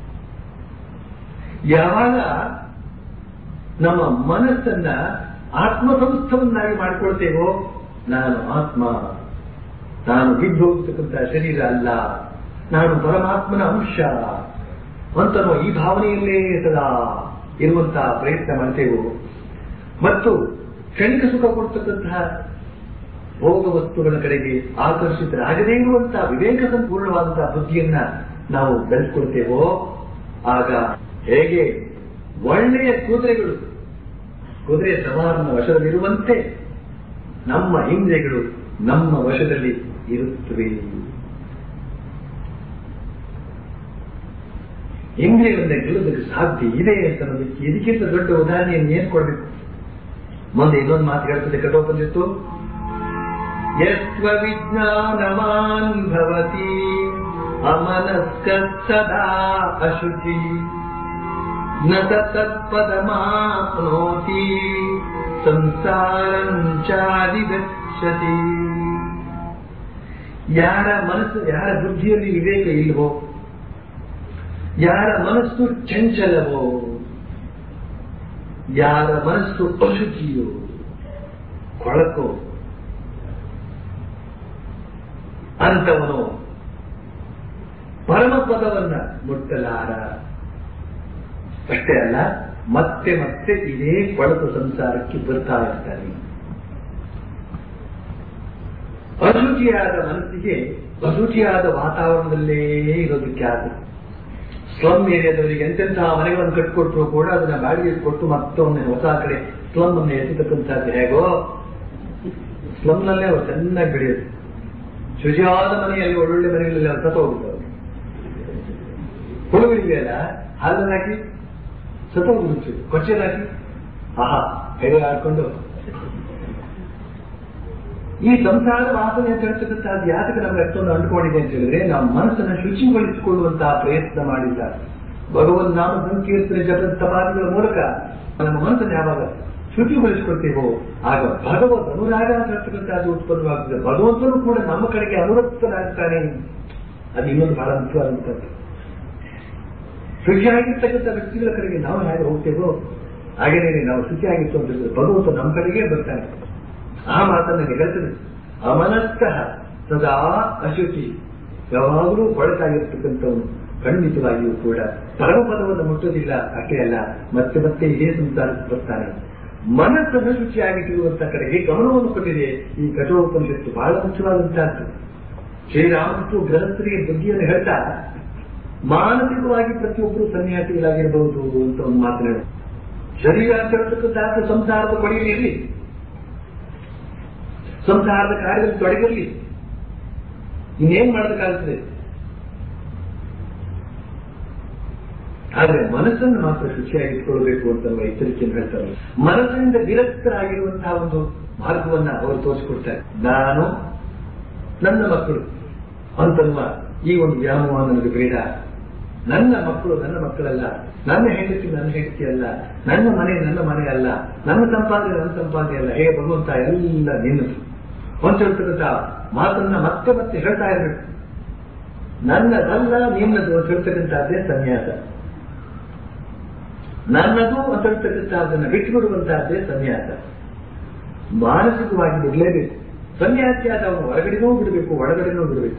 ಯಾವಾಗ ನಮ್ಮ ಮನಸ್ಸನ್ನ ಆತ್ಮಸಂಸ್ಥವನ್ನಾಗಿ ಮಾಡಿಕೊಳ್ತೇವೋ ನಾನು ಆತ್ಮ ನಾನು ಬಿದ್ದು ಹೋಗ್ತಕ್ಕಂಥ ಶರೀರ ಅಲ್ಲ ನಾನು ಪರಮಾತ್ಮನ ಅಂಶ ಅಂತನೋ ಈ ಭಾವನೆಯಲ್ಲೇ ಸದಾ ಇರುವಂತಹ ಪ್ರಯತ್ನ ಮಾಡ್ತೇವೋ ಮತ್ತು ಕ್ಷಣಿಕ ಸುಖ ಕೊಡ್ತಕ್ಕಂತಹ ಭೋಗ ವಸ್ತುಗಳ ಕಡೆಗೆ ಆಕರ್ಷಿತರಾಗದೇ ಇರುವಂತಹ ವಿವೇಕ ಸಂಪೂರ್ಣವಾದಂತಹ ಬುದ್ಧಿಯನ್ನ ನಾವು ಬೆಳೆಸ್ಕೊಳ್ತೇವೋ ಆಗ ಹೇಗೆ ಒಳ್ಳೆಯ ಕುದುರೆಗಳು ಕುದುರೆ ಸವಾರನ ವಶದಲ್ಲಿರುವಂತೆ ನಮ್ಮ ಇಂದ್ರಿಯಗಳು ನಮ್ಮ ವಶದಲ್ಲಿ ಇರುತ್ತವೆ ಇಂದ್ರಿಯಗಳಿಂದ ಗೆಲ್ಲೋದಕ್ಕೆ ಸಾಧ್ಯ ಇದೆ ಅಂತ ಅನ್ನೋದಕ್ಕೆ ಇದಕ್ಕಿಂತ ದೊಡ್ಡ ಉದಾಹರಣೆಯನ್ನು ಏನ್ ಕೊಡ್ಬೇಕು ಮುಂದೆ ಇನ್ನೊಂದು ಮಾತು ಹೇಳ್ತದೆ ಕಠೋಪನಿತ್ತು ಯಸ್ವ ವಿಜ್ಞಾನವಾನ್ ಭವತಿ ಅಮನಸ್ಕ ಸದಾ ಅಶುಚಿ ನ ತತ್ಪದಮಾಪ್ನೋತಿ ಸಂಸಾರಂಚಾದಿಗಚ್ಚತಿ ಯಾರ ಮನಸ್ಸು ಯಾರ ಬುದ್ಧಿಯಲ್ಲಿ ವಿವೇಕ ಇಲ್ವೋ ಯಾರ ಮನಸ್ಸು ಚಂಚಲವೋ ಯಾರ ಮನಸ್ಸು ಅಶುಚಿಯೋ ಕೊಳಕೋ ಅಂತವನು ಪರಮಪದವನ್ನ ಮುಟ್ಟಲಾರ ಅಷ್ಟೇ ಅಲ್ಲ ಮತ್ತೆ ಮತ್ತೆ ಇದೇ ಕೊಳಕು ಸಂಸಾರಕ್ಕೆ ಬರ್ತಾ ಇರ್ತಾನೆ ಅಶುಚಿಯಾದ ಮನಸ್ಸಿಗೆ ಅಶುಚಿಯಾದ ವಾತಾವರಣದಲ್ಲೇ ಇರೋದಕ್ಕೆ ಆಗ ಸ್ಲಮ್ ಏರಿಯಾದವರಿಗೆ ಎಂತೆಂತಹ ಮನೆಗಳನ್ನು ಕಟ್ಕೊಟ್ರು ಕೂಡ ಅದನ್ನ ಬಾಡಿಗೆ ಕೊಟ್ಟು ಮತ್ತೊಮ್ಮೆ ಹೊಸ ಕಡೆ ಸ್ಲಮ್ ಅನ್ನು ಎತ್ತತಕ್ಕಂಥದ್ದು ಹೇಗೋ ಸ್ಲಮ್ನಲ್ಲೇ ಅವ್ರು ಚೆನ್ನಾಗಿ ಬೆಳೆಯೋದು ಶುಚಿಯಾದ ಮನೆಯಲ್ಲಿ ಒಳ್ಳೊಳ್ಳೆ ಮನೆಗಳಲ್ಲಿ ಅವ್ರು ಸತ್ತ ಹೋಗ್ತಾರೆ ಹುಡುಗರಿಗೆಲ್ಲ ಹಾಲನ್ನು ಹಾಕಿ ಸತ್ತ ಹೋಗ್ಬಿಡುತ್ತೆ ಕೊಚ್ಚೆನ ಹಾಕಿ ಆಹಾ ಹೇಗೆ ಆಡ್ಕೊಂಡು ಈ ಸಂಸಾರ ವಾಸನೆ ಅಂತ ಹೇಳ್ತಕ್ಕಂಥದ್ದು ಯಾತಕ್ಕೆ ನಮ್ಗೆ ಅಷ್ಟೊಂದು ಅಂಟ್ಕೊಂಡಿದೆ ಅಂತ ಹೇಳಿದ್ರೆ ನಾವು ಮನಸ್ಸನ್ನು ಶುಚಿಗೊಳಿಸಿಕೊಳ್ಳುವಂತಹ ಪ್ರಯತ್ನ ಮಾಡಿಲ್ಲ ಭಗವನ್ ನಾಮ ಸಂಕೀರ್ತನೆ ಜಪದ ತಪಾದಿಗಳ ಮೂಲಕ ನಮ್ಮ ಮನಸ್ಸನ್ನು ಯಾವಾಗ ಶುಚಿಗೊಳಿಸಿಕೊಳ್ತೇವೋ ಆಗ ಭಗವದ್ ಅನುರಾಗ ಅಂತ ಹೇಳ್ತಕ್ಕಂಥದ್ದು ಉತ್ಪನ್ನವಾಗ್ತದೆ ಭಗವಂತನು ಕೂಡ ನಮ್ಮ ಕಡೆಗೆ ಅನುರಕ್ತನಾಗ್ತಾನೆ ಅದು ಇನ್ನೊಂದು ಬಹಳ ಮುಖ್ಯವಾದಂಥದ್ದು ಶುಚಿಯಾಗಿರ್ತಕ್ಕಂಥ ವ್ಯಕ್ತಿಗಳ ಕಡೆಗೆ ನಾವು ಹೇಗೆ ಹೋಗ್ತೇವೋ ಹಾಗೇನೇ ನಾವು ಶುಚಿಯಾಗಿತ್ತು ಅಂತ ಹೇಳಿದ್ರೆ ಭಗವಂತ ನಮ್ಮ ಕಡೆಗೆ ಬರ್ತಾನೆ ಆ ಮಾತನ್ನ ಹೇಳ್ತದೆ ಅಮನಸ್ಕಃ ಸದಾ ಅಶುಚಿ ಯಾವಾಗಲೂ ಕೊಳಕಾಗಿರ್ತಕ್ಕಂಥವನು ಖಂಡಿತವಾಗಿಯೂ ಕೂಡ ಪರಮಪದವನ್ನು ಮುಟ್ಟೋದಿಲ್ಲ ಅಷ್ಟೇ ಅಲ್ಲ ಮತ್ತೆ ಮತ್ತೆ ಇದೇ ಸಂಸಾರಕ್ಕೆ ಬರ್ತಾನೆ ಮನಸ್ಸನ್ನು ಶುಚಿಯಾಗಿಟ್ಟಿರುವಂತ ಕಡೆಗೆ ಗಮನವನ್ನು ಕೊಟ್ಟಿದೆ ಈ ಕಠೋಪನಿಷತ್ತು ಬಹಳ ಮುಖ್ಯವಾದಂತಹದ್ದು ಶ್ರೀರಾಮಕೃಷ್ಣ ಗೃಹಸ್ಥರಿಗೆ ಬುದ್ಧಿಯನ್ನು ಹೇಳ್ತಾ ಮಾನಸಿಕವಾಗಿ ಪ್ರತಿಯೊಬ್ಬರು ಸನ್ಯಾಸಿಗಳಾಗಿರಬಹುದು ಅಂತ ಒಂದು ಮಾತನಾಡ ಶರೀರ ಅಂತ ಹೇಳ್ತಕ್ಕಂಥ ಸಂಸಾರದ ಕೊಡುಗೆ ಇರಲಿ ಸಂಸಾರದ ಕಾರ್ಯದಲ್ಲಿ ತೊಡಗಿರಲಿ ಇನ್ನೇನ್ ಮಾಡೋದಕ್ಕಾಗ್ತದೆ ಆದ್ರೆ ಮನಸ್ಸನ್ನು ಮಾತ್ರ ಶುಚಿಯಾಗಿ ಇಟ್ಕೊಳ್ಬೇಕು ಅಂತ ನಮ್ಮ ಎಚ್ಚರಿಕೆಯನ್ನು ಹೇಳ್ತಾರೆ ಮನಸ್ಸಿನಿಂದ ವಿರಕ್ತರಾಗಿರುವಂತಹ ಒಂದು ಮಾರ್ಗವನ್ನ ಅವರು ತೋರಿಸ್ಕೊಡ್ತಾರೆ ನಾನು ನನ್ನ ಮಕ್ಕಳು ಅಂತನ್ನುವ ಈ ಒಂದು ವ್ಯಾಮೋಹ ನನಗೆ ಬೇಡ ನನ್ನ ಮಕ್ಕಳು ನನ್ನ ಮಕ್ಕಳಲ್ಲ ನನ್ನ ಹೆಂಡತಿ ನನ್ನ ಹೆಂಡತಿ ಅಲ್ಲ ನನ್ನ ಮನೆ ನನ್ನ ಮನೆ ಅಲ್ಲ ನನ್ನ ಸಂಪಾದನೆ ನನ್ನ ಸಂಪಾದನೆ ಅಲ್ಲ ಹೇ ಭಗವಂತ ಎಲ್ಲ ನಿನ್ನದು ಅಂತ ಹೇಳ್ತಕ್ಕಂಥ ಮಾತನ್ನ ಮತ್ತೆ ಮತ್ತೆ ಹೇಳ್ತಾ ಇರಬೇಕು ನನ್ನದಲ್ಲ ನಿನ್ನದು ಅಂತ ಹೇಳ್ತಕ್ಕಂಥದ್ದೇ ಸನ್ಯಾಸ ನನ್ನದು ಅಂತ ಹೇಳ್ತಕ್ಕಂಥದ್ದನ್ನ ಬಿಟ್ಟುಬಿಡುವಂತಹದ್ದೇ ಸನ್ಯಾಸ ಮಾನಸಿಕವಾಗಿ ಬಿಡಲೇಬೇಕು ಸನ್ಯಾಸಿ ಆದವನು ಹೊರಗಡೆನೂ ಬಿಡಬೇಕು ಒಳಗಡೆನೂ ಬಿಡಬೇಕು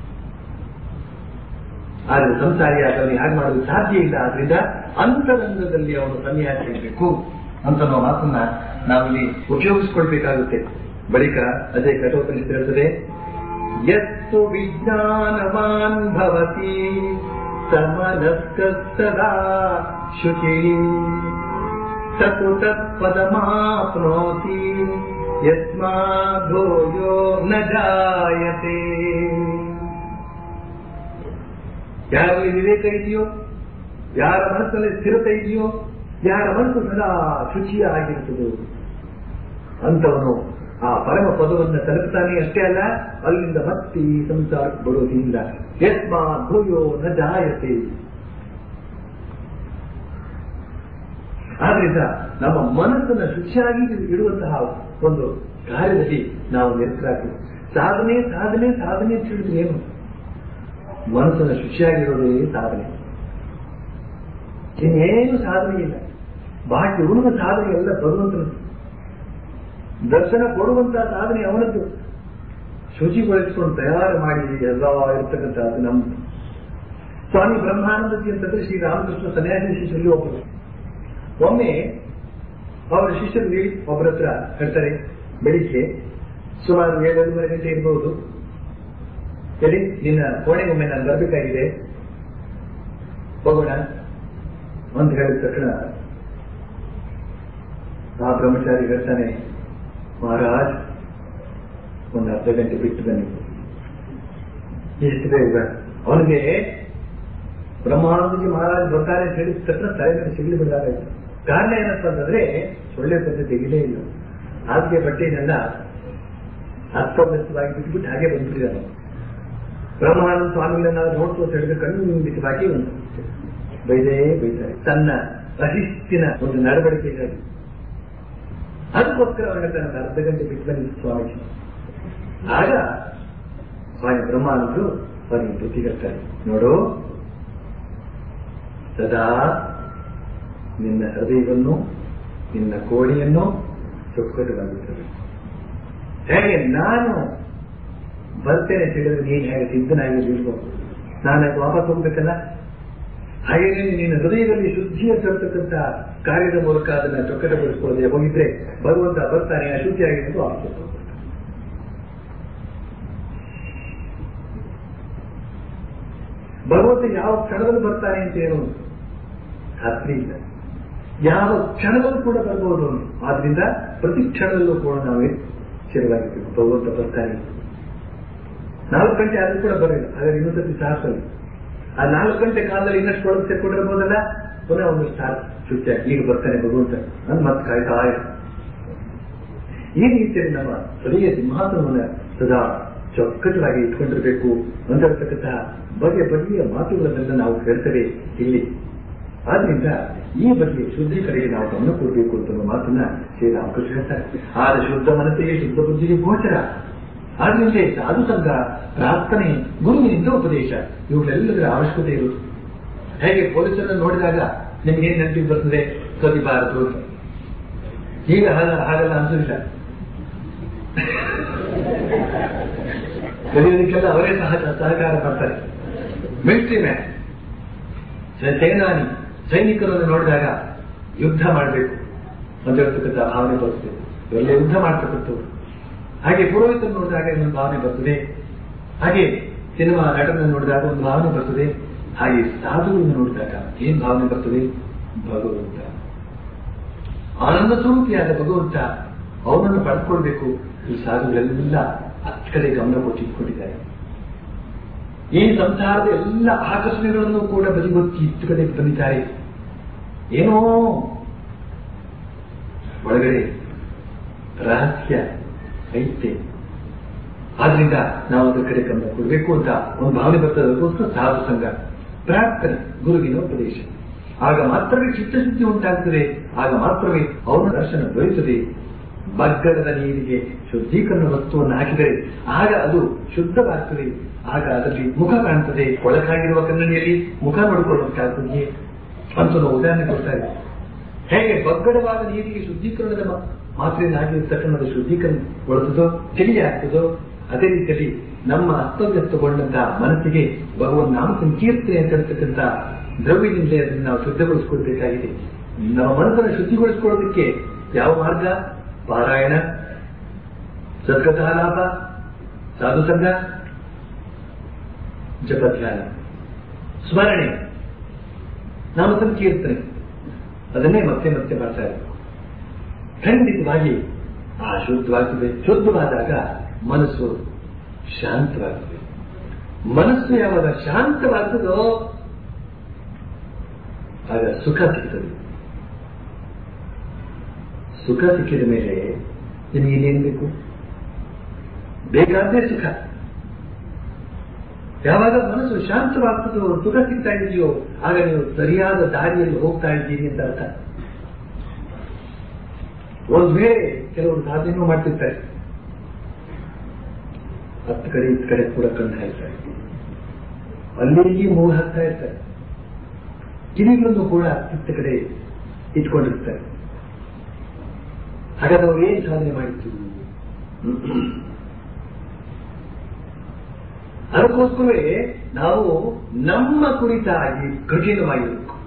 ಆದರೆ ಸಂಸಾರಿ ಆದವನು ಹಾಗೆ ಮಾಡಲು ಸಾಧ್ಯ ಇಲ್ಲ ಆದ್ರಿಂದ ಅಂತರಂಗದಲ್ಲಿ ಅವನು ಸನ್ಯಾಸಿ ಇರಬೇಕು ಅಂತ ನಾವು ಮಾತನ್ನ ನಾವಿಲ್ಲಿ ಉಪಯೋಗಿಸ್ಕೊಳ್ಬೇಕಾಗುತ್ತೆ ಬಳಿಕ ಅದೇ ಕಠೋಪನಿಷತ್ ಹೇಳ್ತದೆ ಯತ್ತು ವಿಜ್ಞಾನವಾನ್ ಭವತಿ ಸಮನಸ್ಕಸ್ತದಾ ಶುಚಿ ತತು ತತ್ಪದಮಾಪ್ನೋತಿ ಯಸ್ಮಾಧೋಯೋ ನ ಜಾಯತೆ ಯಾರಲ್ಲಿ ವಿವೇಕ ಇದೆಯೋ ಯಾರ ಮನಸ್ಸಲ್ಲಿ ಸ್ಥಿರತೆ ಇದೆಯೋ ಯಾರ ಮನಸ್ಸು ಸದಾ ಶುಚಿಯಾಗಿರುತ್ತದೋ ಅಂತವನು ಆ ಪರಮ ಪದವನ್ನು ತಲುಪುತ್ತಾನೆ ಅಷ್ಟೇ ಅಲ್ಲ ಅಲ್ಲಿಂದ ಮತ್ತೆ ಈ ಸಂಸಾರಕ್ಕೆ ಬರೋದಿಲ್ಲ ಯಸ್ಮಾ ಭೂಯೋ ನ ಜಾಯತೆ ಆದ್ರಿಂದ ನಮ್ಮ ಮನಸ್ಸನ್ನು ಶುಚಿಯಾಗಿ ಇಡುವಂತಹ ಒಂದು ಕಾರ್ಯದಲ್ಲಿ ನಾವು ನಿರತರಾಗಬೇಕು ಸಾಧನೆ ಸಾಧನೆ ಸಾಧನೆ ಅಂತ ಹೇಳಿದ್ರೆ ಏನು ಮನಸ್ಸನ್ನು ಶುಚಿಯಾಗಿರೋದೇ ಸಾಧನೆ ಇನ್ನೇನು ಸಾಧನೆ ಇಲ್ಲ ಬಾಕಿ ಉಳಿದ ಸಾಧನೆ ಎಲ್ಲ ಭಗವಂತನದ್ದು ದರ್ಶನ ಕೊಡುವಂತಹ ಸಾಧನೆ ಅವನದ್ದು ಶುಚಿಗೊಳಿಸಿಕೊಂಡು ತಯಾರು ಮಾಡಿ ಎಲ್ಲ ಇರ್ತಕ್ಕಂಥದ್ದು ನಮ್ದು ಸ್ವಾಮಿ ಬ್ರಹ್ಮಾನಂದಜಿ ಅಂತಂದ್ರೆ ಶ್ರೀರಾಮಕೃಷ್ಣ ಸನ್ಯಾಸಿ ಶಿಷ್ಯರಲ್ಲಿ ಒಬ್ಬರು ಒಮ್ಮೆ ಅವರ ಶಿಷ್ಯರಲ್ಲಿ ಒಬ್ಬರ ಹತ್ರ ಹೇಳ್ತಾರೆ ಬೆಳಿಗ್ಗೆ ಸುಮಾರು ಏಳೂವರೆ ಗಂಟೆ ಇರಬಹುದು ಹೇಳಿ ನಿನ್ನ ಕೋಣೆಗೊಮ್ಮೆ ನಾನು ಬರಬೇಕಾಗಿದೆ ಹೋಗೋಣ ಅಂತ ಹೇಳಿದ ತಕ್ಷಣ ಆ ಬ್ರಹ್ಮಚಾರಿ ಹೇಳ್ತಾನೆ ಮಹಾರಾಜ್ ಒಂದು ಅರ್ಧ ಗಂಟೆ ಬಿಟ್ಟು ಬನ್ನಿ ಎಷ್ಟು ಬೇಗ ಅವನಿಗೆ ಬ್ರಹ್ಮಾನಂದಜಿ ಮಹಾರಾಜ್ ಬರ್ತಾರೆ ಅಂತ ಹೇಳಿದ ತಕ್ಷಣ ತಲೆ ಮೇಲೆ ಸಿಗಲಿ ಬಿಡಾಗ ಕಾರಣ ಏನಂತಂದ್ರೆ ಸೊಳ್ಳೆ ಬಂದು ತೆಗಿಲೇ ಇಲ್ಲ ಹಾಸಿಗೆ ಬಟ್ಟೆನೆಲ್ಲ ಅಸ್ತವ್ಯಸ್ತವಾಗಿ ಬಿಟ್ಬಿಟ್ಟು ಹಾಗೆ ಬಂದ್ಬಿಟ್ಟಿದ್ದಾರೆ ಬ್ರಹ್ಮಾನಂದ ಸ್ವಾಮಿಗಳನ್ನ ನೋಡ್ತು ಅಂತ ಹೇಳಿದ್ರೆ ಕಣ್ಣು ಬಿಟ್ಟವಾಗಿ ಒಂದು ಬೈದೇ ಬೈತಾರೆ ತನ್ನ ಅಶಿಸ್ತಿನ ಒಂದು ನಡವಳಿಕೆಗಾಗಿ ಅದಕ್ಕೋಸ್ಕರ ಅವರ ತನ್ನ ಅರ್ಧ ಗಂಟೆ ಬಿಟ್ಟು ಬಂದ ಸ್ವಾಮೀಜಿ ಆಗ ಸ್ವಾಮಿ ಬ್ರಹ್ಮಾನಂದರು ಅವರಿಗೆ ಬುದ್ಧಿ ಹೇಳ್ತಾರೆ ನೋಡು ಸದಾ ನಿನ್ನ ಹೃದಯವನ್ನು ನಿನ್ನ ಕೋಣೆಯನ್ನು ಚೊಕ್ಕಟವಾಗಿರ್ತದೆ ಹೇಗೆ ನಾನು ಬರ್ತೇನೆ ತಿಳಿದ್ರೆ ನೀನು ಹೇಗೆ ಸಿದ್ಧನಾಗಿ ಇರ್ಬೋದು ನಾನು ವಾಪಸ್ ಹೋಗ್ಬೇಕಲ್ಲ ಹಾಗೆ ನಿನ್ನ ಹೃದಯದಲ್ಲಿ ಶುದ್ಧಿಯ ತರ್ತಕ್ಕಂಥ ಕಾರ್ಯದ ಮೂಲಕ ಅದನ್ನ ಚೊಕ್ಕಟಗೊಳಿಸಿಕೊಳ್ಳದೆ ಹೋಗಿದ್ರೆ ಭಗವಂತ ಬರ್ತಾನೆ ಅಶುದ್ಧಿಯಾಗಿರೋದು ವಾಪಸ್ ಹೋಗ್ತಾನೆ ಭಗವಂತ ಯಾವ ಕ್ಷಣದಲ್ಲಿ ಬರ್ತಾನೆ ಅಂತ ಏನು ಖಾತ್ರಿ ಇಲ್ಲ ಯಾವ ಕ್ಷಣದಲ್ಲೂ ಕೂಡ ಬರ್ಬೋದು ಅವನು ಆದ್ರಿಂದ ಪ್ರತಿ ಕ್ಷಣದಲ್ಲೂ ಕೂಡ ನಾವೇ ಸ್ಥಿರವಾಗಿರ್ಬೇಕು ಭಗವಂತ ಬರ್ತಾನೆ ನಾಲ್ಕು ಗಂಟೆ ಆದ್ರೂ ಕೂಡ ಬರಲಿಲ್ಲ ಹಾಗಾದ್ರೆ ಇನ್ನೊಂದ್ಸತಿ ಸಾಹಸಲ್ಲ ಆ ನಾಲ್ಕು ಗಂಟೆ ಕಾಲದಲ್ಲಿ ಇನ್ನಷ್ಟು ಒಳಗೆ ಸೇರ್ಕೊಂಡಿರ್ಬೋದಲ್ಲ ಪುನಃ ಒಂದು ಸ್ಟಾರ್ ಶುಚಿ ಈಗ ಬರ್ತಾನೆ ಭಗವಂತ ನನ್ ಮತ್ತೆ ಕಾಯ್ತಾ ಇರು. ಈ ರೀತಿಯಲ್ಲಿ ನಮ್ಮ ಹೃದಯ ಸಿಂಹಾಸನವನ್ನ ಸದಾ ಚೊಕ್ಕಟವಾಗಿ ಇಟ್ಕೊಂಡಿರ್ಬೇಕು ಅಂತ ಹೇಳ್ತಕ್ಕಂತಹ ಬಗೆಯ ಬಗೆಯ ಮಾತುಗಳನ್ನೆಲ್ಲ ನಾವು ಕೇಳ್ತೇವೆ ಇಲ್ಲಿ ಆದ್ರಿಂದ ಈ ಬಗ್ಗೆ ಶುದ್ಧಿ ಕಡೆಗೆ ನಾವು ಗಮನ ಕೊಡಬೇಕು ಅಂತ ಮಾತನ್ನ ಶ್ರೀರಾಮಕೃಷ್ಣ ಹೇಳ್ತಾರೆ ಆದ್ರೆ ಶುದ್ಧ ಮನಸ್ಸಿಗೆ ಶುದ್ಧ ಬುದ್ಧಿಗೆ ಗೋಚರ ಆದ್ರಿಂದ ಸಾಧು ಸಂಘ ಪ್ರಾರ್ಥನೆ ಗುರುವಿನಿಂದ ಉಪದೇಶ ಇವುಗಳೆಲ್ಲದರ ಅವಶ್ಯಕತೆ ಇರುವುದು ಹೇಗೆ ಪೊಲೀಸರನ್ನು ನೋಡಿದಾಗ ನಿಮ್ಗೆ ಏನ್ ನೆನಪಿಗೆ ಬರ್ತದೆ ಕದಿಬಾರದು ಅಂತ ಈಗ ಹಾಗ- ಹಾಗಲ್ಲ ಅನ್ಸೋದಿಲ್ಲ ಕಲಿಯೋದಕ್ಕೆಲ್ಲ ಅವರೇ ಸಹ ಸಹಕಾರ ಮಾಡ್ತಾರೆ ಮಿಲಿಟರಿ ಮ್ಯಾನ್ ಸೇನಾನಿ ಸೈನಿಕರನ್ನು ನೋಡಿದಾಗ ಯುದ್ಧ ಮಾಡಬೇಕು ಅಂತ ಹೇಳ್ತಕ್ಕಂಥ ಭಾವನೆ ಬರ್ತದೆ ಇವೆಲ್ಲ ಯುದ್ಧ ಮಾಡ್ತಕ್ಕಂಥವ್ರು ಹಾಗೆ ಪುರೋಹಿತರು ನೋಡಿದಾಗ ಇನ್ನೊಂದು ಭಾವನೆ ಬರ್ತದೆ ಹಾಗೆ ಸಿನಿಮಾ ನಟನನ್ನು ನೋಡಿದಾಗ ಒಂದು ಭಾವನೆ ಬರ್ತದೆ ಹಾಗೆ ಸಾಧುಗಳನ್ನು ನೋಡಿದಾಗ ಏನ್ ಭಾವನೆ ಬರ್ತದೆ ಭಗವಂತ ಆನಂದ ಸ್ವರೂಪಿಯಾದ ಭಗವಂತ ಅವನನ್ನು ಪಡ್ಕೊಳ್ಬೇಕು ಈ ಸಾಧುಗಳೆಲ್ಲ ಹತ್ತ ಕಡೆ ಗಮನ ಕೊಟ್ಟು ಇಟ್ಕೊಂಡಿದ್ದಾರೆ ಈ ಸಂಸಾರದ ಎಲ್ಲ ಆಕರ್ಷಣೆಗಳನ್ನು ಕೂಡ ಬದಿಗೊತ್ತಿ ಇತ್ತು ಕಡೆ ಬಂದಿದ್ದಾರೆ ಏನೋ ಒಳಗಡೆ ರಹಸ್ಯ ಐತೆ ಆದ್ರಿಂದ ನಾವು ಅದರ ಕಡೆ ಗಮನ ಕೊಡಬೇಕು ಅಂತ ಒಂದು ಭಾವನೆ ಬರ್ತದಕ್ಕೋಸ್ಕರ ಸಾಧು ಸಂಘ ಪ್ರಾರ್ಥನೆ ಗುರುವಿನ ಉಪದೇಶ ಆಗ ಮಾತ್ರವೇ ಚಿತ್ತಶುದ್ಧಿ ಉಂಟಾಗ್ತದೆ ಆಗ ಮಾತ್ರವೇ ಅವನ ದರ್ಶನ ದೊರೆಯುತ್ತದೆ ಬಗ್ಗಡದ ನೀರಿಗೆ ಶುದ್ಧೀಕರಣ ವಸ್ತುವನ್ನು ಹಾಕಿದರೆ ಆಗ ಅದು ಶುದ್ಧವಾಗ್ತದೆ ಆಗ ಅದರಲ್ಲಿ ಮುಖ ಕಾಣ್ತದೆ ಒಳಗಾಗಿರುವ ಕನ್ನಡಿಯಲ್ಲಿ ಮುಖ ನೋಡಿಕೊಳ್ಳೋದಕ್ಕಾಗ್ತದೆ ಅಂತ ನಾವು ಉದಾಹರಣೆ ಕೊಡ್ತಾ ಇದ್ದೀವಿ ಹೇಗೆ ಬಗ್ಗಡವಾದ ನೀರಿಗೆ ಶುದ್ಧೀಕರಣದ ಮ- ಮಾತ್ರೆಯನ್ನು ಹಾಕಿರ್ತಕ್ಕಂಥ ಶುದ್ಧೀಕರಣಗೊಳಿಸೋದೋ ಚಳಿ ಆಗ್ತದೋ ಅದೇ ರೀತಿಯಲ್ಲಿ ನಮ್ಮ ಅಸ್ತವ್ಯಸ್ತಗೊಂಡಂತಹ ಮನಸ್ಸಿಗೆ ಭಗವನ್ ನಾಮ ಸಂಕೀರ್ತನೆ ಅಂತ ಹೇಳ್ತಕ್ಕಂಥ ದ್ರವ್ಯದಿಂದಲೇ ಅದನ್ನು ನಾವು ಶುದ್ಧಗೊಳಿಸಿಕೊಳ್ಬೇಕಾಗಿದೆ ನಮ್ಮ ಮನಸ್ಸನ್ನು ಶುದ್ಧಿಗೊಳಿಸಿಕೊಳ್ಳೋದಕ್ಕೆ ಯಾವ ಮಾರ್ಗ ಪಾರಾಯಣ ಸದ್ಗತಾಲಾಪ ಸಾಧು ಸಂಘ ಜಪಧ್ಯಾನ ಸ್ಮರಣೆ ನಾಮ ಸಂಕೀರ್ತನೆ ಅದನ್ನೇ ಮತ್ತೆ ಮತ್ತೆ ಮಾಡ್ತಾ ಇದ್ದಾರೆ ಖಂಡಿತವಾಗಿ ಆ ಶುದ್ಧವಾಗ್ತದೆ ಶುದ್ಧವಾದಾಗ ಮನಸ್ಸು ಶಾಂತವಾಗ್ತದೆ ಮನಸ್ಸು ಯಾವಾಗ ಶಾಂತವಾಗ್ತದೋ ಆಗ ಸುಖ ಸಿಗ್ತದೆ ಸುಖ ಸಿಕ್ಕಿದ ಮೇಲೆ ನಿಮಗೆ ಇನ್ನೇನು ಬೇಕು ಬೇಕಾದ್ದೇ ಸುಖ ಯಾವಾಗ ಮನಸ್ಸು ಶಾಂತವಾಗ್ತದೋ ಸುಖ ಸಿಗ್ತಾ ಇದೆಯೋ ಆಗ ನೀವು ಸರಿಯಾದ ದಾರಿಯಲ್ಲಿ ಹೋಗ್ತಾ ಇದ್ದೀರಿ ಅಂತ ಅರ್ಥ ಒಂದ್ ವೇಳೆ ಕೆಲವರು ಸಾಧನೆಯನ್ನು ಮಾಡ್ತಿರ್ತಾರೆ ಹತ್ತು ಕಡೆ ಇತ್ತು ಕಡೆ ಕೂಡ ಕಣ್ಣು ಹಾಕ್ತಾರೆ ಅಲ್ಲಿ ಮೂರು ಹಾಕ್ತಾ ಇರ್ತಾರೆ ಕಿವಿಗಳನ್ನು ಕೂಡ ಇತ್ತ ಕಡೆ ಇಟ್ಕೊಂಡಿರ್ತಾರೆ ಹಾಗಾದ್ರೆ ಅವ್ರು ಏನ್ ಸಾಧನೆ ಮಾಡಿತ್ತು ಅದಕ್ಕೋಸ್ಕರವೇ ನಾವು ನಮ್ಮ ಕುರಿತಾಗಿ ಕಠಿಣವಾಗಿರಬೇಕು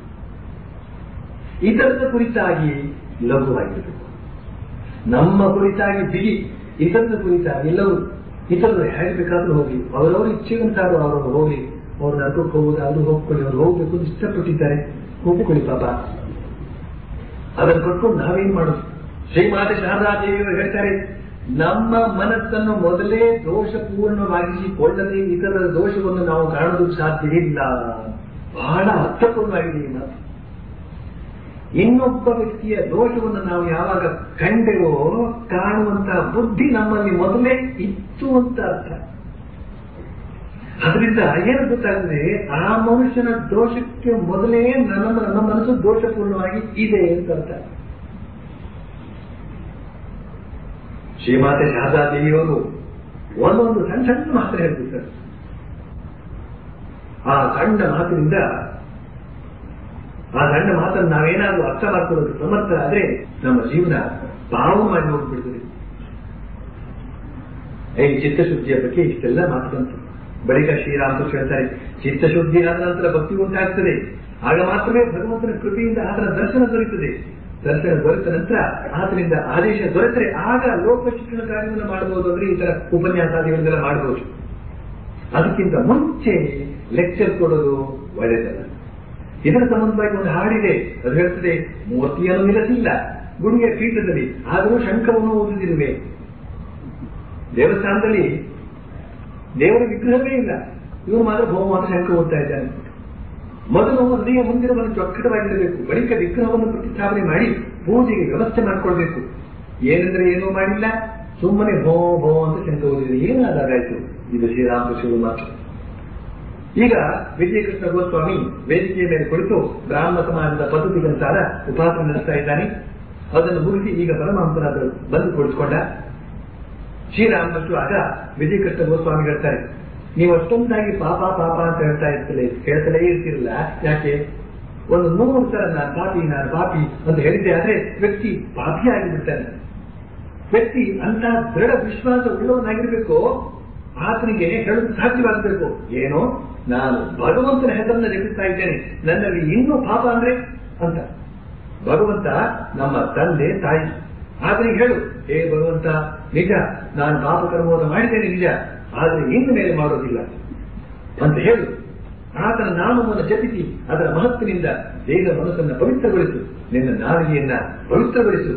ಇತರದ ಕುರಿತಾಗಿ ಲಘುವಾಗಿರಬೇಕು ನಮ್ಮ ಕುರಿತಾಗಿ ಬಿಗಿ ಇತರದ ಕುರಿತಾಗಿ ಎಲ್ಲರೂ ಇತರರು ಹೇಗೆ ಬೇಕಾದ್ರೂ ಹೋಗಿ ಅವರವರ ಇಚ್ಛೆಗಂತಾದ್ರೂ ಅವರು ಹೋಗಿ ಅವ್ರು ನಡ್ಕೊಂಡು ಹೋಗುದಾದ್ರೂ ಹೋಗ್ಕೊಳ್ಳಿ ಅವ್ರು ಹೋಗ್ಬೇಕು ಅಂತ ಇಷ್ಟಪಟ್ಟಿದ್ದಾರೆ ಹೋಗ್ಕೊಳ್ಳಿ ಪಾಪ ಅದನ್ನು ಕಟ್ಕೊಂಡು ನಾವೇನ್ ಮಾಡೋದು ಶ್ರೀಮಾತೆ ಶಾರದಾದೇವಿಯವರು ಹೇಳ್ತಾರೆ ನಮ್ಮ ಮನಸ್ಸನ್ನು ಮೊದಲೇ ದೋಷಪೂರ್ಣವಾಗಿಸಿಕೊಳ್ಳದೆ ಇತರರ ದೋಷವನ್ನು ನಾವು ಕಾಣೋದಕ್ಕೆ ಸಾಧ್ಯವಿಲ್ಲ ಬಹಳ ಅರ್ಥಪೂರ್ಣವಾಗಿದೆ ಈ ಮಾತು ಇನ್ನೊಬ್ಬ ವ್ಯಕ್ತಿಯ ದೋಷವನ್ನು ನಾವು ಯಾವಾಗ ಕಂಡೆವೋ ಕಾಣುವಂತಹ ಬುದ್ಧಿ ನಮ್ಮಲ್ಲಿ ಮೊದಲೇ ಇತ್ತು ಅಂತ ಅರ್ಥ ಅದರಿಂದ ಏನು ಗೊತ್ತಾಗ್ತದೆ ಆ ಮನುಷ್ಯನ ದೋಷಕ್ಕೆ ಮೊದಲೇ ನನ್ನ ನಮ್ಮ ಮನಸ್ಸು ದೋಷಪೂರ್ಣವಾಗಿ ಇದೆ ಅಂತ ಅರ್ಥ ಶ್ರೀಮಾತೆ ಶಾರದಾದೇವಿಯವರು ಒಂದೊಂದು ಸಣ್ಣ ಸಣ್ಣ ಮಾತ್ರ ಹೇಳ್ತಿರ್ತಾರೆ ಆ ಸಣ್ಣ ಮಾತಿನಿಂದ ಆ ಸಣ್ಣ ಮಾತನ್ನು ನಾವೇನಾದ್ರೂ ಅರ್ಥ ಮಾಡ್ಕೊಳ್ಳೋದು ಸಮರ್ಥರಾದ್ರೆ ನಮ್ಮ ಜೀವನ ಪಾವನವಾಗಿ ಹೋಗ್ಬಿಡ್ತದೆ ಈ ಚಿತ್ತಶುದ್ಧಿಯ ಬಗ್ಗೆ ಇಷ್ಟೆಲ್ಲ ಮಾತು ಬಂತು ಬಳಿಕ ಶ್ರೀರಾಮಕೃಷ್ಣ ಹೇಳ್ತಾರೆ ಚಿತ್ತಶುದ್ಧಿ ಆದ ನಂತರ ಭಕ್ತಿ ಉಂಟಾಗ್ತದೆ ಆಗ ಮಾತ್ರವೇ ಭಗವಂತನ ಕೃಪೆಯಿಂದ ಆತನ ದರ್ಶನ ದೊರೆಯುತ್ತದೆ ದರ್ಶನ ದೊರೆತ ನಂತರ ಆತನಿಂದ ಆದೇಶ ದೊರೆತರೆ ಆಗ ಲೋಕ ಶಿಕ್ಷಣ ಕಾರ್ಯವನ್ನು ಮಾಡಬಹುದು ಅಂದ್ರೆ ಈ ತರ ಉಪನ್ಯಾಸಾದಿಗಳನ್ನೆಲ್ಲ ಮಾಡಬಹುದು ಅದಕ್ಕಿಂತ ಮುಂಚೆ ಲೆಕ್ಚರ್ ಕೊಡೋದು ಒಳ್ಳೆಯದಲ್ಲ ಇದರ ಸಂಬಂಧವಾಗಿ ಒಂದು ಹಾಡಿದೆ ಅದು ಹೇಳ್ತದೆ ಮೂರ್ತಿಯನ್ನು ನಿಲ್ಲಿಸಿಲ್ಲ ಗುಡಿಯ ಪೀಠದಲ್ಲಿ ಆದರೂ ಶಂಖವನ್ನು ಓದುತ್ತಿರುವೆ ದೇವಸ್ಥಾನದಲ್ಲಿ ದೇವರ ವಿಗ್ರಹವೇ ಇಲ್ಲ ಇವರು ಮಾತ್ರ ಬಹುಮಾನ ಶಂಖ ಓದ್ತಾ ಇದ್ದಾನೆ ಮೊದಲು ಹೃದಯ ಮಂದಿರವನ್ನು ಚೊಕ್ಕಟವಾಗಿರಬೇಕು ಬಳಿಕ ವಿಗ್ರಹವನ್ನು ಪ್ರತಿಷ್ಠಾಪನೆ ಮಾಡಿ ಪೂಜೆಗೆ ವ್ಯವಸ್ಥೆ ಮಾಡಿಕೊಳ್ಬೇಕು ಏನೆಂದ್ರೆ ಏನೂ ಮಾಡಿಲ್ಲ ಸುಮ್ಮನೆ ಭೋ ಭೋ ಅಂತ ಶಂಕ ಓದಿದ್ರೆ ಏನಾದಾಗಾಯ್ತು ಇದು ಶ್ರೀರಾಮಕೃಷ್ಣರು ಮಾತ್ರ ಈಗ ವಿಜಯಕೃಷ್ಣ ಗೋಸ್ವಾಮಿ ವೇದಿಕೆಯ ಮೇಲೆ ಕುಳಿತು ಬ್ರಾಹ್ಮ ಸಮಾಜದ ಪದ್ಧತಿಗನುಸಾರ ಉಪಾಸನೆ ನಡೆಸ್ತಾ ಇದ್ದಾನೆ ಅದನ್ನು ಮುಗಿಸಿ ಈಗ ಪರಮಹಂಸನಾದ ಬಂದು ಕುಳಿತುಕೊಂಡ ಶ್ರೀರಾಮಕೃಷ್ಣ ಆಗ ವಿಜಯಕೃಷ್ಣ ಗೋಸ್ವಾಮಿ ಹೇಳ್ತಾರೆ ನೀವು ಅಷ್ಟೊಂದಾಗಿ ಪಾಪ ಪಾಪ ಅಂತ ಹೇಳ್ತಾ ಇರ್ತಲೇ ಹೇಳ್ತಲೇ ಇರ್ತಿರಲ್ಲ ಯಾಕೆ ಒಂದು ನೂರು ಸಲ ನಾನು ಪಾಪಿ ನಾನು ಪಾಪಿ ಅಂತ ಹೇಳಿದ್ದೆ ಆದ್ರೆ ವ್ಯಕ್ತಿ ಪಾಪಿ ಆಗಿಬಿಡ್ತಾನೆ ವ್ಯಕ್ತಿ ಅಂತ ದೃಢ ವಿಶ್ವಾಸ ಉಳ್ಳವನಾಗಿರ್ಬೇಕು ಆತನಿಗೆ ಹೇಳಲು ಸಾಧ್ಯವಾಗಬೇಕು ಏನೋ ನಾನು ಭಗವಂತನ ಹೆಸರನ್ನ ಜಪಿಸ್ತಾ ಇದ್ದೇನೆ ನನ್ನಲ್ಲಿ ಇನ್ನೂ ಪಾಪ ಅಂದ್ರೆ ಅಂತ ಭಗವಂತ ನಮ್ಮ ತಂದೆ ತಾಯಿ ಆತನಿಗೆ ಹೇಳು ಹೇ ಭಗವಂತ ನಿಜ ನಾನು ಪಾಪ ಕರ್ಮವನ್ನು ಮಾಡಿದ್ದೇನೆ ನಿಜ ಆದರೆ ಇನ್ನು ಮೇಲೆ ಮಾಡೋದಿಲ್ಲ ಅಂತ ಹೇಳು ಆತನ ನಾಮವನ್ನು ಜಪಿಸಿ ಅದರ ಮಹತ್ವದಿಂದ ದೇಹ ಮನಸ್ಸನ್ನು ಪವಿತ್ರಗೊಳಿಸು ನಿನ್ನ ನಾಲಿಗೆಯನ್ನ ಪವಿತ್ರಗೊಳಿಸು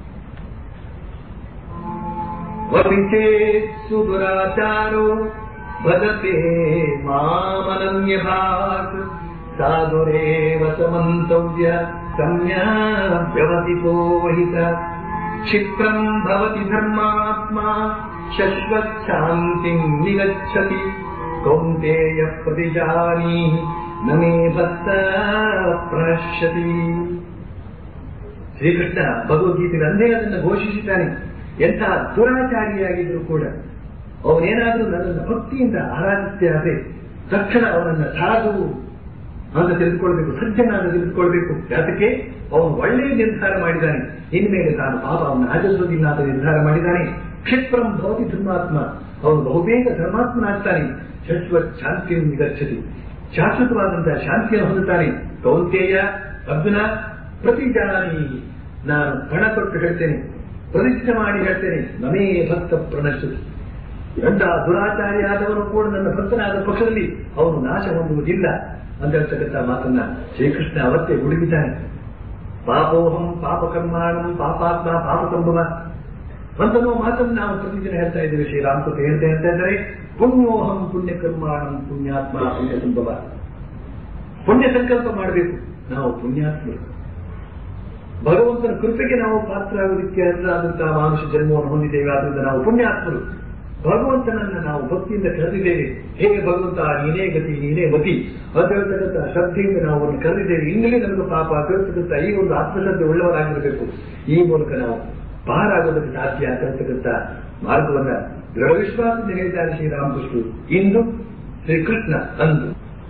ವಪಿಚೇತ್ ಸುದುರಾಚಾರೋ ಭಜತೆ ಮಾಮನನ್ಯಭಾಕ್ ಸಾಧುರೇವ ಸಮಂತವ್ಯ ಸಂಜ್ಞಾವ್ಯವತಿತೋ ವಹಿತ ಕ್ಷಿಪ್ರಂ ಭವತಿ ಧರ್ಮಾತ್ಮ ಶಶ್ವಚ್ಛಾಂತಿಂ ನಿಗಚ್ಚತಿ ಕೌಂತೆಯ ಪ್ರತಿಜಾನಿ ನ ಮೇ ಭಕ್ತ ಪ್ರಣಶ್ಯತಿ ಶ್ರೀಕೃಷ್ಣ ಭಗವದ್ಗೀತೆಯಲ್ಲಿ ಅಂದೇ ಅದನ್ನು ಘೋಷಿಸಿದ್ದಾನೆ ಎಂಥ ದುರಾಚಾರಿಯಾಗಿದ್ರು ಕೂಡ ಅವನೇನಾದರೂ ನನ್ನನ್ನು ಭಕ್ತಿಯಿಂದ ಆರಾಧಿಸ್ತೆ ಆದ್ರೆ ತಕ್ಷಣ ಅವನನ್ನ ಸಾಧು ಅಂತ ತಿಳಿದುಕೊಳ್ಬೇಕು ಸಜ್ಜನಾದ ತಿಳಿದುಕೊಳ್ಬೇಕು ಯಾತಕ್ಕೆ ಅವನು ಒಳ್ಳೆಯ ನಿರ್ಧಾರ ಮಾಡಿದ್ದಾನೆ ಇನ್ಮೇಲೆ ತಾನು ಪಾಪ ಅವನ ಆಚರಿಸುವುದಿಲ್ಲ ಅಂತ ನಿರ್ಧಾರ ಮಾಡಿದ್ದಾನೆ ಕ್ಷಿಪ್ರಂ ಭವತಿ ಧರ್ಮಾತ್ಮ ಅವನು ಬಹುಬೇಗ ಧರ್ಮಾತ್ಮನಾಗ್ತಾನೆ ಶಶ್ವತ್ ಶಾಂತಿಯನ್ನು ನಿಗಚ್ಚತಿ ಶಾಶ್ವತವಾದಂತಹ ಶಾಂತಿಯನ್ನು ಹೊಂದುತ್ತಾನೆ ಕೌಂತೆಯ ಅರ್ಜುನ ಪ್ರತಿ ಜಾನಿ ನಾನು ಪಣ ಕೊಟ್ಟು ಹೇಳ್ತೇನೆ ಪ್ರತಿಷ್ಠೆ ಮಾಡಿ ಹೇಳ್ತೇನೆ ನಮೇ ಭಕ್ತ ಪ್ರಣಶ್ಯತಿ ಎಂಥ ದುರಾಚಾರಿಯಾದವನು ಕೂಡ ನನ್ನ ಭಕ್ತನಾದ ಪಕ್ಷದಲ್ಲಿ ಅವನು ನಾಶ ಹೊಂದುವುದಿಲ್ಲ ಅಂತ ಹೇಳ್ತಕ್ಕಂಥ ಮಾತನ್ನ ಶ್ರೀಕೃಷ್ಣ ಅವತ್ತೇ ಹುಡುಗಿದ್ದಾನೆ ಪಾಪೋಹಂ ಪಾಪಕರ್ಮಾಣಂ ಪಾಪಾತ್ಮ ಪಾಪ ಸಂಭವ ಅಂತನೋ ಮಾತನ್ನು ನಾವು ಪ್ರತಿದಿನ ಹೇಳ್ತಾ ಇದ್ದೇವೆ ಶ್ರೀರಾಮಕೃತ ಹೇಳ್ತಾ ಹೇಳ್ತಾ ಇದ್ದಾರೆ ಪುಣ್ಯೋಹಂ ಪುಣ್ಯ ಕರ್ಮಾಣಂ ಪುಣ್ಯಾತ್ಮ ಪುಣ್ಯ ಸಂಭವ ಪುಣ್ಯ ಸಂಕಲ್ಪ ಮಾಡಬೇಕು ನಾವು ಪುಣ್ಯಾತ್ಮರು ಭಗವಂತನ ಕೃಪೆಗೆ ನಾವು ಪಾತ್ರರಾಗೋದಕ್ಕೆ ಆದಂತಹ ಮಾನುಷ ಜನ್ಮವನ್ನು ಹೊಂದಿದ್ದೇವೆ ಆದ್ರಿಂದ ನಾವು ಪುಣ್ಯಾತ್ಮರು ಭಗವಂತನನ್ನ ನಾವು ಭಕ್ತಿಯಿಂದ ಕರೆದಿದ್ದೇವೆ ಹೇಗೆ ಭಗವಂತ ನೀನೇ ಗತಿ ನೀನೇ ಮತಿ ಅಂತ ಹೇಳ್ತಕ್ಕಂಥ ಶ್ರದ್ಧೆಯಿಂದ ನಾವು ಅವರನ್ನು ಕರೆದಿದ್ದೇವೆ ಇಂದಲೇ ನಮಗೆ ಪಾಪ ಕೇಳ್ತಕ್ಕಂಥ ಈ ಒಂದು ಆತ್ಮಶ್ರದ್ಧೆ ಉಳ್ಳವರಾಗಿರಬೇಕು ಈ ಮೂಲಕ ನಾವು ಪಾರಾಗೋದಕ್ಕೆ ಸಾಧ್ಯ ಅಂತ ಹೇಳ್ತಕ್ಕಂಥ ಮಾರ್ಗವನ್ನ ದೃಢ ವಿಶ್ವಾಸದಿಂದ ಹೇಳಿದ್ದಾರೆ ಶ್ರೀರಾಮಕೃಷ್ಣರು ಇಂದು ಶ್ರೀಕೃಷ್ಣ ಅಂದು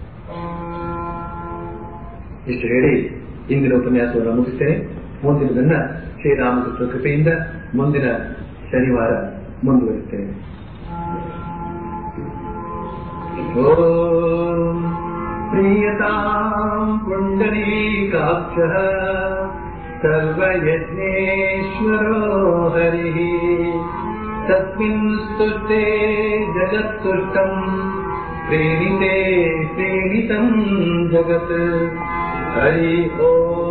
ಇಷ್ಟು ಹೇಳಿ ಇಂದಿನ ಉಪನ್ಯಾಸವನ್ನು ಮುಗಿಸ್ತೇನೆ ಮುಂದಿನದನ್ನ ಶ್ರೀರಾಮಕೃಷ್ಣ ಕೃಪೆಯಿಂದ ಮುಂದಿನ ಶನಿವಾರ ಮುಂದುವರಿಸ್ತೇನೆ ಓಂ ಪ್ರಿಯತಾಂ ಪುಂಡರೀಕಾಕ್ಷ ಸರ್ವಯಜ್ಞೇಶ್ವರೋ ಹರಿಃ ತಸ್ಮಿನ್ ಸ್ತುಷ್ಟೇ ಜಗತ್ತುಷ್ಟಂ ಪ್ರೇಣಿತೆ ಪ್ರೇಣಿತಂ ಜಗತ್ ಹರಿ ಓಂ